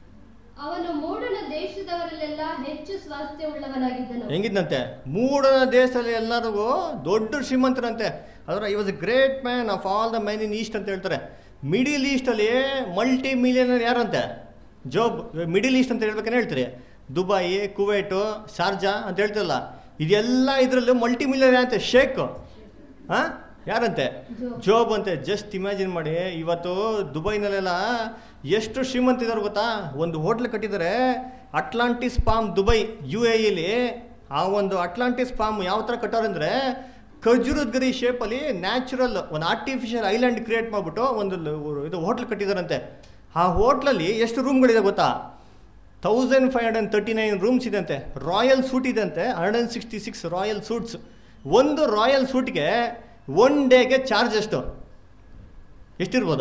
ಅವನು ಮೂಡನ ದೇಶದವರಲ್ಲೆಲ್ಲ ಹೆಚ್ಚು ಸ್ವಾಸ್ಥ್ಯವುಳ್ಳವನಾಗಿದ್ದನು ಹೆಂಗಿದ್ದಂತೆ ಮೂಡನ ದೇಶದಲ್ಲಿ ಎಲ್ಲರಿಗೂ ದೊಡ್ಡ ಶ್ರೀಮಂತರಂತೆ ಅದರ ಈ was a great man of all the man in east ಅಂತ ಹೇಳ್ತಾರೆ ಮಿಡಿಲ್ ಈಸ್ಟಲ್ಲಿ ಮಲ್ಟಿ ಮಿಲಿಯನರ್ ಯಾರಂತೆ ಜೋಬ್ ಮಿಡಿಲ್ ಈಸ್ಟ್ ಅಂತ ಹೇಳ್ಬೇಕಂದ್ರೆ ಹೇಳ್ತೀರಿ ದುಬೈ ಕುವೈಟು ಶಾರ್ಜಾ ಅಂತ ಹೇಳ್ತಿರಲ್ಲ ಇದೆಲ್ಲ ಇದರಲ್ಲೂ ಮಲ್ಟಿ ಮಿಲಿಯನರ್ ಅಂತೆ ಶೇಕ್ ಹಾಂ ಯಾರಂತೆ ಜೋಬ್. ಜೋಬ್ ಅಂತೆ ಜಸ್ಟ್ ಇಮ್ಯಾಜಿನ್ ಮಾಡಿ ಇವತ್ತು ದುಬೈನಲ್ಲೆಲ್ಲ ಎಷ್ಟು ಶ್ರೀಮಂತ ಇದಾರೆ ಗೊತ್ತಾ ಒಂದು ಹೋಟ್ಲ್ ಕಟ್ಟಿದ್ದಾರೆ Atlantis Palm Dubai U A ಇಲಿ ಆ ಒಂದು ಅಟ್ಲಾಂಟಿಸ್ ಪಾಮ್ ಯಾವ ಥರ ಕಟ್ಟಾರೆ ಅಂದರೆ ಖಜೂರದ ಗರಿ ಶೇಪಲ್ಲಿ ನ್ಯಾಚುರಲ್ ಒಂದು ಆರ್ಟಿಫಿಷಿಯಲ್ ಐಲ್ಯಾಂಡ್ ಕ್ರಿಯೇಟ್ ಮಾಡಿಬಿಟ್ಟು ಒಂದು ಲ- ಇದು ಹೋಟ್ಲ್ ಕಟ್ಟಿದಾರಂತೆ ಆ ಹೋಟ್ಲಲ್ಲಿ ಎಷ್ಟು ರೂಮ್ಗಳಿದೆ ಗೊತ್ತಾ thousand five hundred thirty nine rooms ಇದಂತೆ ರಾಯಲ್ ಸೂಟ್ ಇದಂತೆ hundred and sixty six royal suites ಒಂದು ರಾಯಲ್ ಸೂಟ್ಗೆ ಒನ್ ಡೇಗೆ ಚಾರ್ಜ್ ಎಷ್ಟು ಎಷ್ಟಿರ್ಬೋದು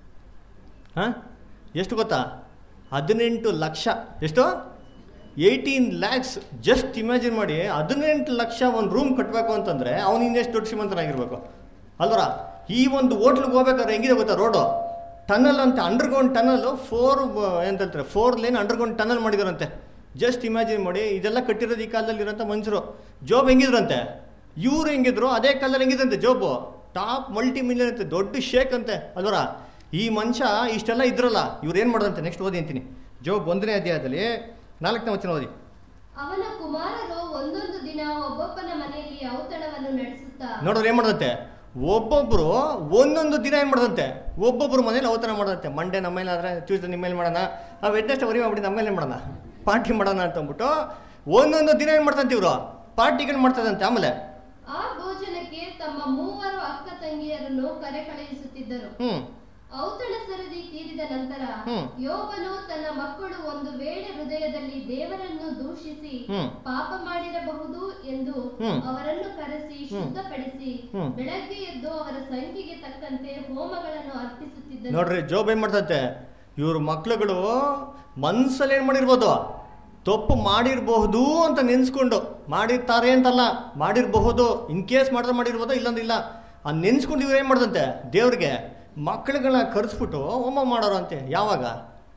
ಹಾಂ ಎಷ್ಟು ಗೊತ್ತಾ ಹದಿನೆಂಟು ಲಕ್ಷ ಎಷ್ಟು ಏಯ್ಟೀನ್ ಲ್ಯಾಕ್ಸ್ ಜಸ್ಟ್ ಇಮ್ಯಾಜಿನ್ ಮಾಡಿ ಹದಿನೆಂಟು ಲಕ್ಷ ಒಂದು ರೂಮ್ ಕಟ್ಟಬೇಕು ಅಂತಂದರೆ ಅವನು ಇನ್ನೆಷ್ಟು ದೊಡ್ಡ ಶ್ರೀಮಂತನಾಗಿರ್ಬೇಕು ಅಲ್ವರ ಈ ಒಂದು ಹೋಟ್ಲಿಗೆ ಹೋಗ್ಬೇಕಾದ್ರೆ ಹೆಂಗಿದೆ ಗೊತ್ತಾ ರೋಡು ಟನಲ್ ಅಂತ ಅಂಡರ್ಗ್ರೌಂಡ್ ಟನಲ್ ಫೋರ್ ಎಂತ ಹೇಳ್ತಾರೆ ಫೋರ್ ಲೇನ್ ಅಂಡರ್ಗ್ರೌಂಡ್ ಟನಲ್ ಮಾಡಿದಾರಂತೆ ಜಸ್ಟ್ ಇಮ್ಯಾಜಿನ್ ಮಾಡಿ ಇದೆಲ್ಲ ಕಟ್ಟಿರೋದು ಈ ಕಾಲದಲ್ಲಿ ಇರೋಂಥ ಮನುಷ್ಯರು ಜೋಬ್ ಹೆಂಗಿದ್ರಂತೆ ಇವ್ರು ಹೆಂಗಿದ್ರು ಅದೇ ಕಾಲದಲ್ಲಿ ಹೆಂಗಿದ್ರಂತೆ ಜೋಬು ಟಾಪ್ ಮಲ್ಟಿ ಮಿಲಿಯನ್ ಅಂತೆ ದೊಡ್ಡ ಶೇಕ್ ಅಂತೆ ಅಲ್ವರ ಈ ಮನುಷ್ಯ ಇಷ್ಟೆಲ್ಲ ಇದ್ರಲ್ಲ ಇವ್ರು ಏನು ಮಾಡೋದಂತೆ ನೆಕ್ಸ್ಟ್ ಓದಿ ಅಂತೀನಿ ಜೋಬ್ ಒಂದನೇ ಅಧ್ಯಾಯದಲ್ಲಿ ನಾಲ್ಕನೇ ವಚನ ಓದಿ ಅವನ ಕುಮಾರರು ಒಂದೊಂದು ದಿನ ಒಬ್ಬೊಬ್ಬನ ಮನೆಯಲ್ಲಿ ಔತಣವನ್ನು ನಡೆಸುತ್ತಾ ನೋಡೋರು ಏನು ಮಾಡೋದಂತೆ ಒಬ್ಬೊಬ್ಬರು ಒಂದೊಂದು ದಿನ ಏನು ಮಾಡೋದಂತೆ ಒಬ್ಬೊಬ್ಬರು ಮನೇಲಿ ಅವತಾರ ಮಾಡೋದಂತೆ ಮಂಡೇ ನಮ್ಮ ಮೇಲೆ ಆದರೆ ಟ್ಯೂಸ್ಡೇ ನಿಮ್ಮ ಮೇಲೆ ಮಾಡೋಣ ಆ ವೆಡ್ನೆಸ್ಡೇ ವರಿ ಮಾಡ್ಬಿಟ್ಟು ನಮ್ಮ ಮೇಲೆ ಮಾಡೋಣ ಪಾರ್ಟಿ ಮಾಡೋಣ ಅಂತ ಅಂದ್ಬಿಟ್ಟು ಒಂದೊಂದು ದಿನ ಏನು ಮಾಡ್ತಂತೆ ಇವರು ಪಾರ್ಟಿಗಳು ಮಾಡ್ತದಂತೆ ಆಮೇಲೆ ಆ ಭೋಜನಕ್ಕೆ ತಮ್ಮ ಮೂವರು ಅಕ್ಕ ತಂಗಿಯರನ್ನು ಕರೆ ಕಳುಹಿಸುತ್ತಿದ್ದರು ಹ್ಞೂ ಔತಣ ಸರದಿ ತೀರಿದ ನಂತರ ಹ್ಮ್. ಯೋಬನು ತನ್ನ ಮಕ್ಕಳು ಒಂದು ವೇಳೆ ಹೃದಯದಲ್ಲಿ ದೇವರನ್ನು ದೂಷಿಸಿ ಹ್ಮ್. ಪಾಪ ಮಾಡಿರಬಹುದು ಎಂದು ಹ್ಮ್. ಅವರನ್ನು ಕರೆಸಿ ಶುದ್ಧಪಡಿಸಿ ಹ್ಮ್. ಬೆಳಗ್ಗೆ ಎದ್ದು ಅವರ ಸಂಖ್ಯೆಗೆ ತಕ್ಕಂತೆ ಹೋಮಗಳನ್ನು ಅರ್ಪಿಸುತ್ತಿದ್ದರು ನೋಡ್ರಿ ಜೋಬ್ ಏನು ಮಾಡ್ತಂತೆ ಇವ್ರ ಮಕ್ಳುಗಳು ಮನ್ಸಲ್ಲಿ ಏನು ಮಾಡಿರ್ಬೋದು ತಪ್ಪು ಮಾಡಿರಬಹುದು ಅಂತ ನೆನ್ಸ್ಕೊಂಡು ಮಾಡಿರ್ತಾರೆ ಅಂತಲ್ಲ ಮಾಡಿರಬಹುದು ಇನ್ ಕೇಸ್ ಮಾಡಿದ್ರೆ ಮಾಡಿರ್ಬೋದು ಇಲ್ಲಂದ್ರೆ ಇಲ್ಲ ಆ ನೆನ್ಸ್ಕೊಂಡು ಇವ್ರು ಏನು ಮಾಡ್ದಂತೆ ದೇವ್ರಿಗೆ ಮಕ್ಳುಗಳನ್ನ ಕರೆಸ್ಬಿಟ್ಟು ಹೋಮ ಮಾಡೋರು ಅಂತೆ ಯಾವಾಗ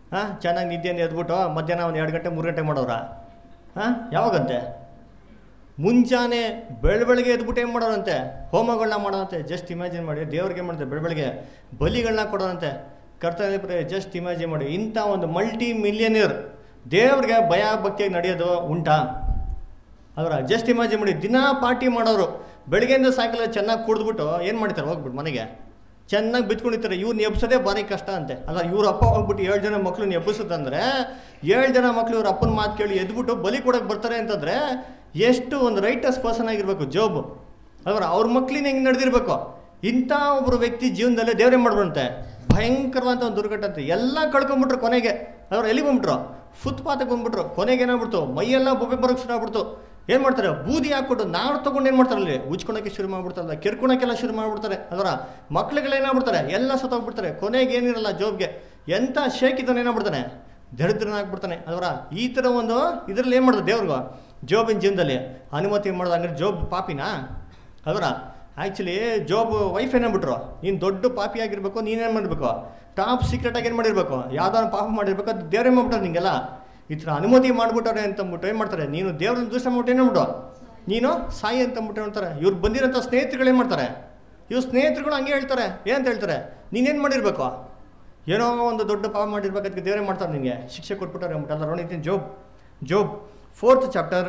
ಹಾಂ ಚೆನ್ನಾಗಿ ನಿದ್ದೆಯಿಂದ ಎದ್ಬಿಟ್ಟು ಮಧ್ಯಾಹ್ನ ಒಂದು ಎರಡು ಗಂಟೆ ಮೂರು ಗಂಟೆ ಮಾಡೋರ ಹಾಂ ಯಾವಾಗಂತೆ ಮುಂಜಾನೆ ಬೆಳ ಬೆಳಗ್ಗೆ ಎದ್ಬಿಟ್ಟು ಏನು ಮಾಡೋರಂತೆ ಹೋಮಗಳನ್ನ ಮಾಡೋದಂತೆ ಜಸ್ಟ್ ಇಮ್ಯಾಜಿನ್ ಮಾಡಿ ದೇವ್ರಿಗೆ ಏನು ಮಾಡ್ತಾರೆ ಬೆಳ ಬೆಳಗ್ಗೆ ಬಲಿಗಳನ್ನ ಕೊಡೋದಂತೆ ಕರ್ತವ್ಯ ಜಸ್ಟ್ ಇಮ್ಯಾಜಿನ್ ಮಾಡಿ ಇಂಥ ಒಂದು ಮಲ್ಟಿ ಮಿಲಿಯನಿಯರ್ ದೇವ್ರಿಗೆ ಭಯ ಭಕ್ತಿಯಾಗಿ ನಡೆಯೋದು ಉಂಟಾ ಅವರ ಜಸ್ಟ್ ಇಮ್ಯಾಜಿನ್ ಮಾಡಿ ದಿನಾ ಪಾರ್ಟಿ ಮಾಡೋರು ಬೆಳಗ್ಗೆಯಿಂದ ಸಾಯಂಕಾಲ ಚೆನ್ನಾಗಿ ಕುಡಿದ್ಬಿಟ್ಟು ಏನು ಮಾಡ್ತಾರೆ ಹೋಗ್ಬಿಟ್ಟು ಮನೆಗೆ ಚೆನ್ನಾಗಿ ಬಿತ್ಕೊಂಡಿರ್ತಾರೆ ಇವ್ರನ್ನ ಎಬ್ಸೋದೇ ಭಾರಿ ಕಷ್ಟ ಅಂತೆ ಅಲ್ಲ ಇವ್ರ ಅಪ್ಪ ಹೋಗ್ಬಿಟ್ಟು ಏಳು ಜನ ಮಕ್ಳನ್ನ ಎಬ್ಬಿಸುತ್ತಂದ್ರೆ ಏಳು ಜನ ಮಕ್ಳು ಇವ್ರ ಅಪ್ಪನ ಮಾತು ಕೇಳಿ ಎದ್ಬಿಟ್ಟು ಬಲಿ ಕೊಡೋಕೆ ಬರ್ತಾರೆ ಅಂತಂದ್ರೆ ಎಷ್ಟು ಒಂದು ರೈಟಸ್ ಪರ್ಸನ್ ಆಗಿರ್ಬೇಕು ಜೋಬ್ ಅವರ ಅವ್ರ ಮಕ್ಳಿನ ಹೆಂಗೆ ನಡೆದಿರ್ಬೇಕು ಇಂಥ ಒಬ್ಬರು ವ್ಯಕ್ತಿ ಜೀವನದಲ್ಲೇ ದೇವ್ರೇನು ಮಾಡ್ಬಂತೆ ಭಯಂಕರವಾದ ಒಂದು ದುರ್ಘಟನೆ ಅಂತೆ ಎಲ್ಲ ಕಳ್ಕೊಂಬಿಟ್ರು ಕೊನೆಗೆ ಅವ್ರು ಎಲ್ಲಿಗೆ ಬಂದ್ಬಿಟ್ರು ಫುಟ್ಪಾತ್ಗೆ ಬಂದ್ಬಿಟ್ರು ಕೊನೆಗೆ ಏನಾಗ್ಬಿಡ್ತು ಮೈಯೆಲ್ಲ ಬೊಬ್ಬೆ ಬರೋಕ್ಕೆ ಶುರು ಆಗ್ಬಿಡ್ತು ಏನು ಮಾಡ್ತಾರೆ ಬೂದಿ ಹಾಕ್ಬಿಟ್ಟು ನಾರು ತೊಗೊಂಡು ಏನು ಮಾಡ್ತಾರೆ ಅಲ್ಲಿ ಉಜ್ಕೊಳಕ್ಕೆ ಶುರು ಮಾಡ್ಬಿಡ್ತಾರಲ್ಲ ಕೆರ್ಕೊಳಕ್ಕೆಲ್ಲ ಶುರು ಮಾಡ್ಬಿಡ್ತಾರೆ ಅದರ ಮಕ್ಳುಗಳೇನಾಗ್ಬಿಡ್ತಾರೆ ಎಲ್ಲ ಸತ್ತೋಗ್ಬಿಡ್ತಾರೆ ಕೊನೆಗೆ ಏನಿರಲ್ಲ ಜೋಬ್ಗೆ ಎಂಥ ಶೇಕ್ ಇದ್ದಾನೆ ಏನಾಗ್ಬಿಡ್ತಾನೆ ದರಿದ್ರನಾಗ್ಬಿಡ್ತಾನೆ ಅದರ ಈ ಥರ ಒಂದು ಇದರಲ್ಲಿ ಏನು ಮಾಡೋದು ದೇವ್ರಿಗೂ ಜೋಬಿನ ಜೀವನದಲ್ಲಿ ಅನುಮತಿ ಮಾಡೋದು ಹಂಗಾರೆ ಜೋಬ್ ಪಾಪಿನಾ ಅದರ ಆ್ಯಕ್ಚುಲಿ ಜೋಬ್ ವೈಫ್ ಏನಾಗ್ಬಿಟ್ರು ನೀನು ದೊಡ್ಡ ಪಾಪಿ ಆಗಿರ್ಬೇಕು ನೀನೇನು ಮಾಡಬೇಕು ಟಾಪ್ ಸೀಕ್ರೆಟಾಗಿ ಏನು ಮಾಡಿರ್ಬೇಕು ಯಾವ್ದಾದ್ರು ಪಾಪ ಮಾಡಿರ್ಬೇಕು ಅದು ದೇವ್ರೇ ಮಾಡ್ಬಿಟ್ಟಾರೆ ನಿಂಗೆಲ್ಲ ಈ ಥರ ಅನುಮತಿ ಮಾಡ್ಬಿಟ್ಟವ್ರೆ ಅಂತಂದ್ಬಿಟ್ಟು ಏನು ಮಾಡ್ತಾರೆ ನೀನು ದೇವ್ರನ್ನ ದೂಷ ಮಾಡ್ಬಿಟ್ಟು ಏನು ಮಾಡ್ಬಿಟ್ಟು ನೀನು ಸಾಯಿ ಅಂತಂದ್ಬಿಟ್ಟು ಹೇಳ್ತಾರೆ ಇವ್ರು ಬಂದಿರೋಂಥ ಸ್ನೇಹಿತರುಗಳು ಏನು ಮಾಡ್ತಾರೆ ಇವ್ರ ಸ್ನೇಹಿತರುಗಳು ಹಂಗೆ ಹೇಳ್ತಾರೆ ಏನಂತ ಹೇಳ್ತಾರೆ ನೀನೇನು ಮಾಡಿರ್ಬೇಕು ಏನೋ ಒಂದು ದೊಡ್ಡ ಪಾಪ ಮಾಡಿರ್ಬೇಕು ಅದಕ್ಕೆ ದೇವರೇ ಮಾಡ್ತಾರೆ ನಿನಗೆ ಶಿಕ್ಷೆ ಕೊಟ್ಬಿಟ್ಟಾರೆ ಅಂದ್ಬಿಟ್ಟು ಅಲ್ಲ ನೋಡಿದ್ದೀನಿ Job Job fourth chapter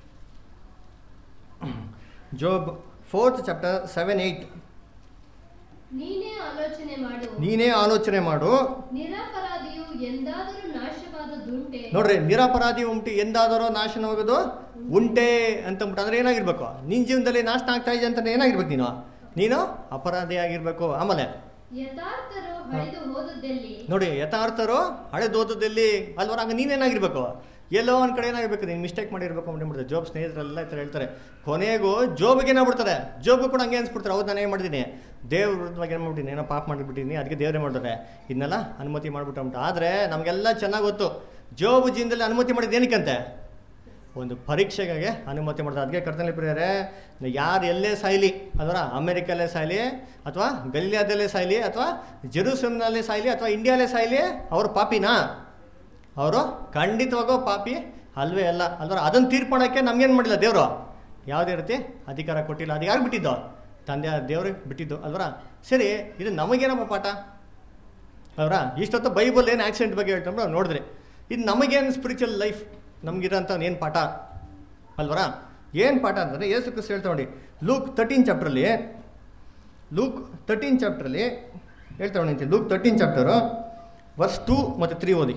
Job fourth chapter seven eight ನೀನೇ ಆಲೋಚನೆ ಮಾಡು ನೀನೇ ಆಲೋಚನೆ ಮಾಡು ನಿರಪರಾಧಿಯು ಎಂದಾದರೂ ನಾಶವಾದದುಂಟೆ ನೋಡ್ರಿ ನಿರಪರಾಧಿ ಉಂಟು ಎಂದಾದರೂ ನಾಶನವಾಗೋದು ಉಂಟೆ ಅಂತಂದ್ಬಿಟ್ಟು ಅಂದ್ರೆ ಏನಾಗಿರ್ಬೇಕು ನಿನ್ನ ಜೀವನದಲ್ಲಿ ನಾಶನ ಆಗ್ತಾ ಇದೆ ಅಂತ ಏನಾಗಿರ್ಬೇಕು ನೀನು ನೀನು ಅಪರಾಧಿ ಆಗಿರ್ಬೇಕು ಆಮೇಲೆ ಯಥಾರ್ಥರು ಹಳೆದು ಹೋದದ್ದೆಲ್ಲಿ ನೋಡಿ ಯಥಾರ್ಥರು ಹಳೆದೋದದಲ್ಲಿ ಅಲ್ವರ ಹಂಗ ನೀನೇನಾಗಿರ್ಬೇಕು ಎಲ್ಲೋ ಒಂದು ಕಡೆ ಏನಾಗಿರ್ಬೇಕು ನೀನು ಮಿಸ್ಟೇಕ್ ಮಾಡಿರ್ಬೇಕು ಅಂತ ಮಾಡ್ತಾರೆ ಜೋಬ್ ಸ್ನೇಹಿತರೆಲ್ಲ ಈ ಥರ ಹೇಳ್ತಾರೆ ಕೊನೆಗೂ ಜೋಬಿಗೆ ಏನಾಗ್ಬಿಡ್ತಾರೆ ಜೋಬು ಕೂಡ ಹಂಗೆ ಅನ್ಸ್ಬಿಡ್ತಾರೆ ಹೌದು ನಾನು ಏನು ಮಾಡಿದ್ದೀನಿ ದೇವ್ರ ವಿರುದ್ಧವಾಗಿ ಏನು ಮಾಡ್ಬಿಟ್ಟಿನಿ ಏನೋ ಪಾಪ ಮಾಡಿಬಿಟ್ಟಿನಿ ಅದಕ್ಕೆ ದೇವರೇ ಮಾಡ್ತಾರೆ ಇದನ್ನೆಲ್ಲ ಅನುಮತಿ ಮಾಡ್ಬಿಟ್ಟು ಅಂದ್ಬಿಟ್ಟು ಆದರೆ ನಮಗೆಲ್ಲ ಚೆನ್ನಾಗಿ ಗೊತ್ತು ಜೋಬು ಜೀವನದಲ್ಲಿ ಅನುಮತಿ ಮಾಡಿದ್ದು ಏನಕ್ಕಂತೆ ಒಂದು ಪರೀಕ್ಷೆಗೆ ಅನುಮತಿ ಮಾಡ್ತಾರೆ ಅದಕ್ಕೆ ಕರ್ತನಲ್ಲಿ ಪ್ರಿಯರೇ ಯಾರು ಎಲ್ಲೇ ಸಾಯಲಿ ಅದರ ಅಮೆರಿಕಲ್ಲೇ ಸಾಯಲಿ ಅಥವಾ ಗಲಿಯಾದಲ್ಲೇ ಸಾಯಲಿ ಅಥವಾ ಜೆರೂಸಲಮ್ನಲ್ಲೇ ಸಾಯಲಿ ಅಥವಾ ಇಂಡಿಯಾಲೇ ಸಾಯಲಿ ಅವರು ಪಾಪಿನಾ ಅವರು ಖಂಡಿತವಾಗೋ ಪಾಪಿ ಅಲ್ವೇ ಅಲ್ಲ ಅಲ್ವರ ಅದನ್ನು ತೀರ್ಪಣಕ್ಕೆ ನಮ್ಗೇನು ಮಾಡಿಲ್ಲ ದೇವರು ಯಾವುದೇ ರೀತಿ ಅಧಿಕಾರ ಕೊಟ್ಟಿಲ್ಲ ಅದು ಯಾರು ಬಿಟ್ಟಿದ್ದು ತಂದೆ ದೇವ್ರಿಗೆ ಬಿಟ್ಟಿದ್ದು ಅಲ್ವರ ಸರಿ ಇದು ನಮಗೇನಪ್ಪ ಪಾಠ ಅವರ ಇಷ್ಟೊತ್ತು ಬೈಬಲ್ ಏನು ಆಕ್ಸಿಡೆಂಟ್ ಬಗ್ಗೆ ಹೇಳ್ತಾರೆ ನೋಡಿದ್ರಿ ಇದು ನಮಗೇನು ಸ್ಪಿರಿಚುವಲ್ ಲೈಫ್ ನಮಗಿರೋಂಥ ಏನು ಪಾಠ ಅಲ್ವರ ಏನು ಪಾಠ ಅಂತಂದರೆ ಯೇಸು ಕ್ರಿಸ್ತ ಹೇಳ್ತಾ ನೋಡಿ ಲೂಕ್ ತರ್ಟೀನ್ ಚಾಪ್ಟ್ರಲ್ಲಿ ಲೂಕ್ ತರ್ಟೀನ್ ಚಾಪ್ಟ್ರಲ್ಲಿ ಹೇಳ್ತಾ ನೋಡಿ Luke thirteen chapter verse two ಮತ್ತು ತ್ರೀ ಓದಿ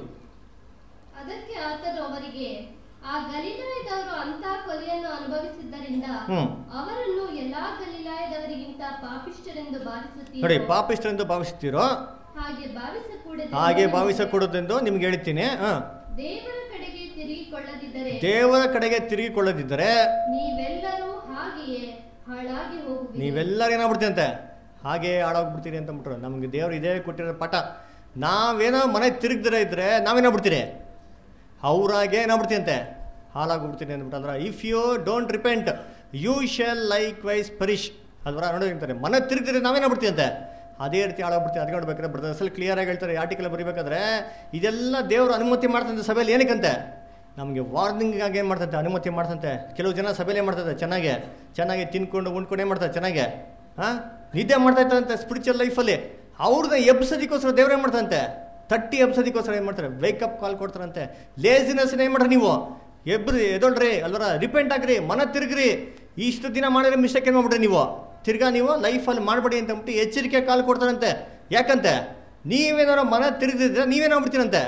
ಅದಕ್ಕೆ ಆತನು ಅವರಿಗೆ ಆ ಗಲಿಲಾಯದವರು ಅಂತ ಕೊಲೆಯನ್ನು ಅನುಭವಿಸಿದ್ದರಿಂದ ಹ್ಮ್. ಅವರನ್ನು ಎಲ್ಲಾ ಗಲಿಲಾಯದವರಿಗಿಂತ ಪಾಪಿಷ್ಠರೆಂದು ನೋಡಿ ಭಾವಿಸುತ್ತೀರೋ ಪಾಪಿಷ್ಟರೆಂದು ಭಾವಿಸ್ತೀರೋ ಹಾಗೆ ಭಾವಿಸಕೂಡದು ಹಾಗೆ ಭಾವಿಸಕೂಡದೆಂದು ನಿಮ್ಗೆ ಹೇಳ್ತೀನಿ ಹಾಂ ದೇವರ ಕಡೆಗೆ ತಿರುಗಿಕೊಳ್ಳದಿದ್ದರೆ ದೇವರ ಕಡೆಗೆ ತಿರುಗಿಕೊಳ್ಳದಿದ್ದರೆ ನೀವೆಲ್ಲರೂ ಹಾಗೆಯೇ ಹಾಳಾಗಿ ಹೋಗುವಿರಿ ನೀವೆಲ್ಲರೂ ಏನಾಗ್ಬಿಡ್ತೀರಂತೆ ಹಾಗೆ ಹಾಳಾಗ್ಬಿಡ್ತೀರಿ ಅಂತ ಬಿಟ್ರು ನಮಗೆ ದೇವ್ರು ಇದೇ ಕೊಟ್ಟಿರೋ ಪಾಠ ನಾವೇನೋ ಮನೆ ತಿರುಗ್ದಿರ ಇದ್ರೆ ನಾವೇನಾಗ್ಬಿಡ್ತೀರಿ ಅವ್ರಾಗೆ ಏನಾಗ್ಬಿಡ್ತೀಯಂತೆ ಹಾಳಾಗ್ಬಿಡ್ತೀನಿ ಅಂದ್ಬಿಟ್ಟು ಅಂದ್ರೆ if you don't repent you shall likewise perish ಅಲ್ವರ ನೋಡಿ ಅಂತಾರೆ ಮನೆ ತಿರುಗ್ದಿರೆ ನಾವೇನಾಗ್ಬಿಡ್ತೀಯಂತೆ ಅದೇ ರೀತಿ ಹಾಳಾಗ್ಬಿಡ್ತೀವಿ ಅದಕ್ಕೆ ನೋಡ್ಬೇಕಾದ್ರೆ ಬ್ರದರ್ಸಲ್ಲಿ ಕ್ಲಿಯರಾಗಿ ಹೇಳ್ತಾರೆ ಆರ್ಟಿಕಲ್ ಬರೀಬೇಕಾದ್ರೆ ಇದೆಲ್ಲ ದೇವರು ಅನುಮತಿ ಮಾಡ್ತಂತೆ ಸಭೆಯಲ್ಲಿ ಏನಕ್ಕಂತೆ ನಮಗೆ ವಾರ್ನಿಂಗಾಗಿ ಏನು ಮಾಡ್ತಂತೆ ಅನುಮತಿ ಮಾಡ್ತಂತೆ ಕೆಲವು ಜನ ಸಭೆಯಲ್ಲಿ ಏನು ಮಾಡ್ತದೆ ಚೆನ್ನಾಗೆ ಚೆನ್ನಾಗಿ ತಿನ್ಕೊಂಡು ಉಂಡ್ಕೊಂಡು ಏನು ಮಾಡ್ತಾರೆ ಚೆನ್ನಾಗೆ ಹಾಂ ನಿದ್ದೆ ಮಾಡ್ತಾ ಇರ್ತಾರಂತೆ ಸ್ಪಿರಿಚುವಲ್ ಲೈಫಲ್ಲಿ ಅವ್ರನ್ನ ಎಬ್ಸೋದಕ್ಕೋಸ್ಕರ ದೇವ್ರು ಏನು ಮಾಡ್ತಂತೆ ತಟ್ಟಿ ಎಬ್ಸೋದಕ್ಕೋಸ್ಕರ ಏನು ಮಾಡ್ತಾರೆ ವೇಕಪ್ ಕಾಲ್ ಕೊಡ್ತಾರಂತೆ ಲೇಸಿನೆಸ್ ಏನು ಮಾಡ್ರಿ ನೀವು ಎಬ್ರಿ ಎದೊಳ್ರಿ ಅಲ್ವರ ರಿಪೆಂಟ್ ಆಗ್ರಿ ಮನ ತಿರುಗ್ರಿ ಇಷ್ಟು ದಿನ ಮಾಡಿದ್ರೆ ಮಿಸ್ಟೇಕ್ ಏನು ಮಾಡ್ಬಿಟ್ರಿ ನೀವು ತಿರ್ಗಾ ನೀವು ಲೈಫಲ್ಲಿ ಮಾಡಬೇಡಿ ಅಂತ ಅಂದ್ಬಿಟ್ಟು ಎಚ್ಚರಿಕೆ ಕಾಲ್ ಕೊಡ್ತಾರಂತೆ ಯಾಕಂತೆ ನೀವೇನಾದ್ರು ಮನ ತಿರುಗಿದ್ರೆ ನೀವೇನಾಗ್ಬಿಡ್ತೀರಂತೆ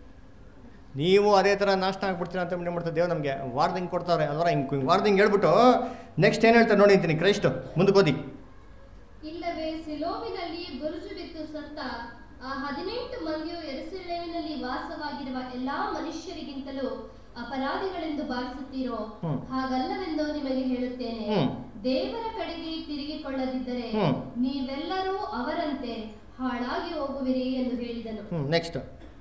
ನೀವು ಅದೇ ಥರ ನಾಷ್ಟ ಆಗ್ಬಿಡ್ತೀರ ಅಂತ ಏನು ಮಾಡ್ತಾರೆ ದೇವ್ರು ನಮಗೆ ವಾರ್ನಿಂಗ್ ಕೊಡ್ತಾರೆ ಅಲ್ವರ ಹಿಂಗೆ ವಾರ್ನಿಂಗ್ ಹೇಳ್ಬಿಟ್ಟು ನೆಕ್ಸ್ಟ್ ಏನು ಹೇಳ್ತಾರೆ ನೋಡಿ ಅಂತೀನಿ ಕ್ರೈಸ್ಟ್ ಮುಂದಕ್ಕೆ ಓದಿ ಇಲ್ಲವೇ ಸಿಲೋವಿನಲ್ಲಿ ಬುರುಜು ಬಿದ್ದು ಸತ್ತ ಆ ಹದಿನೆಂಟು ಮಂದಿಯು ಎರುಸಲೇಮಿನಲ್ಲಿ ವಾಸವಾಗಿರುವ ಎಲ್ಲಾ ಮನುಷ್ಯರಿಗಿಂತಲೂ ಅಪರಾಧಿಗಳೆಂದು ಭಾವಿಸುತ್ತೀರೋ ಹ್ಮ್. ಹಾಗಲ್ಲವೆಂದು ನಿಮಗೆ ಹೇಳುತ್ತೇನೆ ಹ್ಮ್. ದೇವರ ಕಡೆಗೆ ತಿರುಗಿಕೊಳ್ಳದಿದ್ದರೆ ಹ್ಮ್. ನೀವೆಲ್ಲರೂ ಅವರಂತೆ ಹಾಳಾಗಿ ಹೋಗುವಿರಿ ಎಂದು ಹೇಳಿದನು ಹ್ಞೂ ನೆಕ್ಸ್ಟ್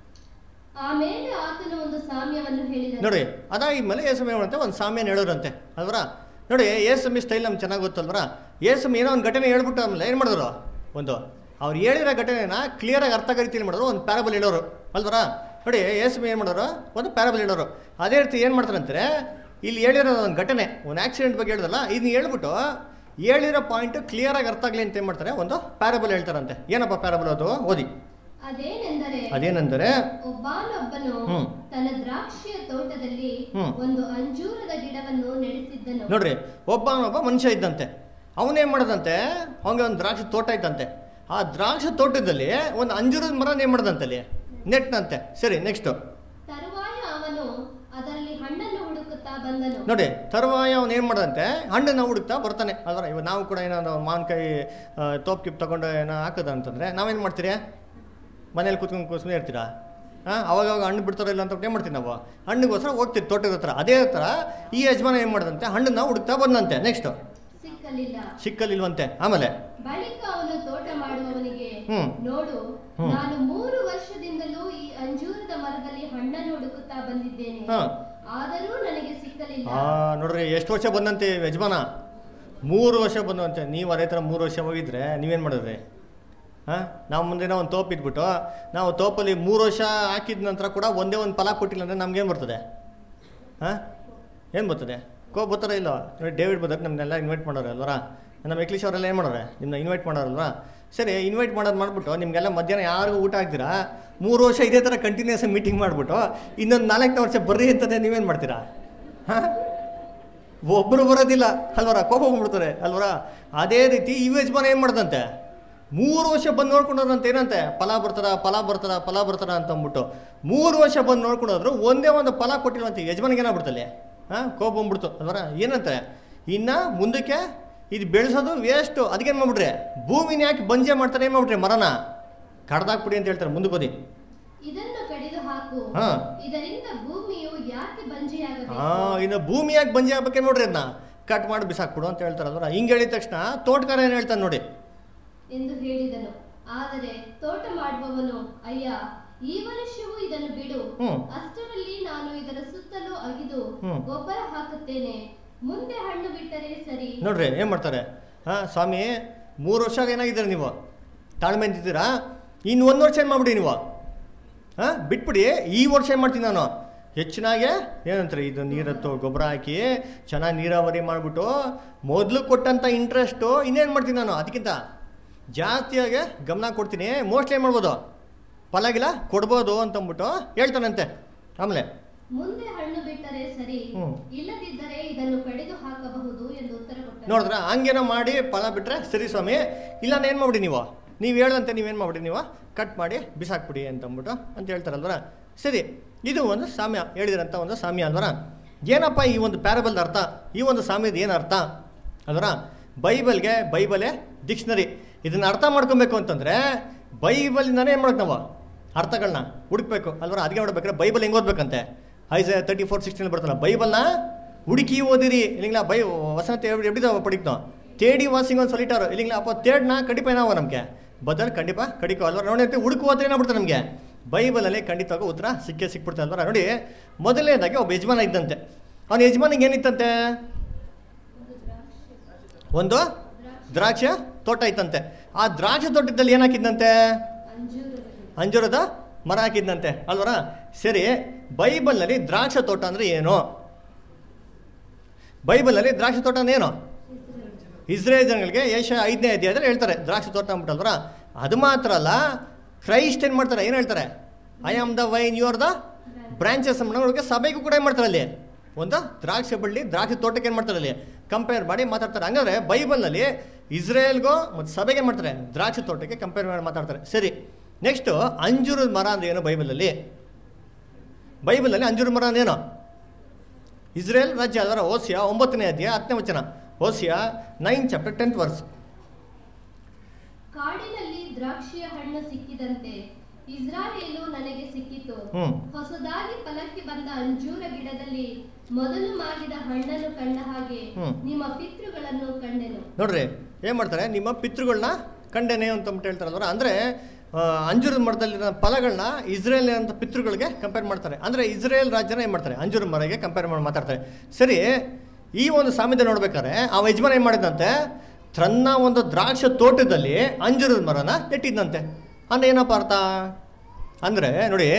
ಆಮೇಲೆ ಆತನು ಒಂದು ಸಾಮ್ಯವನ್ನು ಹೇಳಿದನು ನೋಡಿ ಅದಾಗಿ ಮೇಲೆ ಏಸಮಿ ಅಂತ ಒಂದು ಸಾಮ್ಯನ ಹೇಳೋರಂತೆ ಅಲ್ವರ ನೋಡಿ ಏಸಮಿ ಸ್ಟೈಲ್ ನಮ್ಗೆ ಚೆನ್ನಾಗಿ ಗೊತ್ತಲ್ವರ ಏಸಮಿ ಏನೋ ಒಂದು ಘಟನೆ ಹೇಳ್ಬಿಟ್ಟು ಆಮೇಲೆ ಏನು ಮಾಡಿದ್ರು ಒಂದು ಅವ್ರು ಹೇಳಿರೋ ಘಟನೆನ ಕ್ಲಿಯರಾಗಿ ಅರ್ಥ ಆಗೋ ರೀತಿಯಲ್ಲಿ ಮಾಡಿದ್ರು ಒಂದು ಪ್ಯಾರಬಲ್ ಹೇಳೋರು ಅಲ್ವರ ನೋಡಿ ಯೇಸು ಏನು ಮಾಡೋರು ಒಂದು ಪ್ಯಾರಬಲ್ ಹೇಳೋರು ಅದೇ ರೀತಿ ಏನು ಮಾಡ್ತಾರಂತಾರೆ ಇಲ್ಲಿ ಹೇಳಿರೋ ಒಂದು ಘಟನೆ ಒಂದು ಆಕ್ಸಿಡೆಂಟ್ ಬಗ್ಗೆ ಹೇಳಿದಲ್ಲ ಇದನ್ನ ಹೇಳ್ಬಿಟ್ಟು ಹೇಳಿರೋ ಪಾಯಿಂಟ್ ಕ್ಲಿಯರಾಗಿ ಅರ್ಥ ಆಗಲಿ ಅಂತ ಏನು ಮಾಡ್ತಾರೆ ಒಂದು ಪ್ಯಾರಬಲ್ ಹೇಳ್ತಾರಂತೆ ಏನಪ್ಪ ಪ್ಯಾರಬಲ್ ಅದು ಓದಿ ಅದೇನೆಂದರೆ ಅದೇನೆಂದರೆ ಒಬ್ಬನೊಬ್ಬನು ಹ್ಮ್. ತನ್ನ ದ್ರಾಕ್ಷಿಯ ತೋಟದಲ್ಲಿ ಹ್ಮ್. ಒಂದು ಅಂಜೂರದ ಗಿಡವನ್ನು ನೆಡೆಸಿದ್ದನು ನೋಡ್ರಿ ಒಬ್ಬನೊಬ್ಬ ಮನುಷ್ಯ ಇದ್ದಂತೆ ಅವನೇನು ಮಾಡದಂತೆ ಅವನಿಗೆ ಒಂದು ದ್ರಾಕ್ಷಿ ತೋಟ ಇದ್ದಂತೆ ಆ ದ್ರಾಕ್ಷಿ ತೋಟದಲ್ಲಿ ಒಂದು ಅಂಜೂರದ ಮರ ಏನು ಮಾಡ್ದಂತೆ ಅಲ್ಲಿ ನೆಟ್ನಂತೆ ಸರಿ ನೆಕ್ಸ್ಟು ತರುವಾಯ ಅವನು ಅದರಲ್ಲಿ ಹಣ್ಣನ್ನು ಹುಡುಕುತ್ತಾ ಬಂದನು ನೋಡಿ ತರುವಾಯ ಅವನು ಏನು ಮಾಡದಂತೆ ಹಣ್ಣನ್ನು ಹುಡುಕ್ತಾ ಬರ್ತಾನೆ ಅಲ್ವರ ಇವಾಗ ನಾವು ಕೂಡ ಏನಾದ್ರು ಮಾವಿನಕಾಯಿ ತೋಪ್ ಕಿಪ್ ತಗೊಂಡು ಏನೋ ಹಾಕೋದ ಅಂತಂದರೆ ನಾವೇನು ಮಾಡ್ತೀರಿ ಮನೇಲಿ ಕೂತ್ಕೊಂಡು ಕೂತ್ಕೊಂಡು ಇರ್ತೀರಾ ಹಾಂ ಅವಾಗ ಅವಾಗ ಹಣ್ಣು ಬಿಡ್ತಾರೋ ಇಲ್ಲ ಅಂತ ಏನು ಮಾಡ್ತೀವಿ ನಾವು ಹಣ್ಣಿಗೋಸ್ಕರ ಹೋಗ್ತೀವಿ ತೋಟದ ಹತ್ರ ಅದೇ ಥರ ಈ ಯಜಮಾನ ಏನು ಮಾಡ್ದಂತೆ ಹಣ್ಣನ್ನು ಹುಡುಕ್ತಾ ಬಂದಂತೆ ನೆಕ್ಸ್ಟು ಸಿಕ್ಕಲಿಲ್ಲ ಸಿಕ್ಕಲಿಲ್ವಂತೆ ಆಮೇಲೆ ಬಳಿಕ ಅವನು ತೋಟ ಮಾಡುವವನಿಗೆ ಹ್ಮ್. ನೋಡು ಹ್ಮ್. ನಾನು ಮೂರು ವರ್ಷದಿಂದಲೂ ಈ ಅಂಜೂರದ ಮರದಲ್ಲಿ ಹಣ್ಣನ್ನು ಹುಡುಕುತ್ತಾ ಬಂದಿದ್ದೇನೆ ಹಾಂ ಆದರೂ ನನಗೆ ಸಿಕ್ಕಲಿಲ್ಲ ಆ ನೋಡ್ರಿ ಎಷ್ಟು ವರ್ಷ ಬಂದಂತೆ ಯಜಮಾನ ಮೂರು ವರ್ಷ ಬಂದಂತೆ ನೀವು ಅದೇ ಥರ ಮೂರು ವರ್ಷ ಹೋಗಿದ್ರೆ ನೀವೇನು ಮಾಡಿದ್ರಿ ಹಾಂ ನಾವು ಮುಂದೆ ಒಂದು ತೋಪ್ ಇಟ್ಬಿಟ್ಟು ನಾವು ತೋಪಲ್ಲಿ ಮೂರು ವರ್ಷ ಹಾಕಿದ ನಂತರ ಕೂಡ ಒಂದೇ ಒಂದು ಫಲ ಕೊಟ್ಟಿಲ್ಲ ಅಂದರೆ ನಮ್ಗೇನು ಬರ್ತದೆ ಹಾಂ ಏನು ಬರ್ತದೆ ಕೋ ಬರ್ತಾರ ಇಲ್ಲ ನೋಡಿ ಡೇವಿಡ್ ಬದಕ್ ನಮ್ಮನ್ನೆಲ್ಲ ಇನ್ವೈಟ್ ಮಾಡೋರು ಅಲ್ವರ ನಮ್ಮ ಇಂಗ್ಲೀಷ್ ಅವರೆಲ್ಲ ಏನು ಮಾಡೋರೆ ನಿಮ್ಮನ್ನ ಇನ್ವೈಟ್ ಮಾಡೋರಲ್ವಾ ಸರಿ ಇನ್ವೈಟ್ ಮಾಡೋದು ಮಾಡಿಬಿಟ್ಟು ನಿಮಗೆಲ್ಲ ಮಧ್ಯಾಹ್ನ ಯಾರಿಗೂ ಊಟ ಹಾಕ್ತೀರಾ ಮೂರು ವರ್ಷ ಇದೇ ಥರ ಕಂಟಿನ್ಯೂಸ್ ಮೀಟಿಂಗ್ ಮಾಡಿಬಿಟ್ಟು ಇನ್ನೊಂದು ನಾಲ್ಕನೇ ವರ್ಷ ಬರ್ರಿ ಅಂತಂದರೆ ನೀವೇನು ಮಾಡ್ತೀರಾ ಹಾಂ ಒಬ್ಬರು ಬರೋದಿಲ್ಲ ಅಲ್ವರ ಕೋಪ ಬಂದ್ಬಿಡ್ತಾರೆ ಅಲ್ವರ ಅದೇ ರೀತಿ ಈ ಯಜಮಾನ ಏನು ಮಾಡ್ದಂತೆ ಮೂರು ವರ್ಷ ಬಂದು ನೋಡ್ಕೊಂಡೋದ್ರಂತ ಏನಂತೆ ಫಲ ಬರ್ತಾರ ಫಲ ಬರ್ತಾರ ಫಲ ಬರ್ತಾರ ಅಂತ ಅಂದ್ಬಿಟ್ಟು ಮೂರು ವರ್ಷ ಬಂದು ನೋಡ್ಕೊಂಡೋದ್ರು ಒಂದೇ ಒಂದು ಫಲ ಕೊಟ್ಟಿಲ್ವಂತೆ ಯಜಮಾನಿಗೆ ಏನಾಗ್ಬಿಡ್ತಲ್ಲಿ ಹಾಂ ಕೋಪ ಬಂದ್ಬಿಡ್ತು ಅಲ್ವರ ಏನಂತೆ ಇನ್ನು ಮುಂದಕ್ಕೆ ಇದು ಬೆಳೆಸೋದು ವೇಸ್ಟು ಅದಕ್ಕೇನು ಮಾಡ್ಬಿಟ್ರೆ ಭೂಮಿನ ಯಾಕೆ ಬಂಜೆ ಮಾಡ್ತಾರೆ ಏನು ಮಾಡ್ಬಿಟ್ರೆ ಮರನ ಕಡ್ದಾಕ್ಬಿಡಿ ಅಂತ ಹೇಳ್ತಾರೆ ಮುಂದಕ್ಕೆ ಓದಿ ಇದನ್ನು ಕಡಿದು ಹಾಕು ಹಾ. ಇದರಿಂದ ಭೂಮಿಯು ಯಾಕೆ ಬಂಜೆಯಾಗಬೇಕು ಹಾ ಇನ್ನು ಭೂಮಿಯಾಗಿ ಬಂಜೆ ಆಗ್ಬೇಕೆ ನೋಡ್ರಿ ಅದನ್ನ ಕಟ್ ಮಾಡಿ ಬಿಸಾಕ್ಬಿಡು ಅಂತ ಹೇಳ್ತಾರಲ್ವ ಹಿಂಗೆ ಹೇಳಿದ ತಕ್ಷಣ ತೋಟಗಾರ ಏನು ಹೇಳ್ತಾನೆ ನೋಡಿ ಎಂದು ಹೇಳಿದನು ಆದರೆ ತೋಟ ಮಾಡುವವನು ಅಯ್ಯ ಈ ವರ್ಷವೂ ಇದನ್ನು ಬಿಡು ಹ್ಮ್. ಅಷ್ಟರಲ್ಲಿ ನಾನು ಇದರ ಸುತ್ತಲೂ ಅಗಿದು ಹ್ಮ್. ಗೊಬ್ಬರ ಹಾಕುತ್ತೇನೆ ಮುಂದೆ ಹಣ್ಣು ಬಿಟ್ಟರೆ ಸರಿ ನೋಡ್ರಿ ಏನು ಮಾಡ್ತಾರೆ ಹಾಂ ಸ್ವಾಮಿ ಮೂರು ವರ್ಷ ಏನಾಗಿದ್ದೀರ ನೀವು ತಾಳ್ಮೆ ಅಂತಿದ್ದೀರಾ ಇನ್ನು ಒಂದು ವರ್ಷ ಏನು ಮಾಡ್ಬಿಡಿ ನೀವು ಹಾಂ ಬಿಟ್ಬಿಡಿ ಈ ವರ್ಷ ಏನು ಮಾಡ್ತೀನಿ ನಾನು ಹೆಚ್ಚಿನಾಗೆ ಏನಂತಾರೆ ಇದು ನೀರತ್ತು ಗೊಬ್ಬರ ಹಾಕಿ ಚೆನ್ನಾಗಿ ನೀರಾವರಿ ಮಾಡಿಬಿಟ್ಟು ಮೊದಲು ಕೊಟ್ಟಂಥ ಇಂಟ್ರೆಸ್ಟು ಇನ್ನೇನು ಮಾಡ್ತೀನಿ ನಾನು ಅದಕ್ಕಿಂತ ಜಾಸ್ತಿಯಾಗಿ ಗಮನ ಕೊಡ್ತೀನಿ ಮೋಸ್ಟ್ಲಿ ಏನು ಮಾಡ್ಬೋದು ಫಲಗಿಲ್ಲ ಕೊಡ್ಬೋದು ಅಂತಂದ್ಬಿಟ್ಟು ಹೇಳ್ತಾನಂತೆ ಆಮೇಲೆ ಮುಂದೆ ಹಣ್ಣು ಬಿಟ್ಟರೆ ಸರಿ ಹ್ಮ್. ಇಲ್ಲದಿದ್ದರೆ ಇದನ್ನು ಕಡಿದು ಹಾಕಬಹುದು ಎಂದು ಉತ್ತರ ಕೊಟ್ಟನು ನೋಡಿದ್ರ ಹಂಗೇನೋ ಮಾಡಿ ಫಲ ಬಿಟ್ರೆ ಸರಿ ಸ್ವಾಮಿ ಇಲ್ಲ ಏನು ಮಾಡ್ಬಿಡಿ ನೀವು ನೀವು ಹೇಳ್ದಂತೆ ನೀವೇನು ಮಾಡ್ಬಿಡಿ ನೀವು ಕಟ್ ಮಾಡಿ ಬಿಸಾಕ್ಬಿಡಿ ಅಂತ ಅಂದ್ಬಿಟ್ಟು ಅಂತ ಹೇಳ್ತಾರಲ್ವರ ಸರಿ ಇದು ಒಂದು ಸಾಮ್ಯ ಹೇಳಿದ್ರಂತ ಒಂದು ಸಾಮ್ಯ ಅಲ್ವರ ಏನಪ್ಪ ಈ ಒಂದು ಪ್ಯಾರಬಲ್ದ ಅರ್ಥ ಈ ಒಂದು ಸಾಮ್ಯದ ಏನು ಅರ್ಥ ಅಲ್ವರ ಬೈಬಲ್ಗೆ ಬೈಬಲೇ ಡಿಕ್ಷನರಿ ಇದನ್ನ ಅರ್ಥ ಮಾಡ್ಕೊಬೇಕು ಅಂತಂದ್ರೆ ಬೈಬಲಿಂದಾನೇ ಏನು ಮಾಡೋದು ನಾವು ಅರ್ಥಗಳನ್ನ ಹುಡುಕ್ಬೇಕು ಅಲ್ವರ ಅದಕ್ಕೆ ನೋಡ್ಬೇಕಾದ್ರೆ ಬೈಬಲ್ ಹೆಂಗೆ ಓದ್ಬೇಕಂತೆ ಐಸ ತರ್ಟಿ ಫೋರ್ ಸಿಕ್ಸ್ಟೀನ್ ಬರ್ತಲ್ಲ ಬೈಬಲ್ನ ಹುಡುಕಿ ಓದಿರಿ இல்லைங்களா பை வசனத்தை எப்படி எப்படி தான் படிக்கணும் தேடி வாசிங்கன்னு சொல்லிட்டாரு இல்லைங்களா அப்போ தேடினா கண்டிப்பாக ಏನಾವ ನಮಗೆ ಬದಲು ಖಂಡಿತ ಕಡಿಕೋ ಅಲ್ವ ನೋಡಿ ಅಂತ ಹುಡುಕು ಹೋದ್ರೆ ಏನಾಗ್ಬಿಡ್ತಾರೆ ನಮಗೆ ಬೈಬಲಲ್ಲಿ ಖಂಡಿತವಾಗ ಉತ್ತರ ಸಿಕ್ಕೇ ಸಿಕ್ಬಿಡ್ತಾರೆ ಅಲ್ವ ನೋಡಿ ಮೊದಲನೇದಾಗಿ ಒಬ್ಬ ಯಜಮಾನ ಇದ್ದಂತೆ ಅವನ ಯಜಮಾನಿಗೆ ಏನಿತ್ತಂತೆ ಒಂದು ದ್ರಾಕ್ಷ ತೋಟ ಇತ್ತಂತೆ ಆ ದ್ರಾಕ್ಷ ತೋಟದಲ್ಲಿ ಏನು ಹಾಕಿದ್ದಂತೆ ಅಂಜೂರದ ಅಂಜೂರದ ಮರ ಹಾಕಿದ್ದಂತೆ ಅಲ್ವರ ಸರಿ ಬೈಬಲ್ನಲ್ಲಿ ದ್ರಾಕ್ಷ ತೋಟ ಅಂದರೆ ಏನು ಬೈಬಲಲ್ಲಿ ದ್ರಾಕ್ಷಿ ತೋಟ ಅಂದ್ರೆ ಏನು ಇಸ್ರೇಲ್ ಜನಗಳಿಗೆ ಯಶ ಐದನೇ ಅಧ್ಯಾಯದಲ್ಲಿ ಹೇಳ್ತಾರೆ ದ್ರಾಕ್ಷಿ ತೋಟ ಅಂದ್ಬಿಟ್ಟಲ್ವರ ಅದು ಮಾತ್ರ ಅಲ್ಲ ಕ್ರೈಸ್ಟ್ ಏನು ಮಾಡ್ತಾರೆ ಏನು ಹೇಳ್ತಾರೆ I am the vine you are the branches ಅನ್ನೋರಿಗೆ ಸಭೆಗೂ ಕೂಡ ಏನು ಮಾಡ್ತಾರೆ ಅಲ್ಲಿ ಒಂದು ದ್ರಾಕ್ಷಿ ಬಳ್ಳಿ ದ್ರಾಕ್ಷಿ ತೋಟಕ್ಕೆ ಏನು ಮಾಡ್ತಾರೆ ಅಲ್ಲಿ ಕಂಪೇರ್ ಮಾಡಿ ಮಾತಾಡ್ತಾರೆ ಹಂಗಾದ್ರೆ ಬೈಬಲ್ನಲ್ಲಿ ಇಸ್ರೇಲ್ಗೂ ಮತ್ತು ಸಭೆಗೆ ಏನು ಮಾಡ್ತಾರೆ ದ್ರಾಕ್ಷಿ ತೋಟಕ್ಕೆ ಕಂಪೇರ್ ಮಾಡಿ ಮಾತಾಡ್ತಾರೆ ಸರಿ ನೆಕ್ಸ್ಟು ಅಂಜೂರದ ಮರ ಅಂದ್ರೆ ಏನು ಬೈಬಲಲ್ಲಿ ಬೈಬಲಲ್ಲಿ ಅಂಜೂರದ ಮರ ಅಂದ್ರೆ ಏನು ಇಸ್ರೇಲ್ ರಾಜ್ಯ ಅದರ ಓಸಿಯಾ ಒಂಬತ್ತನೇ ಅಧ್ಯಾಯ ಹತ್ತನೇ ವಚನ Hosea nine chapter tenth verse ಕಾಡಿನಲ್ಲಿ ದ್ರಾಕ್ಷಿಯ ಹಣ್ಣು ಸಿಕ್ಕಿದಂತೆ ಇಸ್ರಾಯೇಲು ನನಗೆ ಸಿಕ್ಕಿತು ಹ್ಮ್. ಹೊಸದಾಗಿ ಫಲಕ್ಕೆ ಬಂದ ಅಂಜೂರ ಗಿಡದಲ್ಲಿ ಮೊದಲು ಮಾಗಿದ ಹಣ್ಣನ್ನು ಕಂಡ ಹಾಗೆ ಹ್ಮ್. ನಿಮ್ಮ ಪಿತೃಗಳನ್ನು ಕಂಡೆನು ನೋಡ್ರಿ ಏನು ಮಾಡ್ತಾರೆ ನಿಮ್ಮ ಪಿತೃಗಳನ್ನ ಕಂಡೇನೆ ಅಂತ ಅಂದ್ಬಿಟ್ಟು ಹೇಳ್ತಾರಲ್ವರ ಅಂದರೆ ಅಂಜೂರದ ಮರದಲ್ಲಿರೋ ಫಲಗಳನ್ನ ಇಸ್ರೇಲ್ ಅಂತ ಪಿತೃಗಳಿಗೆ ಕಂಪೇರ್ ಮಾಡ್ತಾರೆ ಅಂದರೆ ಇಸ್ರೇಲ್ ರಾಜ್ಯನ ಏನು ಮಾಡ್ತಾರೆ ಅಂಜೂರ ಮರಗೆ ಕಂಪೇರ್ ಮಾಡಿ ಮಾತಾಡ್ತಾರೆ ಸರಿ ಈ ಒಂದು ಸಾಮ್ಯದ ನೋಡ್ಬೇಕಾದ್ರೆ ಆ ಯಜಮಾನ ಏನು ಮಾಡಿದಂತೆ ತನ್ನ ಒಂದು ದ್ರಾಕ್ಷ ತೋಟದಲ್ಲಿ ಅಂಜೂರದ ಮರನ ನೆಟ್ಟಿದ್ದಂತೆ ಅಂದ್ರೆ ಏನಪ್ಪ ಅರ್ಥ ಅಂದರೆ ನೋಡಿ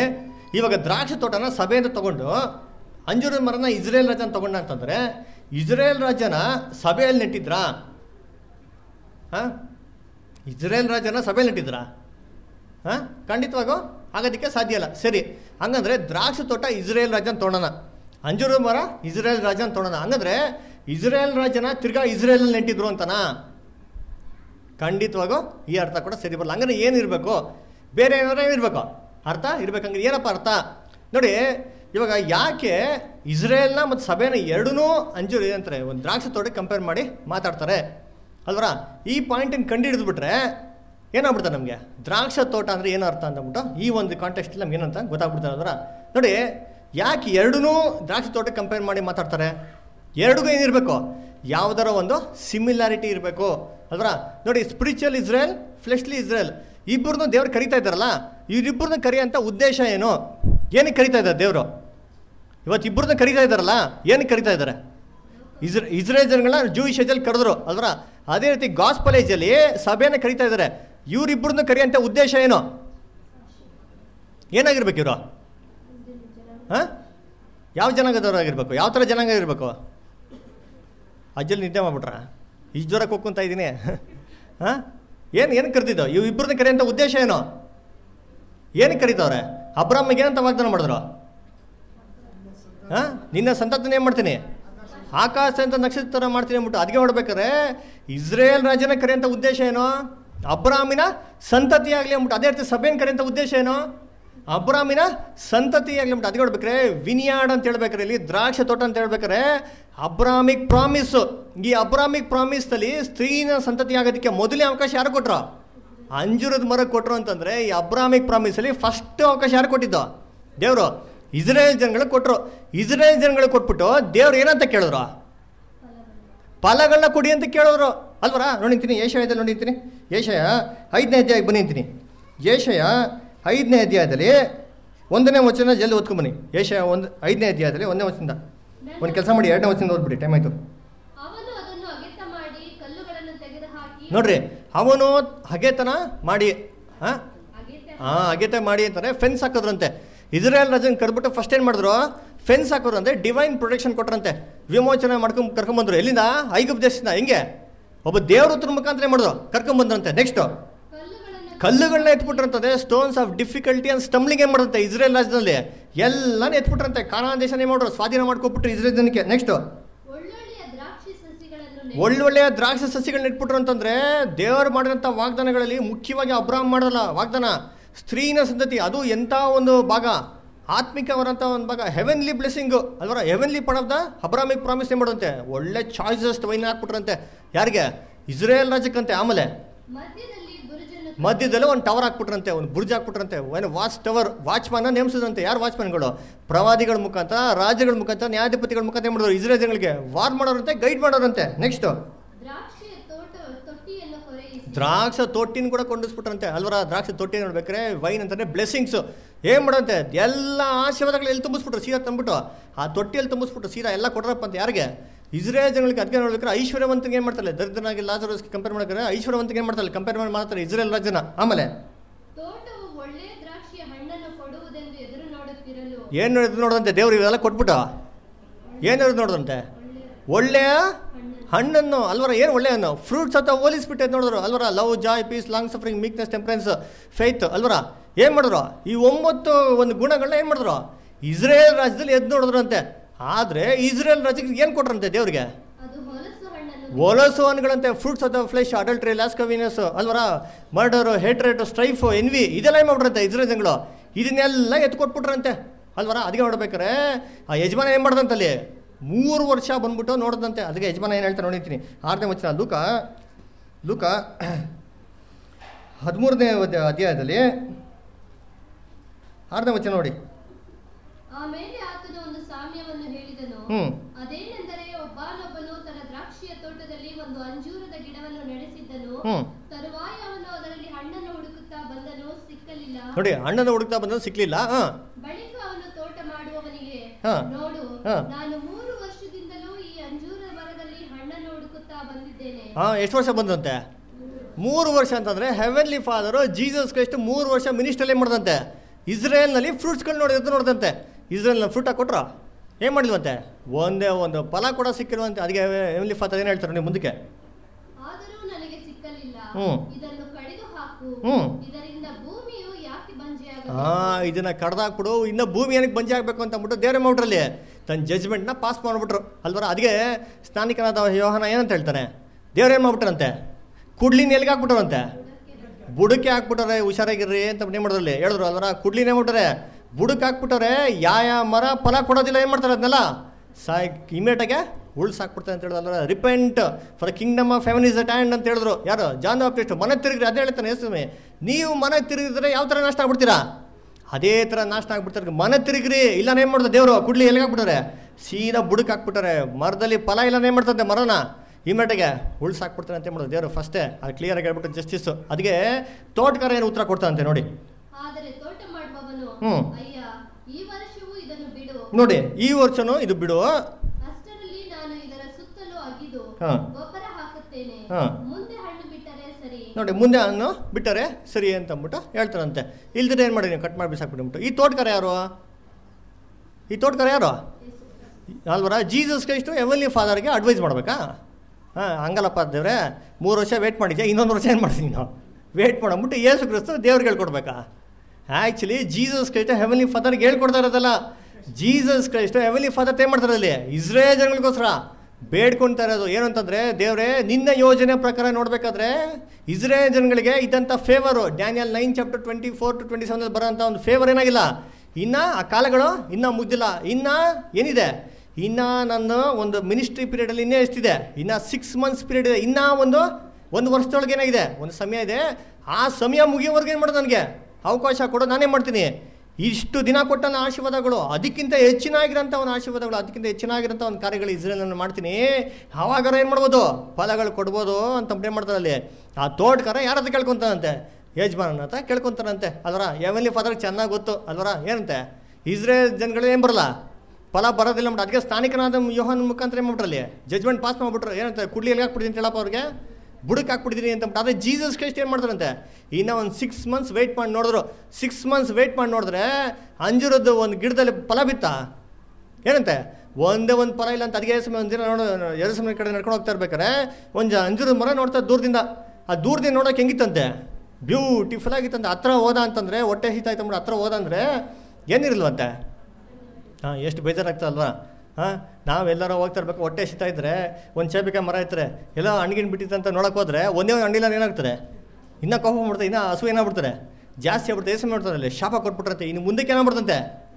ಇವಾಗ ದ್ರಾಕ್ಷಿ ತೋಟನ ಸಭೆಯಿಂದ ತಗೊಂಡು ಅಂಜೂರದ ಮರನ ಇಸ್ರೇಲ್ ರಾಜನ ತಗೊಂಡ ಅಂತಂದ್ರೆ ಇಸ್ರೇಲ್ ರಾಜನ ಸಭೆಯಲ್ಲಿ ನೆಟ್ಟಿದ್ರಾ ಹಾಂ ಇಸ್ರೇಲ್ ರಾಜನ ಸಭೆಯಲ್ಲಿ ನೆಟ್ಟಿದ್ರಾ ಹಾಂ ಖಂಡಿತವಾಗೂ ಆಗೋದಕ್ಕೆ ಸಾಧ್ಯ ಇಲ್ಲ ಸರಿ ಹಂಗಂದ್ರೆ ದ್ರಾಕ್ಷಿ ತೋಟ ಇಸ್ರೇಲ್ ರಾಜನ ತೊಗೊಳೋಣ ಅಂಜೂರದ ಮರ ಇಸ್ರೇಲ್ ರಾಜನ ತೊಗೊಳೋಣ ಹಂಗಂದ್ರೆ ಇಸ್ರೇಲ್ ರಾಜನ ತಿರ್ಗಾ ಇಸ್ರೇಲಲ್ಲಿ ನೆಟ್ಟಿದ್ರು ಅಂತನಾ ಖಂಡಿತವಾಗೂ ಈ ಅರ್ಥ ಕೂಡ ಸರಿ ಬರಲ್ಲ ಹಂಗಾರೆ ಏನಿರಬೇಕು ಬೇರೆ ಏನಾರ ಏನಿರಬೇಕು ಅರ್ಥ ಇರ್ಬೇಕಂದ್ರೆ ಏನಪ್ಪ ಅರ್ಥ ನೋಡಿ ಇವಾಗ ಯಾಕೆ ಇಸ್ರೇಲ್ನ ಮತ್ತು ಸಭೆನ ಎರಡೂ ಅಂಜೂರಿ ಅಂತಾರೆ ಒಂದು ದ್ರಾಕ್ಷಿ ತೋಟಕ್ಕೆ ಕಂಪೇರ್ ಮಾಡಿ ಮಾತಾಡ್ತಾರೆ ಅಲ್ವರ ಈ ಪಾಯಿಂಟನ್ನು ಕಂಡು ಹಿಡಿದ್ಬಿಟ್ರೆ ಏನಾಗ್ಬಿಡ್ತಾರೆ ನಮಗೆ ದ್ರಾಕ್ಷ ತೋಟ ಅಂದರೆ ಏನು ಅರ್ಥ ಅಂತಂದ್ಬಿಟ್ಟು ಈ ಒಂದು ಕಾಂಟೆಕ್ಸ್ಟಲ್ಲಿ ನಮ್ಗೆ ಏನಂತ ಗೊತ್ತಾಗ್ಬಿಡ್ತಾರೆ ಅಲ್ವರ ನೋಡಿ ಯಾಕೆ ಎರಡೂ ದ್ರಾಕ್ಷಿ ತೋಟಕ್ಕೆ ಕಂಪೇರ್ ಮಾಡಿ ಮಾತಾಡ್ತಾರೆ ಎರಡಿಗೂ ಏನಿರಬೇಕು ಯಾವುದರ ಒಂದು ಸಿಮಿಲಾರಿಟಿ ಇರಬೇಕು ಅಲ್ವರ ನೋಡಿ ಸ್ಪಿರಿಚುವಲ್ ಇಸ್ರೇಲ್ ಫ್ಲೆಶ್ಲಿ ಇಸ್ರೇಲ್ ಇಬ್ಬರನ್ನು ದೇವ್ರು ಕರಿತಾ ಇದ್ದಾರಲ್ಲ ಇವರಿಬ್ಬರನ್ನ ಕರೆಯೋಂಥ ಉದ್ದೇಶ ಏನು ಏನಕ್ಕೆ ಕರಿತಾ ಇದ್ದಾರೆ ದೇವರು ಇವತ್ತು ಇಬ್ಬರನ್ನ ಕರಿತಾ ಇದ್ದಾರಲ್ಲ ಏನಕ್ಕೆ ಕರಿತಾ ಇದ್ದಾರೆ ಇಸ್ರ ಇಸ್ರೇಲ್ ಜನಗಳನ್ನ ಜೂಯಿಶ್ ಏಜಲ್ಲಿ ಕರೆದ್ರು ಅಲ್ವರ ಅದೇ ರೀತಿ ಗಾಸ್ಪಲ್ ಏಜಲ್ಲಿ ಸಭೆನ ಕರಿತಾ ಇದ್ದಾರೆ ಇವರಿಬ್ಬರನ್ನ ಕರೆಯೋಂಥ ಉದ್ದೇಶ ಏನು ಏನಾಗಿರ್ಬೇಕು ಇವರು ಹಾಂ ಯಾವ ಜನಾಂಗದವ್ರು ಆಗಿರ್ಬೇಕು ಯಾವ ಥರ ಜನಾಂಗ ಇರಬೇಕು ಅಜ್ಜಲ್ಲಿ ನಿದ್ದೆ ಮಾಡ್ಬಿಟ್ರ ಇಷ್ಟು ಜ್ವರ ಕೊಕ್ಕುಂತ ಇದ್ದೀನಿ ಹಾಂ ಏನು ಏನು ಕರೆದಿದ್ದು ಇವು ಇಬ್ಬರನ್ನ ಕರೆಯೋಂಥ ಉದ್ದೇಶ ಏನು ಏನಕ್ಕೆ ಕರೀತವ್ರೆ ಅಬ್ರಾಹ್ಮಿಗೆ ಏನಂತ ವಾಗ್ದಾನ ಮಾಡಿದ್ರು ಹಾಂ ನಿನ್ನ ಸಂತತಿನ ಏನು ಮಾಡ್ತೀನಿ ಆಕಾಶ ಅಂತ ನಕ್ಷತ್ರ ಮಾಡ್ತೀನಿ ಅಂದ್ಬಿಟ್ಟು ಅದಕ್ಕೆ ಹೊಡ್ಬೇಕಾರೆ ಇಸ್ರೇಲ್ ರಾಜನ ಕರೆಯೋಂಥ ಉದ್ದೇಶ ಏನು ಅಬ್ರಾಮಿನ ಸಂತತಿ ಆಗಲಿ ಅಂದ್ಬಿಟ್ಟು ಅದೇ ರೀತಿ ಸಭೆನ ಕರೆಯೋಂಥ ಉದ್ದೇಶ ಏನು ಅಬ್ರಾಮಿನ ಸಂತತಿ ಆಗಲಿ ಅಂದ್ಬಿಟ್ಟು ಅದಕ್ಕೆ ಹೊಡ್ಬೇಕಾರೆ ವಿನಿಯಾಡ್ ಅಂತ ಹೇಳ್ಬೇಕಾರೆ ಇಲ್ಲಿ ದ್ರಾಕ್ಷ ತೋಟ ಅಂತ ಹೇಳ್ಬೇಕಾರೆ ಅಬ್ರಾಮಿಕ್ ಪ್ರಾಮಿಸ್ ಈ ಅಬ್ರಾಮಿಕ್ ಪ್ರಾಮಿಸ್ನಲ್ಲಿ ಸ್ತ್ರೀನ ಸಂತತಿ ಆಗೋದಕ್ಕೆ ಮೊದಲೇ ಅವಕಾಶ ಯಾರು ಕೊಟ್ರು ಅಂಜುರದ ಮರ ಕೊಟ್ರು ಅಂತಂದ್ರೆ ಈ ಅಬ್ರಾಮಿಕ್ ಪ್ರಾಮಿಸಲ್ಲಿ ಫಸ್ಟ್ ಅವಕಾಶ ಯಾರು ಕೊಟ್ಟಿದ್ದು ದೇವರು ಇಸ್ರೇಲ್ ಜನಗಳಿಗೆ ಕೊಟ್ಟರು ಇಸ್ರೇಲ್ ಜನಗಳಿಗೆ ಕೊಟ್ಬಿಟ್ಟು ದೇವ್ರು ಏನಂತ ಕೇಳಿದ್ರು ಫಲಗಳನ್ನ ಕೊಡಿ ಅಂತ ಕೇಳೋರು ಅಲ್ವರ ನೋಡಿಂತೀನಿ ಏಷಯದಲ್ಲಿ ನೋಡಿಂತೀನಿ ಏಷಯ ಐದನೇ ಅಧ್ಯಾಯಕ್ಕೆ ಬಂದಿರ್ತೀನಿ ಏಷಯ ಐದನೇ ಅಧ್ಯಾಯದಲ್ಲಿ ಒಂದನೇ ವಚನ ಜಲ್ದಿ ಓದ್ಕೊಂಬನ್ನಿ ಏಷಯ ಒಂದು ಐದನೇ ಅಧ್ಯಾಯದಲ್ಲಿ ಒಂದನೇ ವಚನದಿಂದ ಒಂದು ಕೆಲಸ ಮಾಡಿ ಎರಡನೇ ವಚನದಿಂದ ಓದ್ಬಿಡಿ ಟೈಮ್ ಆಯಿತು ಅವನು ಅದನ್ನು ಅಗೆತ ಮಾಡಿ ಕಲ್ಲುಗಳನ್ನು ತೆಗೆದುಹಾಕಿ ನೋಡ್ರಿ ಅವನು ಹಗೆತನ ಮಾಡಿ ಹಾಂ ಅಗೆತ ಹಾಂ ಅಗೆತೆ ಮಾಡಿ ಅಂತಾರೆ ಫೆನ್ಸ್ ಹಾಕಿದ್ರಂತೆ ಇಸ್ರೇಲ್ ರಾಜನ್ ಕರೆದ್ಬಿಟ್ಟು ಫಸ್ಟ್ ಏನು ಮಾಡಿದ್ರು ಫೆನ್ಸ್ ಹಾಕೋರಂತೆ ಡಿವೈನ್ ಪ್ರೊಟೆಕ್ಷನ್ ಕೊಟ್ರಂತೆ ವಿಮೋಚನೆ ಮಾಡ್ಕೊಂಡ್ ಕರ್ಕೊಂಬಂದ್ರು ಎಲ್ಲಿಂದ ಐಗುಪ್ತ ದೇಶದಿಂದ ಹೆಂಗೆ ಒಬ್ಬ ದೇವ್ರ ಉತ್ತರ ಮುಖಾಂತರ ಏನ್ ಮಾಡಿದ್ರು ಕರ್ಕೊಂಬಂದ್ರಂತೆ ನೆಕ್ಸ್ಟ್ ಕಲ್ಲುಗಳನ್ನು ಕಲ್ಲುಗಳನ್ನ ಎತ್ಬಿಟ್ರಂತದೆ stones of difficulty and stumbling ಏನು ಮಾಡುತ್ತೆ ಇಸ್ರೇಲ್ ರಾಜ್ಯದಲ್ಲಿ ಎಲ್ಲಾನು ಎತ್ಬಿಟ್ರಂತೆ ಕಾನಾನ್ ದೇಶನೇ ಮಾಡ್ರು ಸ್ವಾಧೀನ ಮಾಡ್ಕೊಬಿಟ್ರು ಇಸ್ರೇಲ್ ಜನಕ್ಕೆ ನೆಕ್ಸ್ಟ್ ಒಳ್ಳೊಳ್ಳೆಯ ದ್ರಾಕ್ಷಿ ಸಸಿಗಳನ್ನು ಒಳ್ಳೊಳ್ಳೆಯ ದ್ರಾಕ್ಷಿ ಸಸಿಗಳನ್ನ ಇಟ್ಬಿಟ್ರು ಅಂತಂದ್ರೆ ದೇವರು ಮಾಡಿದಂಥ ವಾಗ್ದಾನಗಳಲ್ಲಿ ಮುಖ್ಯವಾಗಿ ಅಬ್ರಾಹ್ಮ್ ಮಾಡಲ್ಲ ವಾಗ್ದಾನ ಸ್ತ್ರೀನ ಸಂತತಿ ಅದು ಎಂಥ ಒಂದು ಭಾಗ ಆತ್ಮಿಕವರಂಥ ಒಂದು ಭಾಗ ಹೆವೆನ್ಲಿ ಬ್ಲೆಸ್ಸಿಂಗು ಅಲ್ವರ heavenly part of the Abrahamic promise ಏನು ಮಾಡುವಂತೆ ಒಳ್ಳೆ ಚಾಯ್ಸಸ್ ವೈನ್ ಹಾಕ್ಬಿಟ್ರಂತೆ ಯಾರಿಗೆ ಇಸ್ರೇಲ್ ರಾಜ್ಯಕ್ಕಂತೆ ಆಮೇಲೆ ಮಧ್ಯದಲ್ಲಿ ಬುರುಜನ್ನು ಮಧ್ಯದಲ್ಲಿ ಒಂದು ಟವರ್ ಹಾಕ್ಬಿಟ್ರಂತೆ ಒಂದು ಬುರ್ಜ್ ಹಾಕ್ಬಿಟ್ರಂತೆ ಏನು ವಾಚ್ ಟವರ್ ವಾಚ್ಮನ್ನ ನೇಮಿಸಿದಂತೆ ಯಾರು ವಾಚ್ಮನ್ಗಳು ಪ್ರವಾದಿಗಳ ಮುಖಾಂತರ ರಾಜ್ಯಗಳ ಮುಖಾಂತರ ನ್ಯಾಯಾಧಿಪತಿಗಳ ಮುಖಾಂತರ ಏನು ಮಾಡಿದ್ರು ಇಸ್ರೇಲ್ ಜನಗಳಿಗೆ ವಾರ್ ಮಾಡೋರಂತೆ ಗೈಡ್ ಮಾಡೋರಂತೆ ನೆಕ್ಸ್ಟ್ ದ್ರಾಕ್ಷಿಯ ತೋಟ ತೊಟ್ಟಿಯನ್ನು ಕೊರೆಯಿಸಿ ದ್ರಾಕ್ಷ ತೊಟ್ಟಿನ ಕೂಡ ಕೊಂಡಿಸ್ಬಿಟ್ರಂತೆ ಅಲ್ವರ ದ್ರಾಕ್ಷ ತೊಟ್ಟಿ ನೋಡ್ಬೇಕಾರೆ ವೈನ್ ಅಂತಂದ್ರೆ ಬ್ಲೆಸ್ಸಿಂಗ್ಸ್ ಏನ್ ಮಾಡಂತೆ ಎಲ್ಲ ಆಶೀರ್ವಾದಗಳು ಎಲ್ಲಿ ತುಂಬಿಸ್ಬಿಟ್ರು ಸೀದಾ ತಂದ್ಬಿಟ್ಟು ಆ ತೊಟ್ಟಿಯಲ್ಲಿ ತುಂಬಿಸ್ಬಿಟ್ರು ಸೀದಾ ಎಲ್ಲ ಕೊಟ್ರಪ್ಪ ಅಂತ ಯಾರಿಗೆ ಇಸ್ರೇಲ್ ಜನಗಳಿಗೆ ಅದಕ್ಕೆ ನೋಡ್ಬೇಕಾರೆ ಐಶ್ವರ್ಯವಂತಿಗೆ ಏನು ಮಾಡ್ತಾರೆ ದರಿದ್ರನಾಗಿ ಲಾಜರಸ್ಗೆ ಕಂಪೇರ್ ಮಾಡ್ತಾರೆ ಐಶ್ವರ್ಯವಂತಿಗೆ ಏನು ಮಾಡ್ತಾರೆ ಕಂಪೇರ್ ಮಾಡಿ ಮಾಡ್ತಾರೆ ಇಸ್ರೇಲ್ ರಾಜ್ಯನ ಆಮೇಲೆ ತೋಟವು ಒಳ್ಳೆಯ ದ್ರಾಕ್ಷಿಯ ಹಣ್ಣನ್ನು ಕೊಡುವುದೆಂದು ಎದುರು ನೋಡುತ್ತಿರಲು ಏನು ನೋಡಿದ್ರು ನೋಡದಂತೆ ದೇವ್ರು ಇವೆಲ್ಲ ಕೊಟ್ಬಿಟ್ಟು ಏನು ನೋಡಿದಂತೆ ಒಳ್ಳೆಯ ಹಣ್ಣನ್ನು ಅಲ್ವರ ಏನು ಒಳ್ಳೆಯ ಹಣ್ಣು ಫ್ರೂಟ್ಸ್ ಅಂತ ಹೋಲಿಸ್ಬಿಟ್ಟು ಎದ್ದು ನೋಡಿದ್ರು ಅಲ್ವರ love joy peace long suffering meekness temperance faith ಅಲ್ವರ ಏನು ಮಾಡಿದ್ರು ಈ ಒಂಬತ್ತು ಒಂದು ಗುಣಗಳನ್ನ ಏನು ಮಾಡಿದ್ರು ಇಸ್ರೇಲ್ ರಾಜ್ಯದಲ್ಲಿ ಎದ್ದು ನೋಡಿದ್ರು ಅಂತೆ ಆದರೆ ಇಸ್ರೇಲ್ ರಾಜ್ಯಕ್ಕೆ ಏನು ಕೊಟ್ರಂತೆ ದೇವ್ರಿಗೆ ಅದು ಹೊಲಸು ಹಣ್ಣನ್ನು ಒಲಸು ಹಣ್ಣುಗಳಂತೆ fruits of the flesh adultery lasciviousness ಅಲ್ವರ ಮರ್ಡರ್ ಹೇಟ್ರೇಟ್ ಸ್ಟ್ರೈಫ್ ಎನ್ವಿ ಇದೆಲ್ಲ ಏನು ಮಾಡ್ಬಿಡ್ರಂತೆ ಇಸ್ರೇಲ್ ಜನಗಳು ಇದನ್ನೆಲ್ಲ ಎತ್ಕೊಟ್ಬಿಟ್ರಂತೆ ಅಲ್ವರ ಅದಕ್ಕೆ ನೋಡ್ಬೇಕಾರೆ ಆ ಯಜಮಾನ ಏನು ಮಾಡ್ದಂತಲ್ಲಿ ಮೂರು ವರ್ಷ ಬಂದ್ಬಿಟ್ಟು ನೋಡ್ದಂತೆ ಅದಕ್ಕೆ ಯಜಮಾನ ಏನು ಹೇಳ್ತಾರೆ ನೋಡಿರ್ತೀನಿ ಆರನೇ ವಚನ ಲೂಕ ಲೂಕ ಹದಿಮೂರನೇ ಅಧ್ಯಾಯದಲ್ಲಿ ಆರನೇ ವಚನ ನೋಡಿ ಆಮೇಲೆ ಆತನು ಒಂದು ಸಾಮ್ಯವನ್ನು ಹೇಳಿದನು ಹ್ಮ್. ಅದೇನೆಂದರೆ ಒಬ್ಬನೊಬ್ಬನು ತನ್ನ ದ್ರಾಕ್ಷಿಯ ತೋಟದಲ್ಲಿ ಒಂದು ಅಂಜೂರದ ಗಿಡವನ್ನು ನಡೆಸಿದ್ದನು ಹ್ಮ್. ತರುವಾಯ ಅವನು ಅದರಲ್ಲಿ ಹಣ್ಣನ್ನು ಹುಡುಕುತ್ತಾ ಬಂದನು ಸಿಕ್ಕಲಿಲ್ಲ ನೋಡಿ ಅಣ್ಣನ ಹುಡುಕ್ತಾ ಬಂದ್ರೆ ಸಿಕ್ಲಿಲ್ಲ ಹಾಂ ಬಳಿಕ ಅವನು ತೋಟ ಮಾಡುವವನಿಗೆ ಹಾ. ನೋಡು ಹಾ. ನಾನು ಮೂರು ವರ್ಷದಿಂದಲೂ ಈ ಅಂಜೂರ ಮರದಲ್ಲಿ ಹಣ್ಣನ್ನು ಹುಡುಕುತ್ತಾ ಬಂದಿದ್ದೇನೆ ಹಾಂ ಎಷ್ಟು ವರ್ಷ ಬಂದಂತೆ ಮೂರು ವರ್ಷ ಅಂತಂದರೆ ಹೆವೆನ್ಲಿ ಫಾದರು ಜೀಸಸ್ ಕ್ರೈಸ್ಟ್ ಮೂರು ವರ್ಷ ಮಿನಿಸ್ಟ್ರಲ್ಲಿ ಏನು ಮಾಡ್ದಂತೆ ಇಸ್ರೇಲ್ನಲ್ಲಿ ಫ್ರೂಟ್ಸ್ಗಳು ನೋಡಿ ಎದ್ದು ನೋಡ್ದಂತೆ ಇಸ್ರೇಲ್ನ ಫ್ರೂಟ್ ಕೊಟ್ರು ಏನು ಮಾಡಿಲ್ವಂತೆ ಒಂದೇ ಒಂದು ಫಲ ಕೂಡ ಸಿಕ್ಕಿರುವಂತೆ ಅದಕ್ಕೆ ಎಮ್ಲಿ ಫಾದರ್ ಏನು ಹೇಳ್ತಾರೆ ನೀವು ಮುಂದಕ್ಕೆ ಆದರೂ ನನಗೆ ಸಿಕ್ಕಲಿಲ್ಲ ಹ್ಮ್. ಇದನ್ನು ಕಡಿದು ಹಾಕು ಹ್ಮ್. ಇದರಿಂದ ಭೂಮಿಯು ಯಾಕೆ ಬಂಜೆಯಾಗಬೇಕು ಆ ಇದನ್ನ ಕಡ್ದಾಕ್ಬಿಡು ಇನ್ನು ಭೂಮಿ ಏನಕ್ಕೆ ಬಂಜೆ ಆಗಬೇಕು ಅಂತ ಅಂದ್ಬಿಟ್ಟು ದೇವ್ರ ಮೌಟ್ರಲ್ಲಿ ತನ್ನ ಜಜ್ಮೆಂಟ್ನ ಪಾಸ್ ಮಾಡಿಬಿಟ್ರು ಅಲ್ವರ ಅದಕ್ಕೆ ಸ್ನಾನಿಕನಾದ ಯೋಹನ ಏನಂತ ಹೇಳ್ತಾನೆ ದೇವ್ರ ಏನು ಮಾಡ್ಬಿಟ್ರಂತೆ ಕುಡ್ಲಿನ ಎಲ್ಲಿಗೆ ಹಾಕ್ಬಿಟ್ರಂತೆ ಬುಡಕ್ಕೆ ಹಾಕ್ಬಿಟ್ಟವ್ರೆ ಹುಷಾರಾಗಿರ್ರಿ ಅಂತ ಏನು ಮಾಡಿದ್ರಲ್ಲಿ ಹೇಳಿದ್ರು ಅಲ್ವರ ಕುಡ್ಲಿನೇ ಮಾಡ್ಬಿಟ್ರೆ ಬುಡಕ್ಕೆ ಹಾಕ್ಬಿಟ್ಟವ್ರೆ ಯಾ ಯಾ ಮರ ಫಲ ಕೊಡೋದಿಲ್ಲ ಏನು ಮಾಡ್ತಾರೆ ಅದನ್ನೆಲ್ಲ ಸಾಯ್ ಇಮಿಡಿಯೇಟಾಗೆ ಉಳ್ಸ್ ಹಾಕ್ಬಿಡ್ತಾರೆ ಅಂತ ಹೇಳಿದ್ರು ಅಲ್ವರ repent for kingdom of heaven is at hand ಅಂತ ಹೇಳಿದ್ರು ಯಾರು ಜಾನ್ ಆಪ್ಟಿಸ್ಟ್ ಮನೆ ತಿರುಗ್ರಿ ಅದೇ ಹೇಳ್ತಾನೆ ಹೆಸರು ನೀವು ಮನೆ ತಿರುಗಿದ್ರೆ ಯಾವ ಥರ ನಷ್ಟ ಆಗ್ಬಿಡ್ತೀರಾ ಅದೇ ಥರ ನಾಶ ಆಗ್ಬಿಡ್ತಾರೆ ಮನೆ ತಿರುಗ್ರಿ ಇಲ್ಲ ಏನು ಮಾಡ್ತಾರೆ ದೇವರು ಕುಡ್ಲಿ ಎಲ್ಲಿಗೆ ಹಾಕ್ಬಿಟ್ಟಾರೆ ಸೀದಾ ಬುಡಕ್ಕೆ ಹಾಕ್ಬಿಟ್ಟಾರೆ ಮರದಲ್ಲಿ ಫಲ ಇಲ್ಲ ಏನು ಮಾಡ್ತಂತೆ ಮರನ ಇಮಿಡಿಯೇಟಾಗೆ ಉಳ್ಸ್ ಹಾಕ್ಬಿಡ್ತಾರೆ ಅಂತ ಮಾಡೋದು ದೇವರು ಫಸ್ಟೇ ಅದು ಕ್ಲಿಯರಾಗಿ ಹೇಳ್ಬಿಟ್ಟು ಜಸ್ಟಿಸು ಅದಕ್ಕೆ ತೋಟಗಾರ ಏನು ಉತ್ತರ ಕೊಡ್ತಾರಂತೆ ನೋಡಿ ಆದರೆ ತೋಟ ಮಾಡುವವನು ಹ್ಮ್. ಅಯ್ಯ ಈ ವರ್ಷವೂ ಇದನ್ನು ಬಿಡು ನೋಡಿ ಈ ವರ್ಷನೂ ಇದು ಬಿಡು ಅಷ್ಟರಲ್ಲಿ ನಾನು ಇದರ ಸುತ್ತಲೂ ಅಗಿದು ಹಾ. ಗೊಬ್ಬರ ಹಾಕುತ್ತೇನೆ ಹಾ. ಮುಂದೆ ಹಣ್ಣು ಬಿಟ್ಟರೆ ಸರಿ ನೋಡಿ ಮುಂದೆ ಅನ್ನು ಬಿಟ್ಟರೆ ಸರಿ ಅಂತ ಅಂದ್ಬಿಟ್ಟು ಹೇಳ್ತಾರಂತೆ ಇಲ್ದಿದ್ರೆ ಏನು ಮಾಡಿ ನೀವು ಕಟ್ ಮಾಡಿ ಬಿಸಾಕ್ಬಿಟ್ಟು ಈ ತೋಟಗಾರ ಯಾರು ಈ ತೋಟಗಾರ ಯಾರು ಅಲ್ವರ ಜೀಸಸ್ ಕ್ರೈಸ್ಟು ಎವನ್ಲಿ ಫಾದರ್ಗೆ ಅಡ್ವೈಸ್ ಮಾಡಬೇಕಾ ಹಾಂ ಹಂಗಲ್ಲಪ್ಪ ದೇವ್ರೆ ಮೂರು ವರ್ಷ ವೇಟ್ ಮಾಡಿದ್ಯಾ ಇನ್ನೊಂದು ವರ್ಷ ಏನು ಮಾಡ್ತೀನಿ ನಾವು ವೇಟ್ ಮಾಡಂಬಿಟ್ಟು ಯೇಸು ಕ್ರಿಸ್ತು ದೇವ್ರಿಗೆ ಹೇಳ್ಕೊಡ್ಬೇಕಾ ಆ್ಯಕ್ಚುಲಿ ಜೀಸಸ್ ಕ್ರೈಸ್ಟ್ ಹೆವನ್ಲಿ ಫಾದರ್ಗೆ ಹೇಳ್ಕೊಡ್ತಾ ಇರೋದಲ್ಲ ಜೀಸಸ್ ಕ್ರೈಸ್ಟ್ ಹೆವನ್ಲಿ ಫಾದರ್ ಏನು ಮಾಡ್ತಾರೆ ಅಲ್ಲಿ ಇಸ್ರೇಲ್ ಜನಗಳಿಗೋಸ್ಕರ ಬೇಡ್ಕೊಳ್ತಾ ಇರೋದು ಏನು ಅಂತಂದರೆ ದೇವರೇ ನಿನ್ನ ಯೋಜನೆ ಪ್ರಕಾರ ನೋಡಬೇಕಾದ್ರೆ ಇಸ್ರೇಲ್ ಜನಗಳಿಗೆ ಇದ್ದಂಥ favour Daniel nine chapter twenty four to twenty ಸೆವೆನಲ್ಲಿ ಬರೋಂಥ ಒಂದು ಫೇವರ್ ಏನಾಗಿಲ್ಲ ಇನ್ನು ಆ ಕಾಲಗಳು ಇನ್ನೂ ಮುಗ್ದಿಲ್ಲ ಇನ್ನು ಏನಿದೆ ಇನ್ನು ನನ್ನ ಒಂದು ಮಿನಿಸ್ಟ್ರಿ ಪೀರಿಯಡಲ್ಲಿ ಇನ್ನೇ ಎಷ್ಟಿದೆ ಇನ್ನು ಸಿಕ್ಸ್ ಮಂತ್ಸ್ ಪೀರಿಯಡ್ ಇದೆ ಇನ್ನೂ ಒಂದು ಒಂದು ವರ್ಷದೊಳಗೆ ಏನಾಗಿದೆ ಒಂದು ಸಮಯ ಇದೆ ಆ ಸಮಯ ಮುಗಿಯೋವರೆಗೆ ಏನು ಮಾಡೋದು ನನಗೆ ಅವಕಾಶ ಕೊಡೋ ನಾನೇ ಮಾಡ್ತೀನಿ ಇಷ್ಟು ದಿನ ಕೊಟ್ಟನ ಆಶೀರ್ವಾದಗಳು ಅದಕ್ಕಿಂತ ಹೆಚ್ಚಿನಾಗಿರೋಂಥ ಒಂದು ಆಶೀರ್ವಾದಗಳು ಅದಕ್ಕಿಂತ ಹೆಚ್ಚಿನಾಗಿರೋಂಥ ಒಂದು ಕಾರ್ಯಗಳು ಇಸ್ರೇಲನ್ನು ಮಾಡ್ತೀನಿ ಆವಾಗಾರ ಏನು ಮಾಡ್ಬೋದು ಫಲಗಳು ಕೊಡ್ಬೋದು ಅಂತ ಏನು ಮಾಡ್ತಾರೆ ಅಲ್ಲಿ ಆ ತೋಟಗಾರ ಯಾರ ಹತ್ರ ಕೇಳ್ಕೊತಾನಂತೆ ಯಜಮಾನನ ಹತ್ರ ಕೇಳ್ಕೊತಾರಂತೆ ಅಲ್ವರ ಎವನ್ಲಿ ಫಾದರ್ ಚೆನ್ನಾಗಿ ಗೊತ್ತು ಅಲ್ವರ ಏನಂತೆ ಇಸ್ರೇಲ್ ಜನಗಳು ಏನು ಬರಲ್ಲ ಫಲ ಬರೋದಿಲ್ಲ ಅಂದ್ಬಿಟ್ಟು ಅದಕ್ಕೆ ಸ್ಥಾನಿಕನಾದ ಯೋಹನ್ ಮುಖಾಂತರ ಏನು ಮಾಡ್ಬಿಟ್ರಲ್ಲಿ ಜಜ್ಮೆಂಟ್ ಪಾಸ್ ಮಾಡ್ಬಿಟ್ರು ಏನಂತ ಕುಡ್ಲಿ ಎಲ್ಲಿ ಹಾಕ್ಬಿಡ್ತೀನಿ ಅಂತ ಹೇಳಪ್ಪ ಅವ್ರಿಗೆ ಬುಡಕ್ಕೆ ಹಾಕ್ಬಿಟ್ಟಿದ್ದೀನಿ ಅಂತ ಅಂದ್ಬಿಟ್ಟು ಅದೇ ಜೀಸಸ್ ಕ್ರೈಸ್ಟ್ ಏನು ಮಾಡ್ತಾರಂತೆ ಇನ್ನು ಒಂದು ಸಿಕ್ಸ್ ಮಂತ್ಸ್ ವೆಯ್ಟ್ ಮಾಡಿ ನೋಡಿದ್ರು ಸಿಕ್ಸ್ ಮಂತ್ಸ್ ವೆಯ್ಟ್ ಮಾಡಿ ನೋಡಿದ್ರೆ ಅಂಜೂರದ್ದು ಒಂದು ಗಿಡದಲ್ಲಿ ಫಲ ಬಿತ್ತಾ ಏನಂತೆ ಒಂದೇ ಒಂದು ಫಲ ಇಲ್ಲ ಅಂತ ಅದಕ್ಕೆ ಸಮಯ ಒಂದು ದಿನ ನೋಡೋ ಎರಡು ಸಮಯ ಕಡೆ ನಡ್ಕೊಂಡು ಹೋಗ್ತಾ ಇರ್ಬೇಕಾರೆ ಒಂದು ಅಂಜೂರದ ಮರ ನೋಡ್ತಾ ದೂರದಿಂದ ಆ ದೂರದಿಂದ ನೋಡೋಕೆ ಹೆಂಗಿತ್ತಂತೆ ಬ್ಯೂಟಿಫುಲ್ ಆಗಿತ್ತಂತೆ ಹತ್ರ ಹೋದ ಅಂತಂದರೆ ಹೊಟ್ಟೆ ಹಿತಾಯ್ತು ಅಂದ್ಬಿಟ್ಟು ಹತ್ರ ಹೋದ ಅಂದರೆ ಏನಿರಲ್ವಂತೆ ಹಾಂ ಎಷ್ಟು ಬೇಜಾರಾಗ್ತದೆ ಅಲ್ವಾ ಹಾಂ ನಾವೆಲ್ಲರೂ ಹೋಗ್ತಾ ಇರ್ಬೇಕು ಹೊಟ್ಟೆ ಸಿಗ್ತಾ ಇದ್ರೆ ಒಂದು ಚೇಬಿಕಾಯಿ ಮರ ಇರ್ತಾರೆ ಎಲ್ಲ ಹಣ್ಣಿಗಿನ್ ಬಿಟ್ಟಿತ್ತು ಅಂತ ನೋಡಕ್ಕೆ ಹೋದ್ರೆ ಒಂದೇ ಒಂದು ಹಣ್ಣಿಲ್ಲ ಏನಾಗ್ತಾರೆ ಇನ್ನೂ ಕೋಪ ಮಾಡ್ತಾರೆ ಇನ್ನೂ ಹಸು ಏನಾಗ್ಬಿಡ್ತಾರೆ ಜಾಸ್ತಿ ಆಗ್ಬಿಡ್ತಾರೆ ಏಸು ಮಾಡ್ತಾರೆ ಅಲ್ಲಿ ಶಾಪ ಕೊಟ್ಬಿಟ್ರಂತೆ ಇನ್ನು ಮುಂದಕ್ಕೆ ಏನಾಗ್ಬಿಡ್ತಂತೆ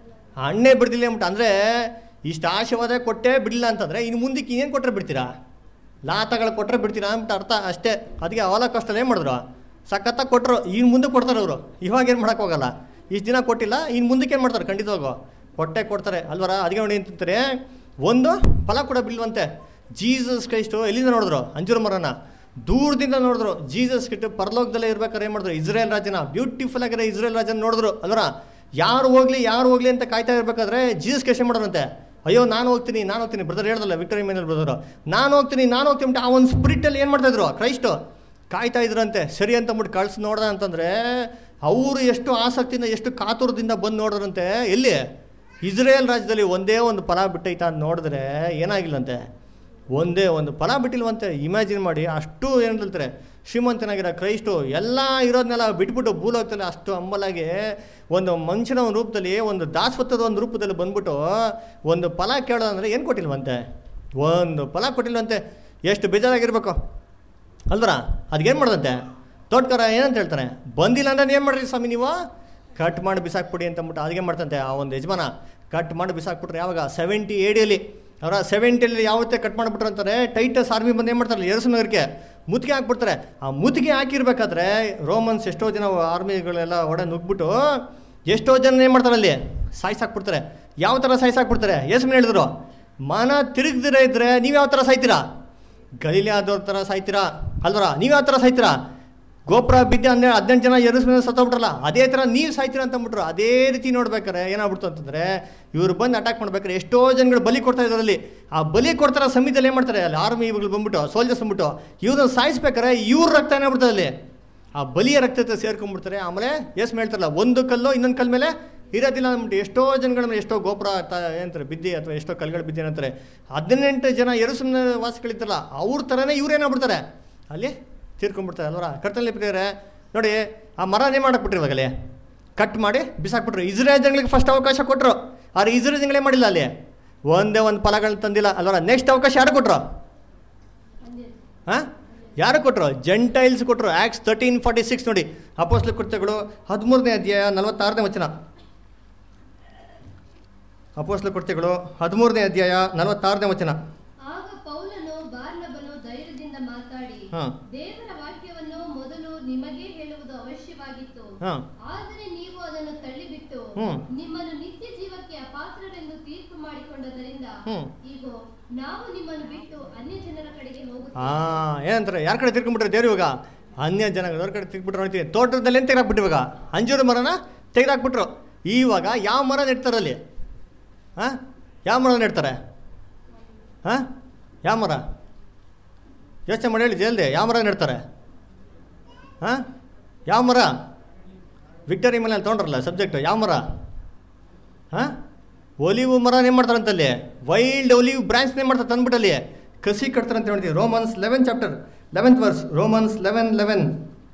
ಆ ಹಣ್ಣೇ ಬಿಡ್ತಿಲ್ಲ ಅಂದ್ಬಿಟ್ಟು ಅಂದರೆ ಇಷ್ಟು ಆಶೀರ್ವಾದ ಕೊಟ್ಟೇ ಬಿಡಲಿಲ್ಲ ಅಂತಂದರೆ ಇನ್ನು ಮುಂದಕ್ಕೆ ಇನ್ನೇನು ಕೊಟ್ಟರೆ ಬಿಡ್ತೀರಾ ಲಾತಗಳು ಕೊಟ್ಟರೆ ಬಿಡ್ತೀರಾ ಅಂದ್ಬಿಟ್ಟು ಅರ್ಥ ಅಷ್ಟೇ ಅದಕ್ಕೆ ಅವಾಲ ಕಷ್ಟಲ್ಲಿ ಏನು ಮಾಡಿದ್ರು ಸಖತ್ತಾಗಿ ಕೊಟ್ಟರು ಇನ್ನು ಮುಂದೆ ಕೊಡ್ತಾರೆ ಅವರು ಇವಾಗ ಏನು ಮಾಡೋಕ್ಕೋಗಲ್ಲ ಇಷ್ಟು ದಿನ ಕೊಟ್ಟಿಲ್ಲ ಇನ್ನು ಮುಂದಕ್ಕೆ ಏನು ಮಾಡ್ತಾರೆ ಖಂಡಿತವಾಗೂ ಕೊಟ್ಟೆ ಕೊಡ್ತಾರೆ ಅಲ್ವರ ಅದಕ್ಕೆ ನೋಡಿ ಅಂತಂತಾರೆ ಒಂದು ಫಲ ಕೂಡ ಬಿಲ್ವಂತೆ ಜೀಸಸ್ ಕ್ರೈಸ್ಟು ಎಲ್ಲಿಂದ ನೋಡಿದ್ರು ಅಂಜೂರ ಮರನ ದೂರದಿಂದ ನೋಡಿದ್ರು ಜೀಸಸ್ ಕಿಟ್ಟು ಪರಲೋಕದಲ್ಲೇ ಇರ್ಬೇಕಾದ್ರೆ ಏನು ಮಾಡಿದ್ರು ಇಸ್ರೇಲ್ ರಾಜನ ಬ್ಯೂಟಿಫುಲ್ ಆಗಿರೋ ಇಸ್ರೇಲ್ ರಾಜನ ನೋಡಿದ್ರು ಅಲ್ವರ ಯಾರು ಹೋಗ್ಲಿ ಯಾರು ಹೋಗ್ಲಿ ಅಂತ ಕಾಯ್ತಾ ಇರ್ಬೇಕಾದ್ರೆ ಜೀಸಸ್ ಕೇಶ ಮಾಡೋರಂತೆ ಅಯ್ಯೋ ನಾನು ಹೋಗ್ತೀನಿ ನಾನು ಹೋಗ್ತೀನಿ ಬ್ರದರ್ ಹೇಳ್ದಲ್ಲ ವಿಕ್ಟರಿ ಮೇನಲ್ ಬ್ರದರು ನಾನು ಹೋಗ್ತೀನಿ ನಾನು ಹೋಗ್ತೀನಿ ಅಂತ ಆ ಒಂದು ಸ್ಪಿರಿಟಲ್ಲಿ ಏನು ಮಾಡ್ತಾ ಇದ್ರು ಕ್ರೈಸ್ಟು ಕಾಯ್ತಾ ಇದ್ರಂತೆ ಸರಿ ಅಂತ ಅಂದ್ಬಿಟ್ಟು ಕಳ್ಸಿ ನೋಡ್ದ ಅಂತಂದರೆ ಅವರು ಎಷ್ಟು ಆಸಕ್ತಿಯಿಂದ ಎಷ್ಟು ಕಾತುರದಿಂದ ಬಂದು ನೋಡಿದ್ರಂತೆ ಎಲ್ಲಿ ಇಸ್ರೇಲ್ ರಾಜ್ಯದಲ್ಲಿ ಒಂದೇ ಒಂದು ಫಲ ಬಿಟ್ಟೈತಾ ಅಂತ ನೋಡಿದ್ರೆ ಏನಾಗಿಲ್ಲಂತೆ ಒಂದೇ ಒಂದು ಫಲ ಬಿಟ್ಟಿಲ್ವಂತೆ ಇಮ್ಯಾಜಿನ್ ಮಾಡಿ ಅಷ್ಟು ಏನು ಹೇಳ್ತಾರೆ ಶ್ರೀಮಂತನಾಗಿರೋ ಕ್ರೈಸ್ಟು ಎಲ್ಲ ಇರೋದನ್ನೆಲ್ಲ ಬಿಟ್ಬಿಟ್ಟು ಭೂಲೋಕದಲ್ಲಿ ಅಷ್ಟು ಹಂಬಲಾಗಿ ಒಂದು ಮನುಷ್ಯನ ಒಂದು ರೂಪದಲ್ಲಿ ಒಂದು ದಾಸತ್ವದ ಒಂದು ರೂಪದಲ್ಲಿ ಬಂದ್ಬಿಟ್ಟು ಒಂದು ಫಲ ಕೇಳೋದಂದ್ರೆ ಏನು ಕೊಟ್ಟಿಲ್ವಂತೆ ಒಂದು ಫಲ ಕೊಟ್ಟಿಲ್ವಂತೆ ಎಷ್ಟು ಬೇಜಾರಾಗಿರ್ಬೇಕು ಅಲ್ವರ ಅದಕ್ಕೇನು ಮಾಡ್ದಂತೆ ತೋಟಗಾರ ಏನಂತ ಹೇಳ್ತಾನೆ ಬಂದಿಲ್ಲ ಅಂದ್ರೆ ಏನು ಮಾಡ್ರಿ ಸ್ವಾಮಿ ನೀವು ಕಟ್ ಮಾಡಿ ಬಿಸಾಕ್ಬಿಡಿ ಅಂತ ಅಂದ್ಬಿಟ್ಟು ಅದಕ್ಕೆ ಮಾಡ್ತಂತೆ ಆ ಒಂದು ಯಜಮಾನ ಕಟ್ ಮಾಡಿ ಬಿಸಾಕ್ಬಿಟ್ರೆ ಯಾವಾಗ ಸೆವೆಂಟಿ ಏಡಿಯಲ್ಲಿ ಅವರ ಸೆವೆಂಟಿಯಲ್ಲಿ ಯಾವತ್ತೇ ಕಟ್ ಮಾಡಿಬಿಟ್ರು ಅಂತಾರೆ ಟೈಟಸ್ ಆರ್ಮಿ ಬಂದು ಏನು ಮಾಡ್ತಾರಲ್ಲ ಎರಸು ನಗರಕ್ಕೆ ಮುತ್ತಿಗೆ ಹಾಕ್ಬಿಡ್ತಾರೆ ಆ ಮುತ್ತಿಗೆ ಹಾಕಿರ್ಬೇಕಾದ್ರೆ ರೋಮನ್ಸ್ ಎಷ್ಟೋ ಜನ ಆರ್ಮಿಗಳೆಲ್ಲ ಒಡ ನುಗ್ಬಿಟ್ಟು ಎಷ್ಟೋ ಜನ ಏನು ಮಾಡ್ತಾರೆ ಅಲ್ಲಿ ಸಾಯ್ಸಾಕ್ಬಿಡ್ತಾರೆ ಯಾವ ಥರ ಸಾಯ್ಸಾಕ್ಬಿಡ್ತಾರೆ ಯೇಸುಮನ್ ಹೇಳಿದ್ರು ಮನ ತಿರುಗ್ದಿರ ಇದ್ರೆ ನೀವು ಯಾವ ಥರ ಸಾಯ್ತೀರಾ ಗಲೀಲಿ ಆದವ್ರ ಥರ ಸಾಯ್ತೀರಾ ಅಲ್ವರ ನೀವು ಯಾವ ಥರ ಸಾಯ್ತೀರಾ ಗೋಪುರ ಬಿದ್ದೆ ಅಂದ್ರೆ ಹದಿನೆಂಟು ಜನ ಎರಸ್ ಮೇಲೆ ಸತ್ತೋಗ್ಬಿಟ್ರಲ್ಲ ಅದೇ ಥರ ನೀವು ಸಾಯ್ತೀರಾ ಅಂತ ಅಂದ್ಬಿಟ್ರು ಅದೇ ರೀತಿ ನೋಡ್ಬೇಕಾರೆ ಏನಾಗ್ಬಿಡ್ತು ಅಂತಂದ್ರೆ ಇವ್ರು ಬಂದು ಅಟ್ಯಾಕ್ ಮಾಡ್ಬೇಕಾರೆ ಎಷ್ಟೋ ಜನಗಳು ಬಲಿ ಕೊಡ್ತಾ ಇದ್ರಲ್ಲಿ ಆ ಬಲಿ ಕೊಡ್ತಾರ ಸಮಯದಲ್ಲಿ ಏನು ಮಾಡ್ತಾರೆ ಅಲ್ಲಿ ಆರ್ಮಿ ಇವುಗಳು ಬಂದ್ಬಿಟ್ಟು ಸೋಲ್ಜರ್ಸ್ ಬಂದ್ಬಿಟ್ಟು ಇವ್ರನ್ನ ಸಾಯಿಸ್ಬೇಕಾರೆ ಇವ್ರ ರಕ್ತ ಏನಾಗ್ಬಿಡ್ತದೆ ಅಲ್ಲಿ ಆ ಬಲಿಯ ರಕ್ತತೆ ಸೇರ್ಕೊಂಡ್ಬಿಡ್ತಾರೆ ಆಮೇಲೆ ಎಷ್ಟು ಹೇಳ್ತಾರಲ್ಲ ಒಂದು ಕಲ್ಲು ಇನ್ನೊಂದು ಕಲ್ ಮೇಲೆ ಇರೋದಿಲ್ಲ ಅಂದ್ಬಿಟ್ಟು ಎಷ್ಟೋ ಜನಗಳ ಮೇಲೆ ಎಷ್ಟೋ ಗೋಪುರ ತ ಏನಂತಾರೆ ಬಿದ್ದಿ ಅಥವಾ ಎಷ್ಟೋ ಕಲ್ಗಳು ಬಿದ್ದಿ ಏನಂತಾರೆ ಹದಿನೆಂಟು ಜನ ಎರಸುಮ್ನ ವಾಸಿಗಳಿರ್ತಾರಲ್ಲ ಅವ್ರ ಥರನೇ ಇವ್ರೇನಾಗ್ಬಿಡ್ತಾರೆ ಅಲ್ಲಿ ತೀರ್ಕೊಂಡ್ಬಿಡ್ತಾರೆ ಅಲ್ವರ ಕರ್ತನಲ್ಲಿ ಪ್ರಿಯರೇ ನೋಡಿ ಆ ಮರನೇ ಮಾಡಕ್ಬಿಟ್ರಿ ಇವಾಗಲೇ ಕಟ್ ಮಾಡಿ ಬಿಸಾಕ್ಬಿಟ್ರು ಇಸ್ರೇಲ್ ಜನಗಳಿಗೆ ಫಸ್ಟ್ ಅವಕಾಶ ಕೊಟ್ಟರು ಆದ್ರೆ ಇಸ್ರೇಲ್ ಜನಗಳೇ ಮಾಡಿಲ್ಲ ಅಲ್ಲಿ ಒಂದೇ ಒಂದು ಫಲಗಳನ್ನ ತಂದಿಲ್ಲ ಅಲ್ವರ ನೆಕ್ಸ್ಟ್ ಅವಕಾಶ ಯಾರು ಕೊಟ್ರು ಹಾಂ ಯಾರು ಕೊಟ್ಟರು ಜೆಂಟೈಲ್ಸ್ ಕೊಟ್ಟರು ಆ್ಯಕ್ಸ್ ತರ್ಟೀನ್ ಫಾರ್ಟಿ ಸಿಕ್ಸ್ ನೋಡಿ ಅಪೋಸ್ಲ ಕೃತ್ಯಗಳು ಹದಿಮೂರನೇ ಅಧ್ಯಾಯ ನಲವತ್ತಾರನೇ ವಚನ ಅಪೋಸ್ಲ ಕೃತ್ಯಗಳು ಹದಿಮೂರನೇ ಅಧ್ಯಾಯ ನಲವತ್ತಾರನೇ ವಚನ ಆಗ ಪೌಲನು ಬಾರ್ನಬನು ಧೈರ್ಯದಿಂದ ಮಾತಾಡಿ ಹಾಂ ದೇವರ ವಾಕ್ಯವನ್ನು ಮೊದಲು ನಿಮಗೇ ಹೇಳುವುದು ಅವಶ್ಯವಾಗಿತ್ತು ಹಾಂ ಆದರೆ ನೀವು ಅದನ್ನು ತಳ್ಳಿಬಿಟ್ಟು ಹ್ಮ್. ನಿಮ್ಮನ್ನು ನಿತ್ಯ ಜೀವಕ್ಕೆ ಅಪಾತ್ರರೆಂದು ತೀರ್ಪು ಮಾಡಿಕೊಂಡದರಿಂದ ಹ್ಮ್. ಈಗ ನಾವು ನಿಮ್ಮನ್ನು ಬಿಟ್ಟು ಅನ್ಯ ಜನರ ಕಡೆಗೆ ಹೋಗುತ್ತೇವೆ ಹಾಂ ಏನಂತಾರೆ ಯಾರ ಕಡೆ ತಿರ್ಕೊಂಡ್ಬಿಟ್ರೆ ದೇವ್ರು ಇವಾಗ ಅನ್ಯ ಜನಗಳವ್ರ ಕಡೆ ತಿರ್ಗ್ಬಿಟ್ರು ನೋಡ್ತೀವಿ ತೋಟದಲ್ಲಿ ಏನು ತೆಗೆದಾಕ್ಬಿಟ್ಟು ಇವಾಗ ಅಂಜೂರ ಮರನ ತೆಗೆದಾಕ್ಬಿಟ್ರು ಇವಾಗ ಯಾವ ಮರ ನೆಡ್ತಾರಲ್ಲಿ ಹಾಂ ಯಾವ ಮರ ನೆಡ್ತಾರೆ ಹಾಂ ಯಾವ ಮರ ಯೋಚನೆ ಮಾಡಿ ಹೇಳಿ ಜಲ್ದಿ ಯಾವ ಮರ ನೆಡ್ತಾರೆ ಹಾಂ ಯಾವ ಮರ ವಿಕ್ಟರಿ ಮನೇಲಿ ತೊಗೊಂಡ್ರಲ್ಲ ಸಬ್ಜೆಕ್ಟ್ ಯಾವ ಮರ ಹಾಂ ಒಲಿವು ಮರ ಏನು ಮಾಡ್ತಾರಂತಲ್ಲಿ ವೈಲ್ಡ್ ಒಲಿವ್ ಬ್ರಾಂಚ್ನೇ ಮಾಡ್ತಾರೆ ತಂದ್ಬಿಟ್ಟಲ್ಲಿ ಕಸಿ ಕಟ್ತಾರೆ ಅಂತ ಹೇಳ್ತೀವಿ Romans eleven chapter eleventh verse Romans eleven eleven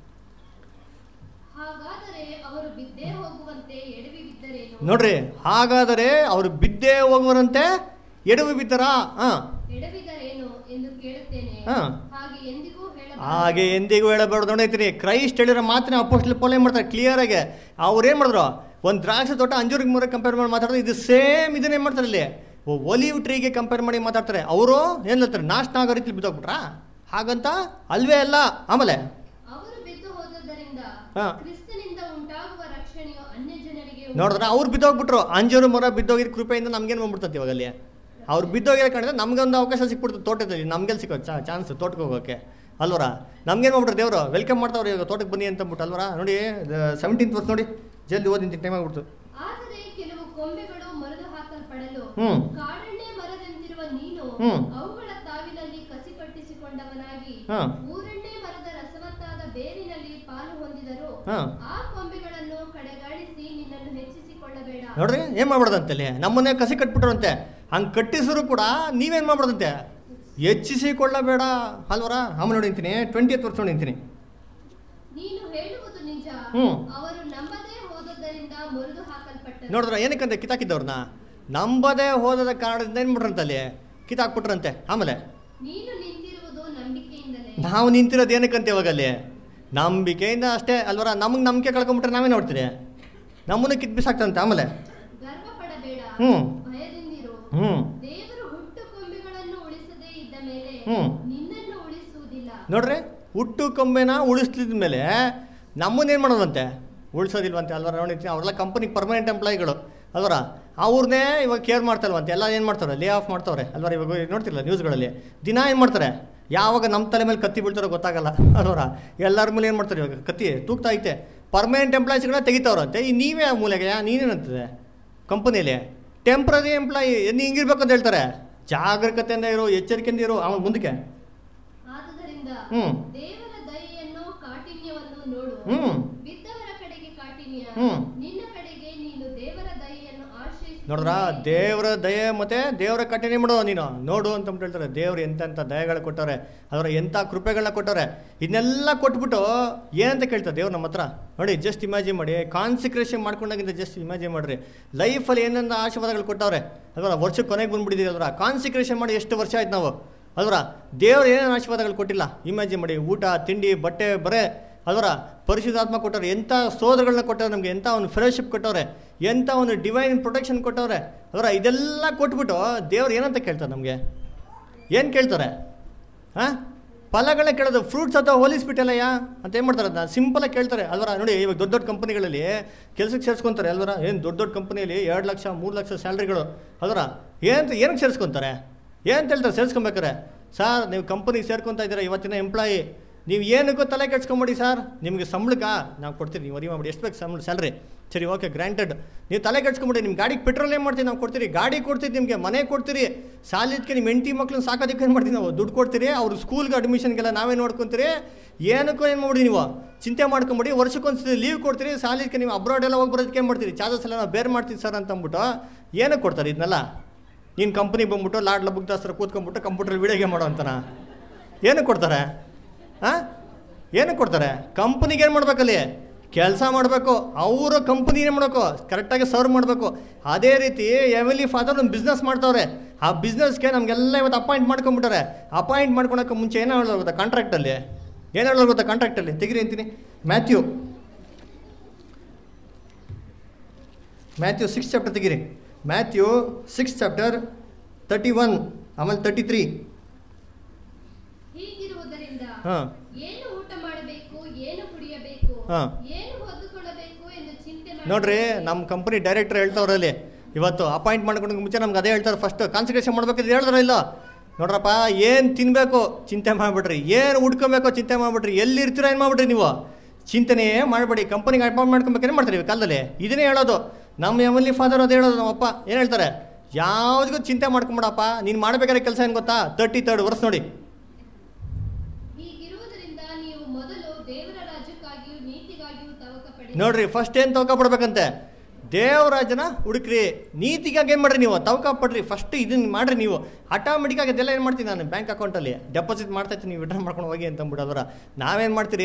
ಹಾಗಾದರೆ ಅವರು ಬಿದ್ದೇ ಹೋಗುವಂತೆ ಎಡವಿ ಬಿದ್ದರೇನು ನೋಡ್ರಿ ಹಾಗಾದರೆ ಅವರು ಬಿದ್ದೇ ಹೋಗುವರಂತೆ ಎಡವು ಬಿದ್ದಾರಾ ಹಾಂ ಎಡವಿದರೇನು ಎಂದು ಕೇಳುತ್ತೇನೆ ಹಾ. ಹಾಗೆ ಎಂದಿಗೂ ಹೇಳ ಹಾಗೆ ಎಂದಿಗೂ ಹೇಳಬಾರ್ದು ನೋಡೈತೀನಿ ಕ್ರೈಸ್ಟ್ ಹೇಳಿರೋ ಮಾತನ್ನ ಅಪೋಸ್ಟ್ಲಿ ಪೋಲೆ ಮಾಡ್ತಾರೆ ಕ್ಲಿಯರ್ ಆಗಿ ಅವ್ರು ಏನು ಮಾಡಿದ್ರು ಒಂದು ದ್ರಾಕ್ಷಿ ತೋಟ ಅಂಜೂರಿಗೆ ಮರ ಕಂಪೇರ್ ಮಾಡಿ ಮಾತಾಡಿದ್ರೆ ಇದು ಸೇಮ್ ಇದನ್ನೇ ಮಾಡ್ತಾರೆ ಇಲ್ಲಿ ಒಲಿವ್ ಟ್ರೀಗೆ ಕಂಪೇರ್ ಮಾಡಿ ಮಾತಾಡ್ತಾರೆ ಅವರು ಏನು ಹೇಳ್ತಾರೆ ನಾಶನ ಆಗೋ ರೀತಿಲಿ ಬಿದ್ದೋಗ್ಬಿಟ್ರಾ ಹಾಗಂತ ಅಲ್ವೇ ಅಲ್ಲ ಆಮೇಲೆ ಅವರು ಬಿದ್ದು ಹೋದದ್ದರಿಂದ ಹಾ. ಕ್ರಿಸ್ತನಿಂದ ಉಂಟಾಗುವ ರಕ್ಷಣೆಯು ಅನ್ಯ ಜನರಿಗೆ ನೋಡಿದ್ರೆ ಅವ್ರು ಬಿದ್ದೋಗ್ಬಿಟ್ರು ಅಂಜೂರು ಮರ ಬಿದ್ದೋಗಿರೋ ಕೃಪೆಯಿಂದ ನಮ್ಗೇನು ಬಂದ್ಬಿಡ್ತದೆ ಇವಾಗ ಅಲ್ಲಿ ಅವ್ರು ಬಿದ್ದೋಗಿರೋ ಕಾರಣ ನಮ್ಗೊಂದು ಅವಕಾಶ ಸಿಕ್ಬಿಡ್ತು ತೋಟದಲ್ಲಿ ನಮ್ಗೆಲ್ಲಿ ಸಿಕ್ಕೋ ಚಾನ್ಸ್ ತೋಟಕ್ಕೆ ಹೋಗೋಕ್ಕೆ ಅಲ್ವರ ನಮ್ಗೇನು ಮಾಡ್ಬಿಟ್ರು ದೇವರು ವೆಲ್ಕಮ್ ಮಾಡ್ತಾವ್ರೆ ಇವಾಗ ತೋಟಕ್ಕೆ ಬನ್ನಿ ಅಂತ ಅಂದ್ಬಿಟ್ಟು ಅಲ್ವರ ನೋಡಿ ಸೆವೆಂಟೀನ್ತ್ ವರ್ಷ ನೋಡಿ ಜಲ್ದಿ ಓದಿಂತ ಟೈಮ್ ಆಗ್ಬಿಡ್ತು ಆದರೆ ಕೆಲವು ಕೊಂಬೆಗಳು ಮರದು ಹಾಕಲ್ಪಡಲು ಹ್ಮ್. ಕಾಡೆಣ್ಣೆ ಮರದಂತಿರುವ ನೀನು ಹ್ಮ್. ಅವುಗಳ ತಾವಿನಲ್ಲಿ ಕಸಿ ಕಟ್ಟಿಸಿಕೊಂಡವನಾಗಿ ಹಾ. ಊರೆಣ್ಣೆ ಮರದ ರಸವತ್ತಾದ ಬೇರಿನಲ್ಲಿ ಪಾಲು ಹೊಂದಿದರು ಹಾ. ಆ ಕೊಂಬೆಗಳನ್ನು ಕಡೆಗಾಣಿಸಿ ನಿನ್ನನ್ನು ಹೆಚ್ಚಿಸಿಕೊಳ್ಳಬೇಡ ನೋಡ್ರಿ ಏನು ಮಾಡ್ಬಿಡೋದಂತಲ್ಲಿ ನಮ್ಮನ್ನೇ ಕಸಿ ಕಟ್ಬಿಟ್ರಂತೆ ಹಂಗೆ ಕಟ್ಟಿಸಿದ್ರು ಕೂಡ ನೀವೇನು ಮಾಡ್ಬಿಡೋದಂತೆ ಹೆಚ್ಚಿಸಿಕೊಳ್ಳಬೇಡ ಅಲ್ವರ ಆಮೇಲೆ ನೋಡಿ ಅಂತೀನಿ ಟ್ವೆಂಟಿ ವರ್ಷ ನೋಡಿ ಅಂತೀನಿ ನೀನು ಹೇಳುವುದು ನಿಜ ಹ್ಮ್. ಅವರು ನಂಬದೇ ಹೋದದ್ದರಿಂದ ಮುರಿದು ಹಾಕಲ್ಪಟ್ಟರು ನೋಡಿದ್ರ ಏನಕ್ಕಂತೆ ಕಿತ್ತಾಕಿದ್ದವ್ರನ್ನ ನಂಬದೇ ಹೋದದ ಕಾರಣದಿಂದ ಏನು ಮಾಡ್ರಂತಲ್ಲಿ ಕಿತ್ತಾಕ್ಬಿಟ್ರಂತೆ ಆಮೇಲೆ ನೀನು ನಿಂತಿರುವುದು ನಂಬಿಕೆಯಿಂದಲೇ ನಾವು ನಿಂತಿರೋದು ಏನಕ್ಕಂತೆ ಇವಾಗ ಅಲ್ಲಿ ನಂಬಿಕೆಯಿಂದ ಅಷ್ಟೇ ಅಲ್ವರ ನಮಗೆ ನಂಬಿಕೆ ಕಳ್ಕೊಂಬಿಟ್ರೆ ನಾವೇ ನೋಡ್ತೀರಿ ನಮ್ಮನ್ನು ಕಿತ್ ಬಿಸಾಕ್ತಂತೆ ಆಮೇಲೆ ಗರ್ವ ಪಡಬೇಡ ಹ್ಮ್. ಭಯದಿಂದಿರು ಹ್ಞೂ ದೇವರು ಹುಟ್ಟು ಕೊಂಬೆಗಳನ್ನು ಉಳಿಸದೇ ಇದ್ದ ಮೇಲೆ ಹ್ಮ್. ನಿನ್ನನ್ನು ಉಳಿಸುವುದಿಲ್ಲ ನೋಡ್ರಿ ಹುಟ್ಟು ಕೊಂಬೆನ ಉಳಿಸ್ಲಿದ ಮೇಲೆ ನಮ್ಮನ್ನೇನು ಮಾಡೋದಂತೆ ಉಳಿಸೋದಿಲ್ವಂತೆ ಅಲ್ವರ ನೋಡಿ ಅವ್ರೆಲ್ಲ ಕಂಪನಿಗೆ ಪರ್ಮನೆಂಟ್ ಎಂಪ್ಲಾಯಿಗಳು ಅಲ್ವರ ಅವ್ರನ್ನೇ ಇವಾಗ ಕೇರ್ ಮಾಡ್ತಾರಲ್ವಂತೆ ಎಲ್ಲ ಏನು ಮಾಡ್ತಾರೆ ಲೇ ಆಫ್ ಮಾಡ್ತಾವ್ರೆ ಅಲ್ವರ ಇವಾಗ ನೋಡ್ತಿಲ್ಲ ನ್ಯೂಸ್ಗಳಲ್ಲಿ ದಿನ ಏನು ಮಾಡ್ತಾರೆ ಯಾವಾಗ ನಮ್ಮ ತಲೆ ಮೇಲೆ ಕತ್ತಿ ಬೀಳ್ತಾರೋ ಗೊತ್ತಾಗಲ್ಲ ಅಲ್ವರ ಎಲ್ಲರ ಮೇಲೆ ಏನು ಮಾಡ್ತಾರೆ ಇವಾಗ ಕತ್ತಿ ತೂಗ್ತಾ ಐತೆ ಪರ್ಮನೆಂಟ್ ಎಂಪ್ಲಾಯೀಸ್ಗಳನ್ನ ತೆಗಿತಾವ್ರಂತೆ ಈ ನೀವೇ ಆ ಮೂಲೆಗೆ ನೀನೇನಂತದೆ ಕಂಪನಿಯಲ್ಲಿ ಟೆಂಪ್ರರಿ ಎಂಪ್ಲಾಯಿ ನೀ ಹಿಂಗಿರ್ಬೇಕು ಅಂತ ಹೇಳ್ತಾರೆ ಜಾಗರೂಕತೆಯಿಂದ ಇರೋ ಎಚ್ಚರಿಕೆಯಿಂದ ಇರೋ ಅವನ ಮುಂದಕ್ಕೆ ಆದುದರಿಂದ ಹ್ಮ್. ದೇವರ ದಯೆಯನ್ನು ಕಾಠಿಣ್ಯವನ್ನು ನೋಡು ಹ್ಮ್. ಬಿದ್ದವರ ಕಡೆಗೆ ಕಾಠಿಣ್ಯ ಹ್ಮ್. ನಿನ್ನ ಕಡೆಗೆ ನೀನು ದೇವರ ದಯೆಯನ್ನು ಆಶ್ರಯಿಸಿ ನೋಡ್ರ ದೇವರ ದಯೆ ಮತ್ತೆ ದೇವರ ಕಠಿಣ ಮಾಡೋ ನೀನು ನೋಡು ಅಂತ ಅಂದ್ಬಿಟ್ಟು ಹೇಳ್ತಾರೆ ದೇವ್ರು ಎಂತೆಂಥ ದಯಗಳು ಕೊಟ್ಟವ್ರೆ ಅದರ ಎಂಥ ಕೃಪೆಗಳನ್ನ ಕೊಟ್ಟವ್ರೆ ಇದನ್ನೆಲ್ಲ ಕೊಟ್ಬಿಟ್ಟು ಏನಂತ ಕೇಳ್ತಾರೆ ದೇವ್ರು ನಮ್ಮ ಹತ್ರ ನೋಡಿ ಜಸ್ಟ್ ಇಮ್ಯಾಜಿನ್ ಮಾಡಿ ಕಾನ್ಸಿಕ್ರೇಷನ್ ಮಾಡ್ಕೊಂಡಾಗಿಂದ ಜಸ್ಟ್ ಇಮ್ಯಾಜಿನ್ ಮಾಡ್ರಿ ಲೈಫಲ್ಲಿ ಏನೇನು ಆಶೀರ್ವಾದಗಳು ಕೊಟ್ಟವ್ರೆ ಅದರ ವರ್ಷಕ್ಕೆ ಕೊನೆಗೆ ಬಂದ್ಬಿಟ್ಟಿದ್ದೀವಿ ಅದರ ಕಾನ್ಸಿಕ್ರೇಷನ್ ಮಾಡಿ ಎಷ್ಟು ವರ್ಷ ಆಯ್ತು ನಾವು ಅದರ ದೇವ್ರು ಏನೇನು ಆಶೀರ್ವಾದಗಳು ಕೊಟ್ಟಿಲ್ಲ ಇಮ್ಯಾಜಿನ್ ಮಾಡಿ ಊಟ ತಿಂಡಿ ಬಟ್ಟೆ ಬರೇ ಅದರ ಪರಿಶುದ್ಧಾತ್ಮ ಕೊಟ್ಟವ್ರೆ ಎಂಥ ಸೋದರಗಳನ್ನ ಕೊಟ್ಟವ್ರೆ ನಮಗೆ ಎಂಥ ಒಂದು ಫೆಲೋಶಿಪ್ ಕೊಟ್ಟವ್ರೆ ಎಂಥ ಒಂದು ಡಿವೈನ್ ಪ್ರೊಟೆಕ್ಷನ್ ಕೊಟ್ಟವ್ರೆ ಅದರ ಇದೆಲ್ಲ ಕೊಟ್ಬಿಟ್ಟು ದೇವ್ರು ಏನಂತ ಕೇಳ್ತಾರೆ ನಮಗೆ ಏನು ಕೇಳ್ತಾರೆ ಹಾಂ ಫಲಗಳನ್ನ ಕೇಳೋದು ಫ್ರೂಟ್ಸ್ ಅಥವಾ ಹೋಲಿಸ್ಬಿಟ್ಟಲ್ಲಯ್ಯ ಅಂತ ಏನು ಮಾಡ್ತಾರೆ ಅದನ್ನ ಸಿಂಪಲಾಗಿ ಕೇಳ್ತಾರೆ ಅಲ್ವರ ನೋಡಿ ಇವಾಗ ದೊಡ್ಡ ದೊಡ್ಡ ಕಂಪನಿಗಳಲ್ಲಿ ಕೆಲಸಕ್ಕೆ ಸೇರಿಸ್ಕೊಂತಾರೆ ಅಲ್ವರ ಏನು ದೊಡ್ಡ ದೊಡ್ಡ ಕಂಪನಿಯಲ್ಲಿ ಎರಡು ಲಕ್ಷ ಮೂರು ಲಕ್ಷ ಸ್ಯಾಲ್ರಿಗಳು ಅದರ ಏನಂತ ಏನಕ್ಕೆ ಸೇರಿಸ್ಕೊಂತಾರೆ ಏನಂತ ಹೇಳ್ತಾರೆ ಸೇರಿಸ್ಕೊಬೇಕಾರೆ ಸರ್ ನೀವು ಕಂಪನಿಗೆ ಸೇರ್ಕೊತಾ ಇದ್ದೀರಾ ಇವತ್ತಿನ ಎಂಪ್ಲಾಯಿ ನೀವು ಏನಕ್ಕೂ ತಲೆ ಕೆಡ್ಸ್ಕೊಂಬಿಡಿ ಸರ್ ನಿಮಗೆ ಸಂಬಳಕ್ಕ ನಾವು ಕೊಡ್ತೀರಿ ನೀವು ವರಿ ಮಾಡಿ ಎಷ್ಟು ಬೇಕು ಸಂಬಳ ಸ್ಯಾಲ್ರಿ ಸರಿ ಓಕೆ ಗ್ರಾಂಟೆಡ್ ನೀವು ತಲೆ ಕೆಡ್ಸ್ಕೊಂಬಿಡಿ ನಿಮ್ಮ ಗಾಡಿಗೆ ಪೆಟ್ರೋಲ್ ಏನು ಮಾಡ್ತೀವಿ ನಾವು ಕೊಡ್ತೀರಿ ಗಾಡಿ ಕೊಡ್ತೀರಿ ನಿಮಗೆ ಮನೆ ಕೊಡ್ತೀರಿ ಸಾಲಿದ್ಕೆ ನಿಮ್ಮ ಹೆಂಡತಿ ಮಕ್ಳನ್ನ ಸಾಕೋದಕ್ಕೆ ಏನು ಮಾಡ್ತೀವಿ ನಾವು ದುಡ್ಡು ಕೊಡ್ತೀರಿ ಅವ್ರ ಸ್ಕೂಲ್ಗೆ ಅಡ್ಮಿಷನ್ಗೆಲ್ಲ ನಾವೇ ನೋಡ್ಕೊತೀರಿ ಏನಕ್ಕೂ ಏನು ಮಾಡ್ಬಿಡಿ ನೀವು ಚಿಂತೆ ಮಾಡ್ಕೊಂಬಿಡಿ ವರ್ಷಕ್ಕೊಂದ್ಸತಿ ಲೀವ್ ಕೊಡ್ತೀರಿ ಸಾಲಿದ್ಕೆ ನೀವು ಅಬ್ರಾಡ್ ಎಲ್ಲ ಹೋಗಿ ಬರೋದಕ್ಕೆ ಏನು ಮಾಡ್ತೀರಿ ಚಾರ್ಜಸ್ ಎಲ್ಲ ನಾವು ಬೇರೆ ಮಾಡ್ತೀವಿ ಸರ್ ಅಂತ ಅಂದ್ಬಿಟ್ಟು ಏನಕ್ಕೆ ಕೊಡ್ತಾರೆ ಇದನ್ನೆಲ್ಲ ನೀನು ಕಂಪ್ನಿಗೆ ಬಂದ್ಬಿಟ್ಟು ಲಾಡ್ ಲಬುಕ್ ದಾಸ್ತ್ರ ಕೂತ್ಕೊಂಡ್ಬಿಟ್ಟು ಕಂಪ್ಯೂಟರ್ ವಿಡಿಯೋ ಗೇಮ್ ಮಾಡೋ ಅಂತಾನ ಏನಕ್ಕೆ ಕೊಡ್ತಾರೆ ಹಾಂ ಏನಕ್ಕೆ ಕೊಡ್ತಾರೆ ಕಂಪ್ನಿಗೆ ಏನು ಮಾಡ್ಬೇಕಲ್ಲಿ ಕೆಲಸ ಮಾಡಬೇಕು ಅವರು ಕಂಪ್ನಿ ಏನು ಮಾಡಬೇಕು ಕರೆಕ್ಟಾಗಿ ಸರ್ವ್ ಮಾಡಬೇಕು ಅದೇ ರೀತಿ ಎವಲಿ ಫಾದರ್ ಒಂದು ಬಿಸ್ನೆಸ್ ಮಾಡ್ತಾವ್ರೆ ಆ ಬಿಸ್ನೆಸ್ಗೆ ನಮಗೆಲ್ಲ ಇವತ್ತು ಅಪಾಯಿಂಟ್ ಮಾಡ್ಕೊಂಬಿಟ್ಟಾರೆ ಅಪಾಯಿಂಟ್ ಮಾಡ್ಕೊಳಕ್ಕೆ ಮುಂಚೆ ಏನು ಹೇಳೋದು ಗೊತ್ತಾ ಕಾಂಟ್ರಾಕ್ಟಲ್ಲಿ ಏನು ಹೇಳೋದು ಗೊತ್ತಾ ಕಾಂಟ್ರಾಕ್ಟಲ್ಲಿ ತೆಗಿರಿ ಅಂತೀನಿ ಮ್ಯಾಥ್ಯೂ ಮ್ಯಾಥ್ಯೂ ಸಿಕ್ಸ್ ಚಾಪ್ಟರ್ ತೆಗಿರಿ Matthew six chapter thirty one ಆಮೇಲೆ ತರ್ಟಿ ತ್ರೀ ಹೀಗಿರುವುದರಿಂದ ಹಾಂ ಏನು ಊಟ ಮಾಡಬೇಕು ಏನು ಕುಡಿಯಬೇಕು ಹಾ. ಏನು ಹೊದ್ದುಕೊಳ್ಳಬೇಕು ಎಂದು ಚಿಂತೆ ಮಾಡಿ ನೋಡ್ರಿ ನಮ್ಮ ಕಂಪನಿ ಡೈರೆಕ್ಟರ್ ಹೇಳ್ತಾವ್ರಲ್ಲಿ ಇವತ್ತು ಅಪಾಯಿಂಟ್ ಮಾಡ್ಕೊಂಡು ಮುಂಚೆ ನಮ್ಗೆ ಅದೇ ಹೇಳ್ತಾರೆ ಫಸ್ಟ್ ಕಾನ್ಸಂಟ್ರೇಷನ್ ಮಾಡ್ಬೇಕಿದ್ರೆ ಹೇಳಿದ್ರ ಇಲ್ಲ ನೋಡ್ರಪ್ಪ ಏನು ತಿನ್ನಬೇಕು ಚಿಂತೆ ಮಾಡಿಬಿಡ್ರಿ ಏನು ಉಡ್ಕೊಬೇಕು ಚಿಂತೆ ಮಾಡಿಬಿಡ್ರಿ ಎಲ್ಲಿ ಇರ್ತೀರೋ ಏನು ಮಾಡಿಬಿಡ್ರಿ ನೀವು ಚಿಂತನೆ ಮಾಡಬೇಡಿ ಕಂಪನಿಗೆ ಅಪಾಯಿಂಟ್ ಮಾಡ್ಕೊಬೇಕೇನು ಮಾಡ್ತೀರಿ ಈ ಕಾಲದಲ್ಲಿ ಇದನ್ನೇ ಹೇಳೋದು ನಮ್ಮ ಎಮಲ್ಲಿ ಫಾದರ್ ಅದು ಹೇಳೋದು ನಮ್ಮಪ್ಪ ಏನು ಹೇಳ್ತಾರೆ ಯಾವುದಿಗೂ ಚಿಂತೆ ಮಾಡ್ಕೊಂಬಿಡಪ್ಪ ನೀನು ಮಾಡಬೇಕಾದ್ರೆ ಕೆಲಸ ಏನು ಗೊತ್ತಾ ತರ್ಟಿ ತರ್ಡ್ ವರ್ಷ ನೋಡಿ ಹೀಗಿರುವುದರಿಂದ ನೀವು ಮೊದಲು ದೇವರ ರಾಜ್ಯಕ್ಕಾಗಿಯೂ ನೀತಿಗಾಗಿಯೂ ತವಕ ಪಡಿ ನೋಡ್ರಿ ಫಸ್ಟ್ ಏನು ತವಕ ಪಡ್ಬೇಕಂತೆ ದೇವರಾಜನ ಹುಡುಕ್ರಿ ನೀತಿಗಾಗಿ ಏನು ಮಾಡ್ರಿ ನೀವು ತವಕ ಪಡ್ರಿ ಫಸ್ಟ್ ಇದನ್ನ ಮಾಡ್ರಿ ನೀವು ಆಟೋಮೆಟಿಕ್ಕಾಗಿ ಅದೆಲ್ಲ ಏನು ಮಾಡ್ತೀನಿ ನಾನು ಬ್ಯಾಂಕ್ ಅಕೌಂಟಲ್ಲಿ ಡೆಪಾಸಿಟ್ ಮಾಡ್ತಾ ಇರ್ತೀನಿ ನೀವು ವಿಡ್ರಾ ಮಾಡ್ಕೊಂಡು ಹೋಗಿ ಅಂತ ಅಂದ್ಬಿಡೋದ್ರ ನಾವೇನು ಮಾಡ್ತೀರಿ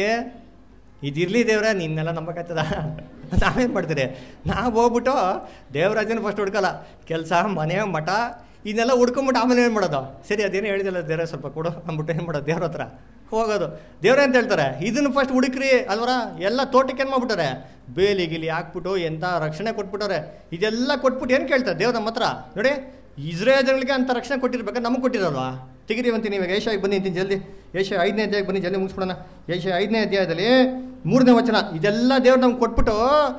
ಇದಿರಲಿ ದೇವ್ರ ನಿನ್ನೆಲ್ಲ ನಂಬಕ್ಕಾಗ್ತದ ನಾವೇನು ಮಾಡ್ತೀರಿ ನಾವು ಹೋಗ್ಬಿಟ್ಟು ದೇವರಾಜನ ಫಸ್ಟ್ ಹುಡ್ಕಲ್ಲ ಕೆಲಸ ಮನೆ ಮಠ ಇದನ್ನೆಲ್ಲ ಹುಡ್ಕೊಂಬಿಟ್ಟು ಆಮೇಲೆ ಏನು ಮಾಡೋದು ಸರಿ ಅದೇನು ಹೇಳಿದಲ್ಲ ದೇವ್ರ ಸ್ವಲ್ಪ ಕೊಡು ಅಂದ್ಬಿಟ್ಟು ಏನು ಮಾಡೋದು ದೇವ್ರ ಹತ್ರ ಹೋಗೋದು ದೇವ್ರ ಅಂತ ಹೇಳ್ತಾರೆ ಇದನ್ನು ಫಸ್ಟ್ ಹುಡುಕ್ರಿ ಅಲ್ವರ ಎಲ್ಲ ತೋಟಕ್ಕೆ ಏನು ಮಾಡ್ಬಿಟ್ಟಾರೆ ಬೇಲಿ ಗಿಲಿ ಹಾಕ್ಬಿಟ್ಟು ಎಂಥ ರಕ್ಷಣೆ ಕೊಟ್ಬಿಟ್ಟವ್ರೆ ಇದೆಲ್ಲ ಕೊಟ್ಬಿಟ್ಟು ಏನು ಕೇಳ್ತಾರೆ ದೇವ್ರ ನಮ್ಮ ಹತ್ರ ನೋಡಿ ಇಸ್ರೇಲ್ ಜನಗಳಿಗೆ ಅಂತ ರಕ್ಷಣೆ ಕೊಟ್ಟಿರ್ಬೇಕಾದ್ರೆ ನಮಗೆ ಕೊಟ್ಟಿರಲ್ವಾ ತೆಗಿರಿ ಅಂತೀನಿ ಇವಾಗ ಏಷ್ಯಾಗಿ ಬನ್ನಿ ಅಂತೀನಿ ಜಲ್ದಿ ಏಷ್ಯಾ ಐದನೇ ಅಧ್ಯಾಯಕ್ಕೆ ಬನ್ನಿ ಜಲ್ದಿ ಮುಗಿಸ್ಬಿಡೋಣ ಏಷ್ಯಾ ಐದನೇ ಅಧ್ಯಾಯದಲ್ಲಿ ಮೂರನೇ ವಚನ ಇದೆಲ್ಲ ದೇವ್ರು ನಮ್ಗೆ ಕೊಟ್ಬಿಟ್ಟು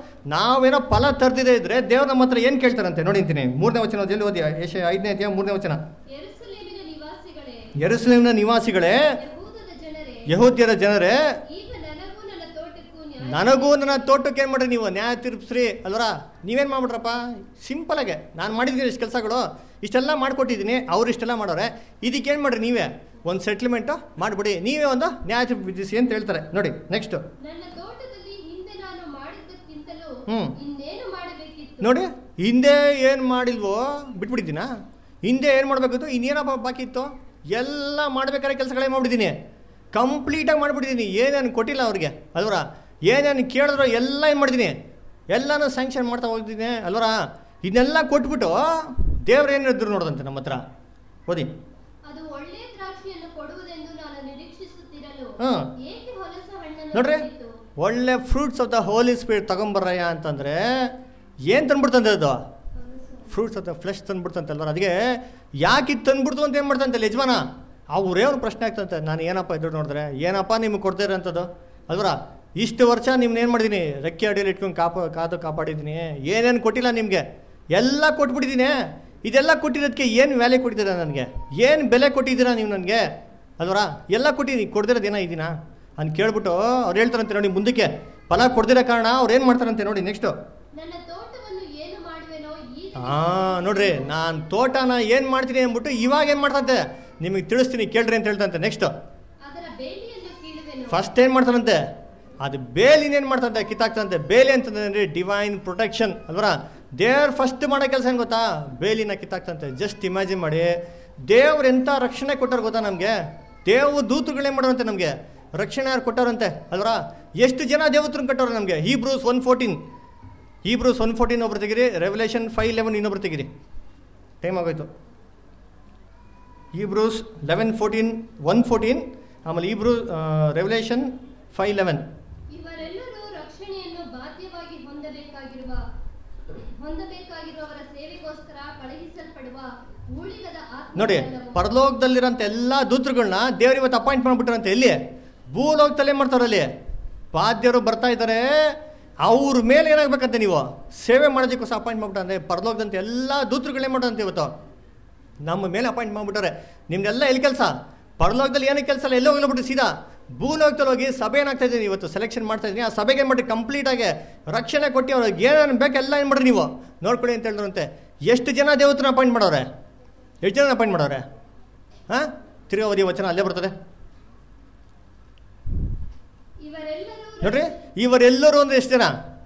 ನಾವೇನೋ ಫಲ ತರ್ದಿದೆ ಇದ್ರೆ ದೇವ್ರು ನಮ್ಮ ಹತ್ರ ಏನು ಕೇಳ್ತಾರಂತೆ ನೋಡಿ ಅಂತೀನಿ ಮೂರನೇ ವಚನ ಜಲ್ದಿ ಓದಿ ಏಷ್ಯಾ ಐದನೇ ಅಧ್ಯಾಯ ಮೂರನೇ ವಚನ ಯೆರೂಸಲೇಮಿನ ನಿವಾಸಿಗಳೇ ಯೆರೂಸಲೇಮಿನ ನಿವಾಸಿಗಳೇ ಯಹೂದದ ಜನರೇ ಯಹೂದ್ಯರ ಜನರೇ ಈಗ ನನಗೂ ನನ್ನ ತೋಟಕ್ಕೂ ನ್ಯಾಯ ನನಗೂ ನನ್ನ ತೋಟಕ್ಕೆ ಏನು ಮಾಡ್ರಿ ನೀವು ನ್ಯಾಯ ತೀರ್ಪಿಸ್ರಿ ಅಲ್ವರ ನೀವೇನು ಮಾಡ್ಬಿಟ್ರಪ್ಪ ಸಿಂಪಲಾಗೆ ನಾನು ಮಾಡಿದ್ದೀನಿ ಇಷ್ಟು ಕೆಲಸಗಳು ಇಷ್ಟೆಲ್ಲ ಮಾಡ್ಕೊಟ್ಟಿದ್ದೀನಿ ಅವ್ರು ಇಷ್ಟೆಲ್ಲ ಮಾಡೋರೆ ಇದಕ್ಕೇನು ಮಾಡ್ರಿ ನೀವೇ ಒಂದು ಸೆಟ್ಲ್ಮೆಂಟು ಮಾಡಿಬಿಡಿ ನೀವೇ ಒಂದು ನ್ಯಾಯ ತೀರ್ಪು ವಿಧಿಸಿ ಅಂತ ಹೇಳ್ತಾರೆ ನೋಡಿ ನೆಕ್ಸ್ಟು ನನ್ನ ತೋಟದಲ್ಲಿ ಹಿಂದೆ ನಾನು ಮಾಡಿದ್ದಕ್ಕಿಂತಲೂ ಹ್ಮ್. ಇನ್ನೇನು ಮಾಡಬೇಕಿತ್ತು ನೋಡಿ ಹಿಂದೆ ಏನು ಮಾಡಿಲ್ವೋ ಬಿಟ್ಬಿಟ್ಟಿದ್ದೀನಾ ಹಿಂದೆ ಏನು ಮಾಡಬೇಕಿತ್ತು ಇನ್ನೇನಪ್ಪ ಬಾಕಿ ಇತ್ತು ಎಲ್ಲ ಮಾಡ್ಬೇಕಾದ್ರೆ ಕೆಲಸಗಳೇ ಮಾಡಿಬಿಟ್ಟಿದ್ದೀನಿ ಕಂಪ್ಲೀಟಾಗಿ ಮಾಡಿಬಿಟ್ಟಿದ್ದೀನಿ ಏನೇನು ಕೊಟ್ಟಿಲ್ಲ ಅವ್ರಿಗೆ ಅಲ್ವರ ಏನೇನು ಕೇಳಿದ್ರು ಎಲ್ಲ ಏನು ಮಾಡಿದ್ದೀನಿ ಎಲ್ಲನೂ ಸ್ಯಾಂಕ್ಷನ್ ಮಾಡ್ತಾ ಹೋಗ್ತೀನಿ ಅಲ್ವರ ಇದನ್ನೆಲ್ಲ ಕೊಟ್ಬಿಟ್ಟು ದೇವ್ರು ಏನು ಹೇಳಿದ್ರು ನೋಡೋದಂತೆ ನಮ್ಮ ಹತ್ರ ಓದಿ ಅದು ಒಳ್ಳೆಯ ದ್ರಾಕ್ಷಿಯನ್ನು ಕೊಡುವುದೆಂದು ನಾನು ನಿರೀಕ್ಷಿಸುತ್ತಿರಲು ಹಾಂ ಏಕೆ ಹೊಲಸ ಹಣ್ಣನ್ನು ನೋಡ್ರಿ ಕೊಟ್ಟಿತು? ಒಳ್ಳೆ fruits of the holy spirit ತಗೊಂಬರ್ರಯ್ಯ ಅಂತಂದರೆ ಏನು ತಂದ್ಬಿಡ್ತಂತೆ ಅದು ಫ್ರೂಟ್ಸ್ ಆಫ್ ದ ಫ್ಲೆಶ್ ತಂದ್ಬಿಡ್ತಂತಲ್ವ ಅದಕ್ಕೆ ಯಾಕೆ ಇದು ತಂದ್ಬಿಡ್ತು ಅಂತ ಏನು ಮಾಡ್ತಂತೆ ಯಜಮಾನ ಅವರೇ ಒಂದು ಪ್ರಶ್ನೆ ಆಗ್ತಂತೆ ನಾನು ಏನಪ್ಪ ಇದ್ರು ನೋಡಿದ್ರೆ ಏನಪ್ಪ ನಿಮ್ಗೆ ಕೊಡ್ತೀರ ಅಂತದ್ದು ಅಲ್ವರ ಇಷ್ಟು ವರ್ಷ ನಿಮ್ನ ಏನು ಮಾಡಿದ್ದೀನಿ ರೆಕ್ಕೆ ಅಡಿಯಲ್ಲಿ ಇಟ್ಕೊಂಡು ಕಾಪ ಕಾದು ಕಾಪಾಡಿದ್ದೀನಿ ಏನೇನು ಕೊಟ್ಟಿಲ್ಲ ನಿಮಗೆ ಎಲ್ಲ ಕೊಟ್ಬಿಟ್ಟಿದ್ದೀನಿ ಇದೆಲ್ಲ ಕೊಟ್ಟಿರೋದಕ್ಕೆ ಏನು ವ್ಯಾಲ್ಯೂ ಕೊಟ್ಟಿದ್ದೀರಾ ನನಗೆ ಏನು ಬೆಲೆ ಕೊಟ್ಟಿದ್ದೀರಾ ನೀವು ನನಗೆ ಅಲ್ವರ ಎಲ್ಲ ಕೊಟ್ಟಿದ್ದೀನಿ ಕೊಡ್ದಿರೋದು ಏನೋ ಇದೀನಾ ಅಂತ ಕೇಳ್ಬಿಟ್ಟು ಅವ್ರು ಹೇಳ್ತಾರಂತೆ ನೋಡಿ ಮುಂದಕ್ಕೆ ಫಲ ಕೊಡ್ದಿರೋ ಕಾರಣ ಅವ್ರು ಏನು ಮಾಡ್ತಾರಂತೆ ನೋಡಿ ನೆಕ್ಸ್ಟು ನನ್ನ ತೋಟವನ್ನು ಏನು ಮಾಡುವೆನೋ ಈಗ ಹಾಂ ನೋಡ್ರಿ ನಾನು ತೋಟನ ಏನು ಮಾಡ್ತೀನಿ ಅಂದ್ಬಿಟ್ಟು ಇವಾಗ ಏನು ಮಾಡ್ತಂತೆ ನಿಮಗೆ ತಿಳಿಸ್ತೀನಿ ಕೇಳ್ರಿ ಅಂತ ಹೇಳ್ತಂತೆ ನೆಕ್ಸ್ಟ್ ಅದರ ಬೇಲಿಯನ್ನು ಕೀಳುವೆನು ಫಸ್ಟ್ ಏನು ಮಾಡ್ತಾನಂತೆ ಅದು ಬೇಲಿನ ಏನು ಮಾಡ್ತಂತೆ ಕಿತ್ತಾಕ್ತಂತೆ ಬೇಲಿ ಅಂತಂದ್ರೆ ಡಿವೈನ್ ಪ್ರೊಟೆಕ್ಷನ್ ಅಲ್ವರ ದೇವ್ರು ಫಸ್ಟ್ ಮಾಡೋ ಕೆಲಸ ಏನು ಗೊತ್ತಾ ಬೇಲಿನ ಕಿತ್ತಾಕ್ತಂತೆ ಜಸ್ಟ್ ಇಮ್ಯಾಜಿನ್ ಮಾಡಿ ದೇವ್ರು ಎಂಥ ರಕ್ಷಣೆ ಕೊಟ್ಟಾರ ಗೊತ್ತಾ ನಮಗೆ ದೇವ ದೂತರುಗಳೇನು ಮಾಡೋರಂತೆ ನಮಗೆ ರಕ್ಷಣೆ ಯಾರು ಕೊಟ್ಟಾರಂತೆ ಅಲ್ವರ ಎಷ್ಟು ಜನ ದೇವತ್ರನ್ನ ಕಟ್ಟೋರು ನಮಗೆ Hebrews one fourteen Hebrews one fourteen ಒಬ್ರು ತೆಗಿರಿ ರೆವಲ್ಯೂಷನ್ ಫೈವ್ ಲೆವೆನ್ ಇನ್ನೊಬ್ರು ತೆಗಿರಿ ಟೈಮ್ ಆಗೋಯ್ತು Hebrews eleven fourteen one fourteen ಆಮೇಲೆ ಈ ಬ್ರೂ ರೆವಲ್ಯೂಷನ್ ಫೈವ್ ಲೆವೆನ್ ಇವರೆಲ್ಲರೂ ರಕ್ಷಣೆಯನ್ನು ಬಾಧ್ಯವಾಗಿ ಹೊಂದಬೇಕಾಗಿರುವ ಹೊಂದಬೇಕಾಗಿರುವವರ ಸೇವೆಗೋಸ್ಕರ ಕಳುಹಿಸಲ್ಪಡುವ ಊಳಿಗದ ನೋಡಿ ಆತ್ಮಗಳೆಲ್ಲವೂ ಪರಲೋಕದಲ್ಲಿರೋಂಥ ಎಲ್ಲ ದೂತರುಗಳನ್ನ ದೇವ್ರು ಇವತ್ತು ಅಪಾಯಿಂಟ್ ಮಾಡ್ಬಿಟ್ರಂತೆ ಎಲ್ಲಿ ಭೂಲೋಕದಲ್ಲೇ ಮಾಡ್ತಾರಲ್ಲಿ ಬಾಧ್ಯರು ಬರ್ತಾ ಇದ್ದಾರೆ ಅವ್ರ ಮೇಲೆ ಏನಾಗಬೇಕಂತೆ ನೀವು ಸೇವೆ ಮಾಡೋದಕ್ಕೋಸ್ಕರ ಅಪಾಯಿಂಟ್ ಮಾಡ್ಬಿಟ್ರೆ ಪರಲೋಕದಂತ ಎಲ್ಲ ದೂತರುಗಳೇ ಮಾಡೋದಂತೆ ಇವತ್ತು ನಮ್ಮ ಮೇಲೆ ಅಪಾಯಿಂಟ್ ಮಾಡ್ಬಿಟ್ಟಾರೆ ನಿಮ್ದೆಲ್ಲ ಎಲ್ಲಿ ಕೆಲಸ ಪರಲೋಕದಲ್ಲಿ ಏನಕ್ಕೆ ಕೆಲಸ ಇಲ್ಲ ಎಲ್ಲೋ ಹೋಗ್ಬಿಟ್ಟು ಸೀದಾ ಭೂಲೋಕದಲ್ಲಿ ಹೋಗಿ ಸಭೆ ಏನಾಗ್ತಾ ಇದ್ದೀನಿ ಇವತ್ತು ಸೆಲೆಕ್ಷನ್ ಮಾಡ್ತಾ ಇದ್ದೀನಿ ಆ ಸಭೆಗೆ ಏನು ಮಾಡಿ ಕಂಪ್ಲೀಟ್ ಆಗಿ ರಕ್ಷಣೆ ಕೊಟ್ಟು ಅವ್ರಿಗೆ ಏನೇನು ಬೇಕು ಎಲ್ಲ ಏನು ಮಾಡ್ರಿ ನೀವು ನೋಡ್ಕೊಳ್ಳಿ ಅಂತ ಹೇಳಿದ್ರಂತೆ ಎಷ್ಟು ಜನ ದೇವತನ ಅಪಾಯಿಂಟ್ ಮಾಡೋರೆ ಎಷ್ಟು ಜನ ಅಪಾಯಿಂಟ್ ಮಾಡೋರೆ ಹಾಂ ತಿರುಗಾವಧಿ ವಚನ ಅಲ್ಲೇ ಬರ್ತದೆ ಇವರೆಲ್ಲರೂ ನೋಡ್ರಿ ಇವರೆಲ್ಲರೂ ಅಂದ್ರೆ ಎಷ್ಟು ಜನ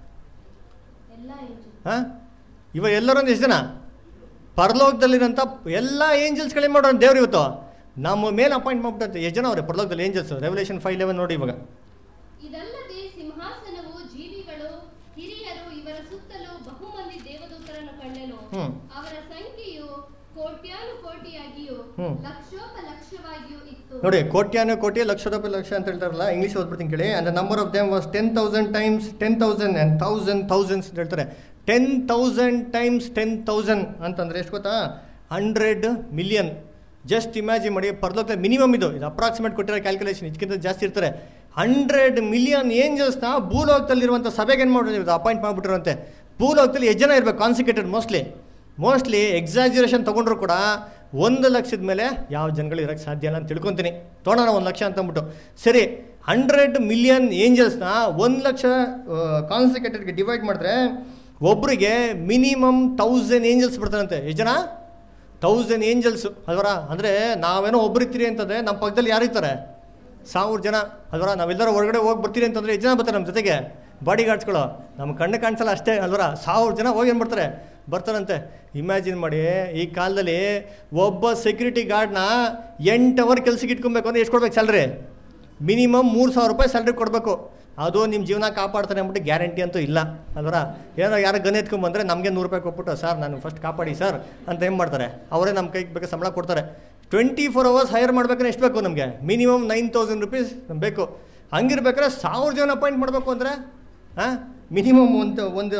ಎಲ್ಲ angels. ಹಾಂ ಇವರೆಲ್ಲರೂ ಅಂದ್ರೆ ಎಷ್ಟು ಜನ ಪರಲೋಕದಲ್ಲಿರೋಂಥ ಎಲ್ಲ ಏಂಜಲ್ಸ್ಗಳೇನು ಮಾಡೋಣ ದೇವ್ರು ಇವತ್ತು ನಮ್ಮ ಮೇಲೆ ಅಪಾಯಿಂಟ್ ಮಾಡ್ಬಿಟ್ಟಂತೆ ಎಷ್ಟು ಜನ ಅವ್ರೆ ಪರಲೋಕದಲ್ಲಿ ಏಂಜಲ್ಸ್ ರೆವಲ್ಯೂಷನ್ ಫೈವ್ ಲೆವೆನ್ ನೋಡಿ ಇವಾಗ ಇದಲ್ಲದೆ ಸಿಂಹಾಸನವು ಜೀವಿಗಳು ಹಿರಿಯರು ಇವರ ಸುತ್ತಲೂ ಬಹುಮಂದಿ ದೇವದೂತರನ್ನು ಕಂಡೆನು ಹ್ಮ್. ಅವರ ಸಂಖ್ಯೆಯು ಕೋಟ್ಯಾನು ಕೋಟಿಯಾಗಿಯೂ ಹ್ಮ್. ಲಕ್ಷೋಪಲಕ್ಷವಾಗಿಯೂ ಇತ್ತು ನೋಡಿ ಕೋಟ್ಯಾನು ಕೋಟಿ ಲಕ್ಷ ರೂಪಾಯಿ ಲಕ್ಷ ಅಂತ ಹೇಳ್ತಾರಲ್ಲ ಇಂಗ್ಲೀಷ್ ಓದ್ಬಿಡ್ತೀನಿ ಕೇಳಿ and number of them was ten thousand times ten thousand and thousand thousands ಅಂತ ಹೇಳ್ತಾರೆ ten thousand times ten thousand ಅಂತಂದ್ರೆ ಎಷ್ಟು ಗೊತ್ತಾ ಹಂಡ್ರೆಡ್ ಮಿಲಿಯನ್ ಜಸ್ಟ್ ಇಮ್ಯಾಜಿನ್ ಮಾಡಿ ಪರ್ಲೋಕದಲ್ಲಿ ಮಿನಿಮಮ್ ಇದು ಇದು ಅಪ್ರಾಕ್ಸಿಮೇಟ್ ಕೊಟ್ಟಿರೋ ಕ್ಯಾಲ್ಕುಲೇಷನ್ ಇದಕ್ಕಿಂತ ಜಾಸ್ತಿ ಇರ್ತಾರೆ ಹಂಡ್ರೆಡ್ ಮಿಲಿಯನ್ ಏಂಜಲ್ಸ್ನ ಭೂಲೋಕದಲ್ಲಿರುವಂಥ ಸಭೆಗೆ ಏನು ಮಾಡಿದ್ರು ಅಪಾಯಿಂಟ್ ಮಾಡಿಬಿಟ್ಟಿರುವಂತೆ ಭೂಲೋಕದಲ್ಲಿ ಎಷ್ಟು ಜನ ಇರಬೇಕು ಕಾನ್ಸಿಕ್ರೇಟೆಡ್ ಮೋಸ್ಟ್ಲಿ ಮೋಸ್ಟ್ಲಿ ಎಕ್ಸಾಜುರೇಷನ್ ತೊಗೊಂಡ್ರು ಕೂಡ ಒಂದು ಲಕ್ಷದ ಮೇಲೆ ಯಾವ ಜನಗಳು ಇರೋಕ್ಕೆ ಸಾಧ್ಯ ಇಲ್ಲ ಅಂತ ತಿಳ್ಕೊತೀನಿ ತೊಗೊಳೋಣ ಒಂದು ಲಕ್ಷ ಅಂತ ಅಂದ್ಬಿಟ್ಟು ಸರಿ ಹಂಡ್ರೆಡ್ ಮಿಲಿಯನ್ ಏಂಜಲ್ಸ್ನ ಒಂದು ಲಕ್ಷ ಕಾನ್ಸಿಕ್ರೇಟೆಡ್ಗೆ ಡಿವೈಡ್ ಮಾಡಿದ್ರೆ ಒಬ್ಬರಿಗೆ ಮಿನಿಮಮ್ ತೌಸಂಡ್ ಏಂಜಲ್ಸ್ ಬರ್ತಾರಂತೆ ಎಷ್ಟು ಜನ ತೌಸಂಡ್ ಏಂಜಲ್ಸ್ ಅಲ್ವರ ಅಂದರೆ ನಾವೇನೋ ಒಬ್ರು ಇರ್ತೀರಿ ಅಂತಂದರೆ ನಮ್ಮ ಪಕ್ಕದಲ್ಲಿ ಯಾರು ಇರ್ತಾರೆ ಸಾವಿರ ಜನ ಅಲ್ವರ ನಾವೆಲ್ಲರೂ ಹೊರಗಡೆ ಹೋಗಿ ಬರ್ತೀರಿ ಅಂತಂದರೆ ಎಷ್ಟು ಜನ ಬರ್ತಾರೆ ನಮ್ಮ ಜೊತೆಗೆ ಬಾಡಿ ಗಾರ್ಡ್ಸ್ಗಳು ನಮ್ಮ ಕಣ್ಣು ಕಾಣಿಸಲ್ಲ ಅಷ್ಟೇ ಅಲ್ವರ ಸಾವಿರ ಜನ ಹೋಗಿ ಏನು ಮಾಡ್ತಾರೆ ಬರ್ತಾರಂತೆ ಇಮ್ಯಾಜಿನ್ ಮಾಡಿ ಈ ಕಾಲದಲ್ಲಿ ಒಬ್ಬ ಸೆಕ್ಯೂರಿಟಿ ಗಾರ್ಡ್ನ ಎಂಟು ಅವರ್ ಕೆಲ್ಸಕ್ಕೆ ಇಟ್ಕೊಬೇಕು ಅಂದರೆ ಎಷ್ಟು ಕೊಡ್ಬೇಕು ಸ್ಯಾಲ್ರಿ ಮಿನಿಮಮ್ ಮೂರು ಸಾವಿರ ರೂಪಾಯಿ ಸ್ಯಾಲ್ರಿ ಕೊಡಬೇಕು ಅದು ನಿಮ್ಮ ಜೀವನ ಕಾಪಾಡ್ತಾರೆ ಅಂದ್ಬಿಟ್ಟು ಗ್ಯಾರಂಟಿ ಅಂತೂ ಇಲ್ಲ ಅಲ್ವರ ಏನೋ ಯಾರು ಗನ್ ಎತ್ಕೊಂಬಂದ್ರೆ ನಮಗೆ ನೂರು ರೂಪಾಯಿ ಕೊಟ್ಬಿಟ್ಟು ಸರ್ ನಾನು ಫಸ್ಟ್ ಕಾಪಾಡಿ ಸರ್ ಅಂತ ಏನು ಮಾಡ್ತಾರೆ ಅವರೇ ನಮ್ಮ ಕೈಗೆ ಬೇಕು ಸಂಬಳ ಕೊಡ್ತಾರೆ ಟ್ವೆಂಟಿ ಫೋರ್ ಅವರ್ಸ್ ಹೈರ್ ಮಾಡ್ಬೇಕಾದ್ರೆ ಎಷ್ಟು ಬೇಕು ನಮಗೆ ಮಿನಿಮಮ್ ನೈನ್ ತೌಸಂಡ್ ರುಪೀಸ್ ಬೇಕು ಹಂಗಿರ್ಬೇಕಾದ್ರೆ ಸಾವಿರ ಜನ ಅಪಾಯಿಂಟ್ ಮಾಡಬೇಕು ಅಂದರೆ ಹಾಂ ಮಿನಿಮಮ್ ಒಂದು ಒಂದು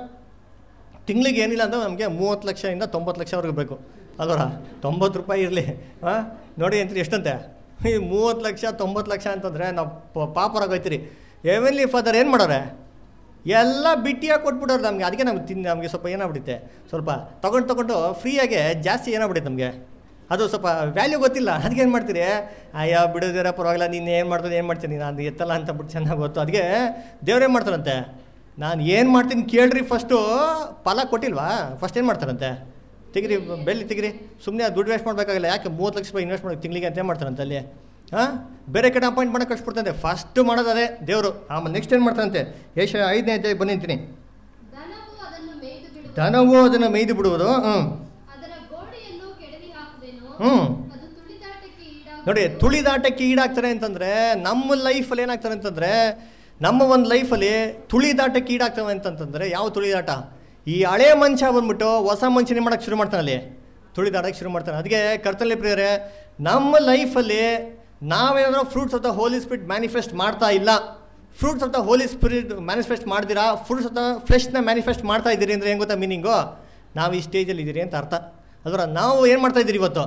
ತಿಂಗಳಿಗೆ ಏನಿಲ್ಲ ಅಂದ್ರೆ ನಮಗೆ ಮೂವತ್ತು ಲಕ್ಷದಿಂದ ತೊಂಬತ್ತು ಲಕ್ಷವರೆಗೂ ಬೇಕು ಅಲ್ವರ ತೊಂಬತ್ತು ರೂಪಾಯಿ ಇರಲಿ ಹಾಂ ನೋಡಿ ಅಂತೀರಿ ಎಷ್ಟಂತೆ ಈ ಮೂವತ್ತು ಲಕ್ಷ ತೊಂಬತ್ತು ಲಕ್ಷ ಅಂತಂದರೆ ನಾವು ಪ- ಪಾಪರಾಗೋಯ್ತೀರಿ ಎವೆನ್ಲಿ ಫಾದರ್ ಏನು ಮಾಡೋರೆ ಎಲ್ಲ ಬಿಟ್ಟಿಯಾಗಿ ಕೊಟ್ಬಿಟ್ಟವ್ರು ನಮಗೆ ಅದಕ್ಕೆ ನಮ್ಗೆ ತಿನ್ ನಮಗೆ ಸ್ವಲ್ಪ ಏನಾಗ್ಬಿಡುತ್ತೆ ಸ್ವಲ್ಪ ತೊಗೊಂಡು ತೊಗೊಂಡು ಫ್ರೀಯಾಗೆ ಜಾಸ್ತಿ ಏನಾಗ್ಬಿಡುತ್ತೆ ನಮಗೆ ಅದು ಸ್ವಲ್ಪ ವ್ಯಾಲ್ಯೂ ಗೊತ್ತಿಲ್ಲ ಅದಕ್ಕೆ ಏನು ಮಾಡ್ತೀರಿ ಅಯ್ಯೋ ಬಿಡೋದಿರ ಪರವಾಗಿಲ್ಲ ನೀನು ಏನು ಮಾಡ್ತೀನಿ ಏನು ಮಾಡ್ತೀನಿ ನಾನು ಎತ್ತಲ್ಲ ಅಂತ ಬಿಟ್ಟು ಚೆನ್ನಾಗಿ ಗೊತ್ತು ಅದಕ್ಕೆ ದೇವ್ರೇನು ಮಾಡ್ತಾರಂತೆ ನಾನು ಏನು ಮಾಡ್ತೀನಿ ಕೇಳ್ರಿ ಫಸ್ಟು ಫಲ ಕೊಟ್ಟಿಲ್ವಾ ಫಸ್ಟ್ ಏನು ಮಾಡ್ತಾರಂತೆ ತೆಗಿರಿ ಬೆಲ್ಲಿ ತೆಗಿರಿ ಸುಮ್ಮನೆ ದುಡ್ಡು ವೇಸ್ಟ್ ಮಾಡಬೇಕಾಗಿಲ್ಲ ಯಾಕೆ ಮೂವತ್ತು ಲಕ್ಷ ರೂಪಾಯಿ ಇನ್ವೆಸ್ಟ್ ಮಾಡಿ ತಿಂಗಳಿಗೆ ಅಂತ ಏನು ಮಾಡ್ತಾರಂತೆ ಅಲ್ಲಿ ಹಾಂ ಬೇರೆ ಕಡೆ ಅಪಾಯಿಂಟ್ ಮಾಡಕ್ಕೆ ಕಳಿಸ್ಬಿಡ್ತಂತೆ ಫಸ್ಟ್ ಮಾಡೋದು ಅದೇ ದೇವರು ಆಮೇಲೆ ನೆಕ್ಸ್ಟ್ ಏನು ಮಾಡ್ತಾರಂತೆ ಏಷ ಐದನೇ ಅಧ್ಯಾಯ ಬಂದಿರ್ತೀನಿ ದನವು ಅದನ್ನು ಮೇಯ್ದು ಬಿಡುವುದು ದನವು ಅದನ್ನು ಮೇಯ್ದು ಬಿಡುವುದು ಹ್ಞೂ ಅದರ ಗೋಡೆಯನ್ನು ಕೆಡವಿ ಹಾಕುವೆನು ಹ್ಮ್. ಅದು ತುಳಿದಾಟಕ್ಕೆ ಈಡಾಗುವುದು. ನೋಡಿ ತುಳಿದಾಟಕ್ಕೆ ಈಡಾಗ್ತಾರೆ ಅಂತಂದರೆ ನಮ್ಮ ಲೈಫಲ್ಲಿ ಏನಾಗ್ತಾರೆ ಅಂತಂದರೆ ನಮ್ಮ ಒಂದು ಲೈಫಲ್ಲಿ ತುಳಿದಾಟಕ್ಕೆ ಈಡಾಗ್ತವೆ ಅಂತಂತಂದರೆ ಯಾವ ತುಳಿದಾಟ ಈ ಹಳೆ ಮನುಷ್ಯ ಬಂದ್ಬಿಟ್ಟು ಹೊಸ ಮನುಷ್ಯನೇ ಮಾಡೋಕ್ಕೆ ಶುರು ಮಾಡ್ತಾನೆ ಅಲ್ಲಿ ತುಳಿದಾಡಕ್ಕೆ ಶುರು ಮಾಡ್ತಾನೆ ಅದಕ್ಕೆ ಕರ್ತಲ್ಲಿ ಪ್ರಿಯರೇ ನಮ್ಮ ಲೈಫಲ್ಲಿ ನಾವೇನಾದ್ರೂ fruits of the holy spirit manifest ಮಾಡ್ತಾ ಇಲ್ಲ fruits of the holy spirit manifest ಮಾಡ್ದಿರಾ ಫ್ರೂಟ್ಸ್ ಆಫ್ ದ ಫ್ಲೆಶ್ನ ಮ್ಯಾನಿಫೆಸ್ಟ್ ಮಾಡ್ತಾ ಇದ್ದೀರಿ ಅಂದರೆ ಏನು ಗೊತ್ತಾ ಮೀನಿಂಗು ನಾವು ಈ ಸ್ಟೇಜಲ್ಲಿ ಇದ್ದೀರಿ ಅಂತ ಅರ್ಥ ಅದರ ನಾವು ಏನು ಮಾಡ್ತಾ ಇದ್ದೀರಿ ಇವತ್ತು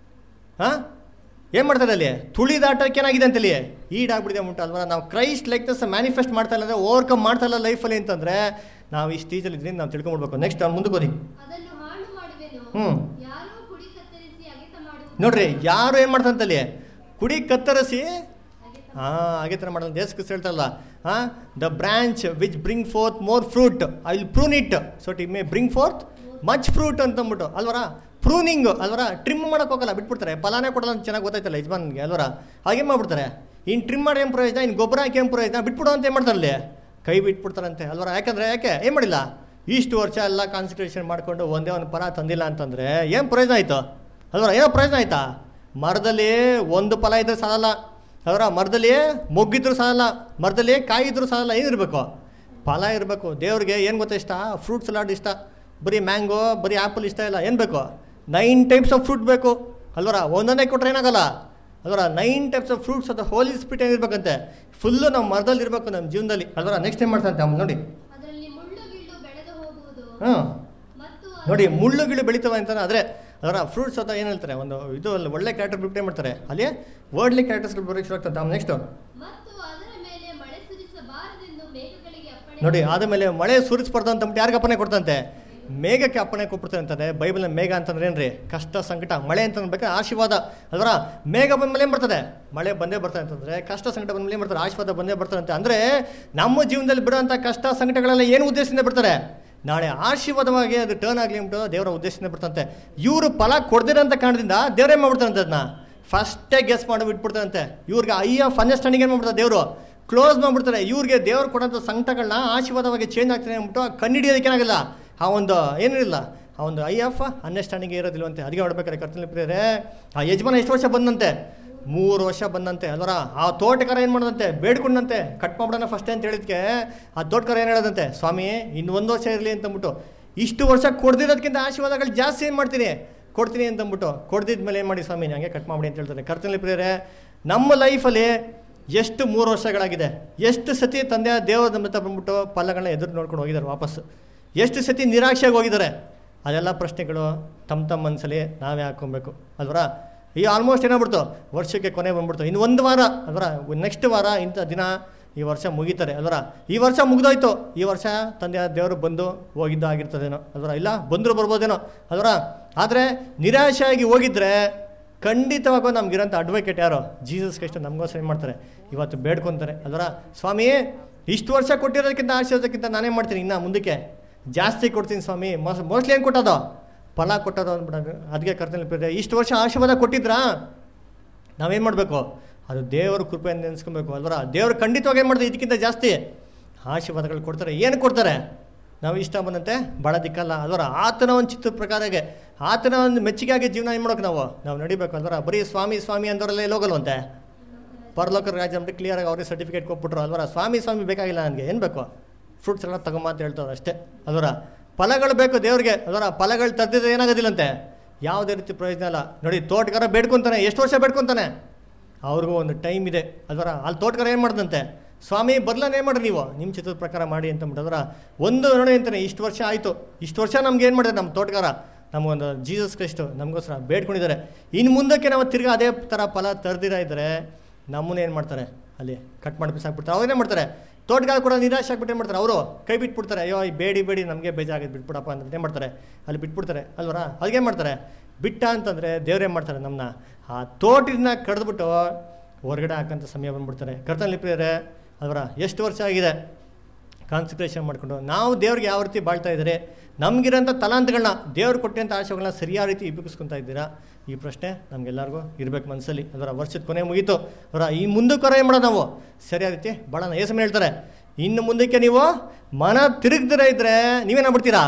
ಹಾಂ ಏನು ಮಾಡ್ತಾರೆ ಅಲ್ಲಿ ತುಳಿದಾಟಕ್ಕೆ ಏನಾಗಿದೆ ಅಂತಲ್ಲಿ ಈಡಾಗ್ಬಿಟ್ಟಿದೆ ಉಂಟು ಅಲ್ವಾ ನಾವು ಕ್ರೈಸ್ಟ್ ಲೈಕ್ನೆಸ್ ಮ್ಯಾನಿಫೆಸ್ಟ್ ಮಾಡ್ತಾ ಇಲ್ಲ ಅಂದರೆ ಓವರ್ಕಮ್ ಮಾಡ್ತಾ ಇಲ್ಲ ಲೈಫಲ್ಲಿ ಅಂತಂದರೆ ನಾವು ಈ ಸ್ಟೇಜಲ್ಲಿ ಇದ್ರಿಂದ ನಾವು ತಿಳ್ಕೊಂಡ್ಬಿಡ್ಬೇಕು ನೆಕ್ಸ್ಟ್ ಅವ್ನು ಮುಂದಕ್ಕೆ ಹೋದಿ ಅದನ್ನು ಹಾಳು ಮಾಡುವೆನು ಹ್ಮ್. ಯಾರೂ ಕುಡಿ ಕತ್ತರಿಸಿ ಅಗೆತ ಮಾಡುವುದು ನೋಡ್ರಿ ಯಾರು ಏನು ಮಾಡ್ತಾರಂತಲ್ಲಿ ಕುಡಿ ಕತ್ತರಿಸಿ ಅಗೆತ ಹಾಂ ಹಾಗೆ ಥರ ಮಾಡಲ್ಲ ದೇಶ ಕ್ರಿಸ್ತ ಹೇಳ್ತಾರಲ್ಲ ಹಾಂ the branch which bring forth more fruit I will prune it so it may bring forth much fruit ಅಂತಂದ್ಬಿಟ್ಟು ಅಲ್ವರ ಪ್ರೂನಿಂಗ್ ಅಲ್ವರ ಟ್ರಿಮ್ ಮಾಡೋಕೆ ಹೋಗಲ್ಲ ಬಿಟ್ಬಿಡ್ತಾರೆ ಫಲಾನೇ ಕೊಡಲ್ಲ ಅಂತ ಚೆನ್ನಾಗಿ ಗೊತ್ತಾಯ್ತಲ್ಲ ಯಜಮಾನ್ಗೆ ಅಲ್ವರ ಹಾಗೆ ಮಾಡ್ಬಿಡ್ತಾರೆ ಇನ್ನು ಟ್ರಿಮ್ ಮಾಡಿ ಏನು ಪ್ರಯೋಜನ ಇನ್ನು ಗೊಬ್ಬರ ಹಾಕಿ ಏನು ಪ್ರಯೋಜನ ಬಿಟ್ಬಿಡು ಅಂತ ಏನು ಮಾಡ್ತಾರೆ ಅಲ್ಲಿ ಕೈ ಬಿಟ್ಬಿಡ್ತಾರಂತೆ ಅಲ್ವರ ಯಾಕಂದ್ರೆ ಯಾಕೆ ಏನು ಮಾಡಿಲ್ಲ ಇಷ್ಟು ವರ್ಷ ಎಲ್ಲ ಕಾನ್ಸಂಟ್ರೇಷನ್ ಮಾಡಿಕೊಂಡು ಒಂದೇ ಒಂದು ಪರ ತಂದಿಲ್ಲ ಅಂತಂದರೆ ಏನು ಪ್ರಯೋಜನ ಆಯಿತು ಅಲ್ವರ ಏನೋ ಪ್ರಯೋಜನ ಆಯ್ತಾ ಮರದಲ್ಲಿ ಒಂದು ಫಲ ಇದ್ರೆ ಸಾಲಲ್ಲ ಅದರ ಮರದಲ್ಲಿ ಮೊಗ್ಗಿದ್ರು ಸಾಲಲ್ಲ ಮರದಲ್ಲಿ ಕಾಯಿ ಇದ್ರು ಸಾಲಲ್ಲ ಏನಿರಬೇಕು ಫಲ ಇರಬೇಕು ದೇವ್ರಿಗೆ ಏನು ಗೊತ್ತಾ ಇಷ್ಟ ಫ್ರೂಟ್ ಸಲಾಡ್ ಇಷ್ಟ ಬರೀ ಮ್ಯಾಂಗೋ ಬರೀ ಆ್ಯಪಲ್ ಇಷ್ಟ ಇಲ್ಲ ಏನು ಬೇಕು ನೈನ್ ಟೈಪ್ಸ್ ಆಫ್ ಫ್ರೂಟ್ ಬೇಕು ಅಲ್ವರ ಒಂದೊಂದೇ ಕೊಟ್ರೆ ಏನಾಗಲ್ಲ ಅಲ್ವರ ನೈನ್ ಟೈಪ್ಸ್ ಆಫ್ ಫ್ರೂಟ್ಸ್ ಅಥವಾ ಹೋಲಿ ಸ್ಪಿಟ್ ಏನಿರ್ಬೇಕಂತೆ ಫುಲ್ಲು ನಮ್ಮ ಮರದಲ್ಲಿ ಇರಬೇಕು ನಮ್ಮ ಜೀವನದಲ್ಲಿ ಅಲ್ವರ ನೆಕ್ಸ್ಟ್ ಏನು ಮಾಡ್ತಾರಂತೆ ಅವ್ನು ನೋಡಿ ಅದರಲ್ಲಿ ಮುಳ್ಳು ಗಿಳ್ಳು ಬೆಳೆದು ಹೋಗುವುದು ಹಾಂ ಮತ್ತು ನೋಡಿ ಮುಳ್ಳುಗಳು ಬೆಳಿತವೆ ಅಂತಾನೆ ಆದರೆ ಅದರ ಫ್ರೂಟ್ಸ್ ಅಂತ ಏನು ಹೇಳ್ತಾರೆ ಒಂದು ಇದು ಅಲ್ಲಿ ಒಳ್ಳೆ ಕ್ಯಾರೆಕ್ಟರ್ ಬಿಟ್ಟು ಏನು ಮಾಡ್ತಾರೆ ಅಲ್ಲಿ ವರ್ಡ್ಲಿ ಕ್ಯಾರೆಕ್ಟರ್ಸ್ಗಳು ಬರೋಕ್ಕೆ ಶುರು ಆಗ್ತದೆ ನೆಕ್ಸ್ಟು ಮತ್ತು ಅದರ ಮೇಲೆ ಮಳೆ ಸುರಿಸಬಾರದೆಂದು ಮೇಘಗಳಿಗೆ ಅಪ್ಪಣೆ ನೋಡಿ ಆದಮೇಲೆ ಮಳೆ ಸುರಿಸ್ಬಾರ್ದು ಅಂತ ಅಂದ್ಬಿಟ್ಟು ಯಾರಿಗೆ ಅಪ್ಪನೆ ಕೊಡ್ತಂತೆ ಮೇಘಕ್ಕೆ ಅಪ್ಪಣೆ ಕೊಟ್ಬಿಡ್ತಾರೆ ಅಂತಂದ್ರೆ ಬೈಬಲ್ ಮೇಘ ಅಂತಂದ್ರೆ ಏನ್ರಿ ಕಷ್ಟ ಸಂಕಟ ಮಳೆ ಅಂತ ಬೇಕಾದ್ರೆ ಆಶೀರ್ವಾದ ಅಲ್ವರ ಮೇಘ ಬಂದ್ಮೇಲೆ ಏನ್ ಬರ್ತದೆ ಮಳೆ ಬಂದೇ ಬರ್ತಾರೆ ಅಂತಂದ್ರೆ ಕಷ್ಟ ಸಂಕಟ ಬಂದ್ಮೇಲೆ ಏನ್ ಬರ್ತಾರೆ ಆಶೀರ್ವಾದ ಬಂದೇ ಬರ್ತಾರೆ ಅಂತ ಅಂದ್ರೆ ನಮ್ಮ ಜೀವನದಲ್ಲಿ ಬಿಡುವಂತ ಕಷ್ಟ ಸಂಕಟಗಳೆಲ್ಲ ಏನು ಉದ್ದೇಶದಿಂದ ಬಿಡ್ತಾರೆ ನಾಳೆ ಆಶೀರ್ವಾದವಾಗಿ ಅದು ಟರ್ನ್ ಆಗಲಿ ಅಂದ್ಬಿಟ್ಟು ದೇವರ ಉದ್ದೇಶದಿಂದ ಬಿಡ್ತಂತೆ ಇವರು ಫಲ ಕೊಡ್ದಿರಂತ ಕಾರಣದಿಂದ ದೇವರೇ ಮಾಡ್ಬಿಡ್ತಾರಂತೆ ಅದನ್ನ ಫಸ್ಟೇ ಗೆಸ್ ಮಾಡಿ ಬಿಟ್ಬಿಡ್ತಾರಂತೆ ಇವ್ರಿಗೆ ಐ ಆಫ್ ಅಂಡರ್ಸ್ಟ್ಯಾಂಡಿಂಗ್ ಏನು ಮಾಡ್ಬಿಡ್ತಾರೆ ದೇವರು ಕ್ಲೋಸ್ ಮಾಡ್ಬಿಡ್ತಾರೆ ಇವ್ರಿಗೆ ದೇವ್ರು ಕೊಡೋಂಥ ಸಂಕಟಗಳನ್ನ ಆಶೀರ್ವಾದವಾಗಿ ಚೇಂಜ್ ಆಗ್ತಾನೆ ಅಂದ್ಬಿಟ್ಟು ಕಂಡುಹಿಡಿಯೋದಕ್ಕೆ ಏನಾಗಲ್ಲ ಆ ಒಂದು ಏನಿಲ್ಲ ಆ ಒಂದು ಐ ಆಫ್ ಅಂಡರ್ಸ್ಟ್ಯಾಂಡಿಂಗ್ ಇರೋದಿಲ್ವಂತೆ ಅದಕ್ಕೆ ನೋಡ್ಬೇಕಾದ್ರೆ ಕರ್ತನಲ್ಲಿ ಪ್ರಿಯರೇ ಆ ಯಜಮಾನ ಎಷ್ಟು ವರ್ಷ ಬಂದಂತೆ ಮೂರು ವರ್ಷ ಬಂದಂತೆ ಅಲ್ವರ ಆ ತೋಟಗಾರ ಏನು ಮಾಡೋದಂತೆ ಬೇಡ್ಕೊಂಡಂತೆ ಕಟ್ ಮಾಡ್ಬಿಡೋಣ ಫಸ್ಟ್ ಅಂತ ಹೇಳಿದ್ಕೆ ಆ ತೋಟಗಾರ ಏನು ಹೇಳೋದಂತೆ ಸ್ವಾಮಿ ಇನ್ನು ಒಂದು ವರ್ಷ ಇರಲಿ ಅಂತಂದ್ಬಿಟ್ಟು ಇಷ್ಟು ವರ್ಷ ಕೊಡ್ದಿರೋದಕ್ಕಿಂತ ಆಶೀರ್ವಾದಗಳು ಜಾಸ್ತಿ ಏನು ಮಾಡ್ತೀನಿ ಕೊಡ್ತೀನಿ ಅಂತಂದ್ಬಿಟ್ಟು ಕೊಡ್ದಿದ್ಮೇಲೆ ಏನು ಮಾಡಿ ಸ್ವಾಮಿ ಹಂಗೆ ಕಟ್ ಮಾಡ್ಬಿಡಿ ಅಂತ ಹೇಳ್ತಾರೆ ಕರ್ತನಲ್ಲಿ ಪ್ರಿಯರೇ ನಮ್ಮ ಲೈಫಲ್ಲಿ ಎಷ್ಟು ಮೂರು ವರ್ಷಗಳಾಗಿದೆ ಎಷ್ಟು ಸತಿ ತಂದೆ ದೇವರ ನಮ್ಮ ಬಂದ್ಬಿಟ್ಟು ಫಲಗಳನ್ನ ಎದುರು ನೋಡ್ಕೊಂಡು ಹೋಗಿದ್ದಾರೆ ವಾಪಸ್ ಎಷ್ಟು ಸತಿ ನಿರಾಶೆಯಾಗಿ ಹೋಗಿದ್ದಾರೆ ಅದೆಲ್ಲ ಪ್ರಶ್ನೆಗಳು ತಮ್ಮ ತಮ್ಮ ಮನಸ್ಸಲ್ಲಿ ನಾವೇ ಹಾಕ್ಕೊಬೇಕು ಅಲ್ವರ ಈ ಆಲ್ಮೋಸ್ಟ್ ಏನಾಗ್ಬಿಡ್ತು ವರ್ಷಕ್ಕೆ ಕೊನೆ ಬಂದ್ಬಿಡ್ತು ಇನ್ನು ಒಂದು ವಾರ ಅಲ್ವರ ನೆಕ್ಸ್ಟ್ ವಾರ ಇಂಥ ದಿನ ಈ ವರ್ಷ ಮುಗೀತಾರೆ ಅಲ್ವರ ಈ ವರ್ಷ ಮುಗ್ದೋಯ್ತು ಈ ವರ್ಷ ತಂದೆ ದೇವರು ಬಂದು ಹೋಗಿದ್ದು ಆಗಿರ್ತದೇನೋ ಅಲ್ವರ ಇಲ್ಲ ಬಂದರೂ ಬರ್ಬೋದೇನೋ ಅಲ್ವರ ಆದರೆ ನಿರಾಶೆಯಾಗಿ ಹೋಗಿದ್ರೆ ಖಂಡಿತವಾಗೂ ನಮ್ಗಿರೋಂಥ ಅಡ್ವೊಕೇಟ್ ಯಾರು ಜೀಸಸ್ ಕ್ರೈಸ್ಟ್ ನಮಗೋಸ್ಕರ ಏನು ಮಾಡ್ತಾರೆ ಇವತ್ತು ಬೇಡ್ಕೊತಾರೆ ಅಲ್ವರ ಸ್ವಾಮಿ ಇಷ್ಟು ವರ್ಷ ಕೊಟ್ಟಿರೋದಕ್ಕಿಂತ ಆಶೀರ್ವಾದಕ್ಕಿಂತ ನಾನೇ ಮಾಡ್ತೀನಿ ಇನ್ನು ಮುಂದಕ್ಕೆ ಜಾಸ್ತಿ ಕೊಡ್ತೀನಿ ಸ್ವಾಮಿ ಮೋಸ್ ಮೋಸ್ಟ್ಲಿ ಏನು ಕೊಟ್ಟೋದು ಫಲ ಕೊಟ್ಟೋದು ಅಂದ್ಬಿಟ್ಟು ಅದಕ್ಕೆ ಕರ್ತನಲ್ಲಿ ಇಷ್ಟು ವರ್ಷ ಆಶೀರ್ವಾದ ಕೊಟ್ಟಿದ್ರಾ ನಾವೇನು ಮಾಡಬೇಕು ಅದು ದೇವರ ಕೃಪೆಯನ್ನು ನೆನೆಸ್ಕೊಬೇಕು ಅಲ್ವರ ದೇವರು ಖಂಡಿತವಾಗಿ ಏನು ಮಾಡ್ತಾರೆ ಇದಕ್ಕಿಂತ ಜಾಸ್ತಿ ಆಶೀರ್ವಾದಗಳು ಕೊಡ್ತಾರೆ ಏನು ಕೊಡ್ತಾರೆ ನಾವು ಇಷ್ಟ ಬಂದಂತೆ ಭಾಳ ದಿಕ್ಕಲ್ಲ ಅಲ್ವರ ಆತನ ಒಂದು ಚಿತ್ರದ ಪ್ರಕಾರಗೆ ಆತನ ಒಂದು ಮೆಚ್ಚುಗೆಯಾಗಿ ಜೀವನ ಏನು ಮಾಡೋಕೆ ನಾವು ನಾವು ನಡಿಬೇಕು ಅಲ್ವರ ಬರೀ ಸ್ವಾಮಿ ಸ್ವಾಮಿ ಅಂದವರಲ್ಲೇ ಹೋಗಲ್ವಂತೆ ಪರಲೋಕ ರಾಜ್ಯ ಅಂತ ಕ್ಲಿಯರಾಗಿ ಅವ್ರಿಗೆ ಸರ್ಟಿಫಿಕೇಟ್ ಕೊಟ್ಬಿಟ್ರು ಅಲ್ವರ ಸ್ವಾಮಿ ಸ್ವಾಮಿ ಬೇಕಾಗಿಲ್ಲ ನನಗೆ ಏನು ಬೇಕು ಫ್ರೂಟ್ಸ್ ಎಲ್ಲ ತಗೊಂಬ ಅಂತ ಹೇಳ್ತಾರೆ ಅಷ್ಟೇ ಅಲ್ವರ ಫಲಗಳು ಬೇಕು ದೇವ್ರಿಗೆ ಅಲ್ವರ ಫಲಗಳು ತದ್ದಿದ್ರೆ ಏನಾಗೋದಿಲ್ಲಂತೆ ಯಾವುದೇ ರೀತಿ ಪ್ರಯೋಜನ ಇಲ್ಲ ನೋಡಿ ತೋಟಗಾರ ಬೇಡ್ಕೊತಾನೆ ಎಷ್ಟು ವರ್ಷ ಬೇಡ್ಕೊತಾನೆ ಅವ್ರಿಗೂ ಒಂದು ಟೈಮ್ ಇದೆ ಅಲ್ವರ ಅಲ್ಲಿ ತೋಟಗಾರ ಏನು ಮಾಡ್ದಂತೆ ಸ್ವಾಮಿ ಬದಲಾನೆ ಏನು ಮಾಡ್ರಿ ನೀವು ನಿಮ್ಮ ಚಿತ್ರದ ಪ್ರಕಾರ ಮಾಡಿ ಅಂತ ಅಂದ್ಬಿಟ್ಟು ಒಂದು ನೋಡಿ ಅಂತಾನೆ ಇಷ್ಟು ವರ್ಷ ಆಯಿತು ಇಷ್ಟು ವರ್ಷ ನಮ್ಗೆ ಏನು ಮಾಡಿದೆ ನಮ್ಮ ತೋಟಗಾರ ನಮಗೊಂದು ಜೀಸಸ್ ಕ್ರೈಸ್ಟು ನಮಗೋಸ್ಕರ ಬೇಡ್ಕೊಂಡಿದ್ದಾರೆ ಇನ್ನು ಮುಂದಕ್ಕೆ ನಾವು ತಿರ್ಗಾ ಅದೇ ಥರ ಫಲ ತರ್ದಿರ ಇದ್ದರೆ ನಮ್ಮನ್ನ ಏನು ಮಾಡ್ತಾರೆ ಅಲ್ಲಿ ಕಟ್ ಮಾಡಿ ಬಿಸಾಕ್ಬಿಡ್ತಾರೆ ಅವ್ರೇನು ಮಾಡ್ತಾರೆ ತೋಟಗಾರ ಕೂಡ ನಿರಾಶೆ ಆಗ್ಬಿಟ್ಟು ಏನು ಮಾಡ್ತಾರೆ ಅವರು ಕೈ ಬಿಟ್ಬಿಡ್ತಾರೆ ಅಯ್ಯೋ ಈ ಬೇಡಿ ಬೇಡಿ ನಮಗೆ ಬೇಜಾಗಿದೆ ಬಿಟ್ಬಿಡಪ್ಪ ಅಂತ ಏನು ಮಾಡ್ತಾರೆ ಅಲ್ಲಿ ಬಿಟ್ಬಿಡ್ತಾರೆ ಅಲ್ವರ ಅದಕ್ಕೆ ಮಾಡ್ತಾರೆ ಬಿಟ್ಟ ಅಂತಂದರೆ ದೇವ್ರೇನು ಮಾಡ್ತಾರೆ ನಮ್ಮನ್ನ ಆ ತೋಟದಿಂದ ಕಡ್ದ್ಬಿಟ್ಟು ಹೊರಗಡೆ ಹಾಕಂತ ಸಮಯ ಬಂದ್ಬಿಡ್ತಾರೆ ಕರ್ತನಲ್ಲಿ ಪ್ರಿಯರೇ ಅಲ್ವರ ಎಷ್ಟು ವರ್ಷ ಆಗಿದೆ ಕಾನ್ಸಂಟ್ರೇಷನ್ ಮಾಡಿಕೊಂಡು ನಾವು ದೇವ್ರಿಗೆ ಯಾವ ರೀತಿ ಬಾಳ್ತಾ ಇದ್ದಾರೆ ನಮಗಿರೋಂಥ ತಲಾಂತಗಳನ್ನ ದೇವ್ರು ಕೊಟ್ಟಂಥ ಆಶಯಗಳನ್ನ ಸರಿಯಾದ ರೀತಿ ಉಪಯೋಗಿಸ್ಕೊತಾ ಇದ್ದೀರಾ ಈ ಪ್ರಶ್ನೆ ನಮಗೆಲ್ಲರಿಗೂ ಇರ್ಬೇಕು ಮನಸ್ಸಲ್ಲಿ ಅದರ ವರ್ಷದ ಕೊನೆ ಮುಗೀತು ಅವರ ಈ ಮುಂದಕ್ಕೆ ಏನು ಮಾಡೋದು ನಾವು ಸರಿಯಾದ ರೀತಿ ಬಾಳೋಣ ಏಸಮನೆ ಹೇಳ್ತಾರೆ ಇನ್ನು ಮುಂದಕ್ಕೆ ನೀವು ಮನ ತಿರುಗ್ದಿರ ಇದ್ರೆ ನೀವೇನಾಗ್ಬಿಡ್ತೀರಾ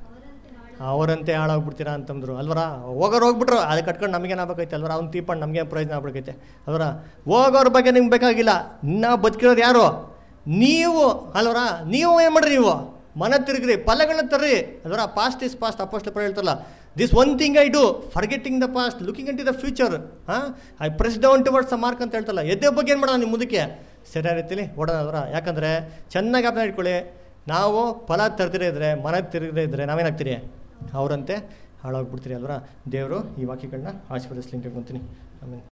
ಅವರಂತೆ ಹಾಳಾಗ್ಬಿಡ್ತೀರಾ ಅಂತಂದ್ರು ಅಲ್ವರ ಹೋಗೋರು ಹೋಗ್ಬಿಟ್ರು ಅದು ಕಟ್ಕೊಂಡು ನಮಗೇನಾಗಬೇಕೈತೆ ಅಲ್ವರ ಅವ್ನು ತೀಪಣ್ಣು ನಮಗೆ ಪ್ರಯೋಜನ ಆಗ್ಬೇಕೈತೆ ಅಲ್ವರ ಹೋಗೋರ ಬಗ್ಗೆ ನಿಮ್ಗೆ ಬೇಕಾಗಿಲ್ಲ ನಾವು ಬದುಕಿರೋರು ಯಾರು ನೀವು ಅಲ್ವರ ನೀವು ಏನು ಮಾಡ್ರಿ ನೀವು ಮನ ತಿರುಗ್ರಿ ಫಲಗಳನ್ನ ತರ್ರಿ ಅದರ ಪಾಸ್ಟ್ ಇಸ್ ಪಾಸ್ಟ್ ಅಪೋಸ್ಟ್ ಹೇಳ್ತಾರಲ್ಲ this one thing I do forgetting the past looking into the future ಹಾಂ I press down towards the mark ಅಂತ ಹೇಳ್ತಲ್ಲ ಎದ್ದೆ ಬಗ್ಗೆ ಏನು ಮಾಡೋಣ ನಿಮ್ಮ ಮುಂದಕ್ಕೆ ಸರಿಯಾದ ರೀತಿಲಿ ಓಡೋಣ ಅದರ ಯಾಕಂದರೆ ಚೆನ್ನಾಗಿ ಅರ್ಥ ಇಟ್ಕೊಳ್ಳಿ ನಾವು ಫಲ ತರ್ದಿರೇ ಇದ್ರೆ ಮನ ತಿರುಗದೇ ಇದ್ರೆ ನಾವೇನಾಗ್ತೀರಿ ಅವರಂತೆ ಹಾಳಾಗ್ಬಿಡ್ತೀರಿ ಅಲ್ವರ ದೇವರು ಈ ವಾಕ್ಯಗಳನ್ನ ಆಶೀರ್ವದಿಸ್ಲಿಂಗ್ ಕೇಳ್ಕೊತೀನಿ ಆಮೇಲೆ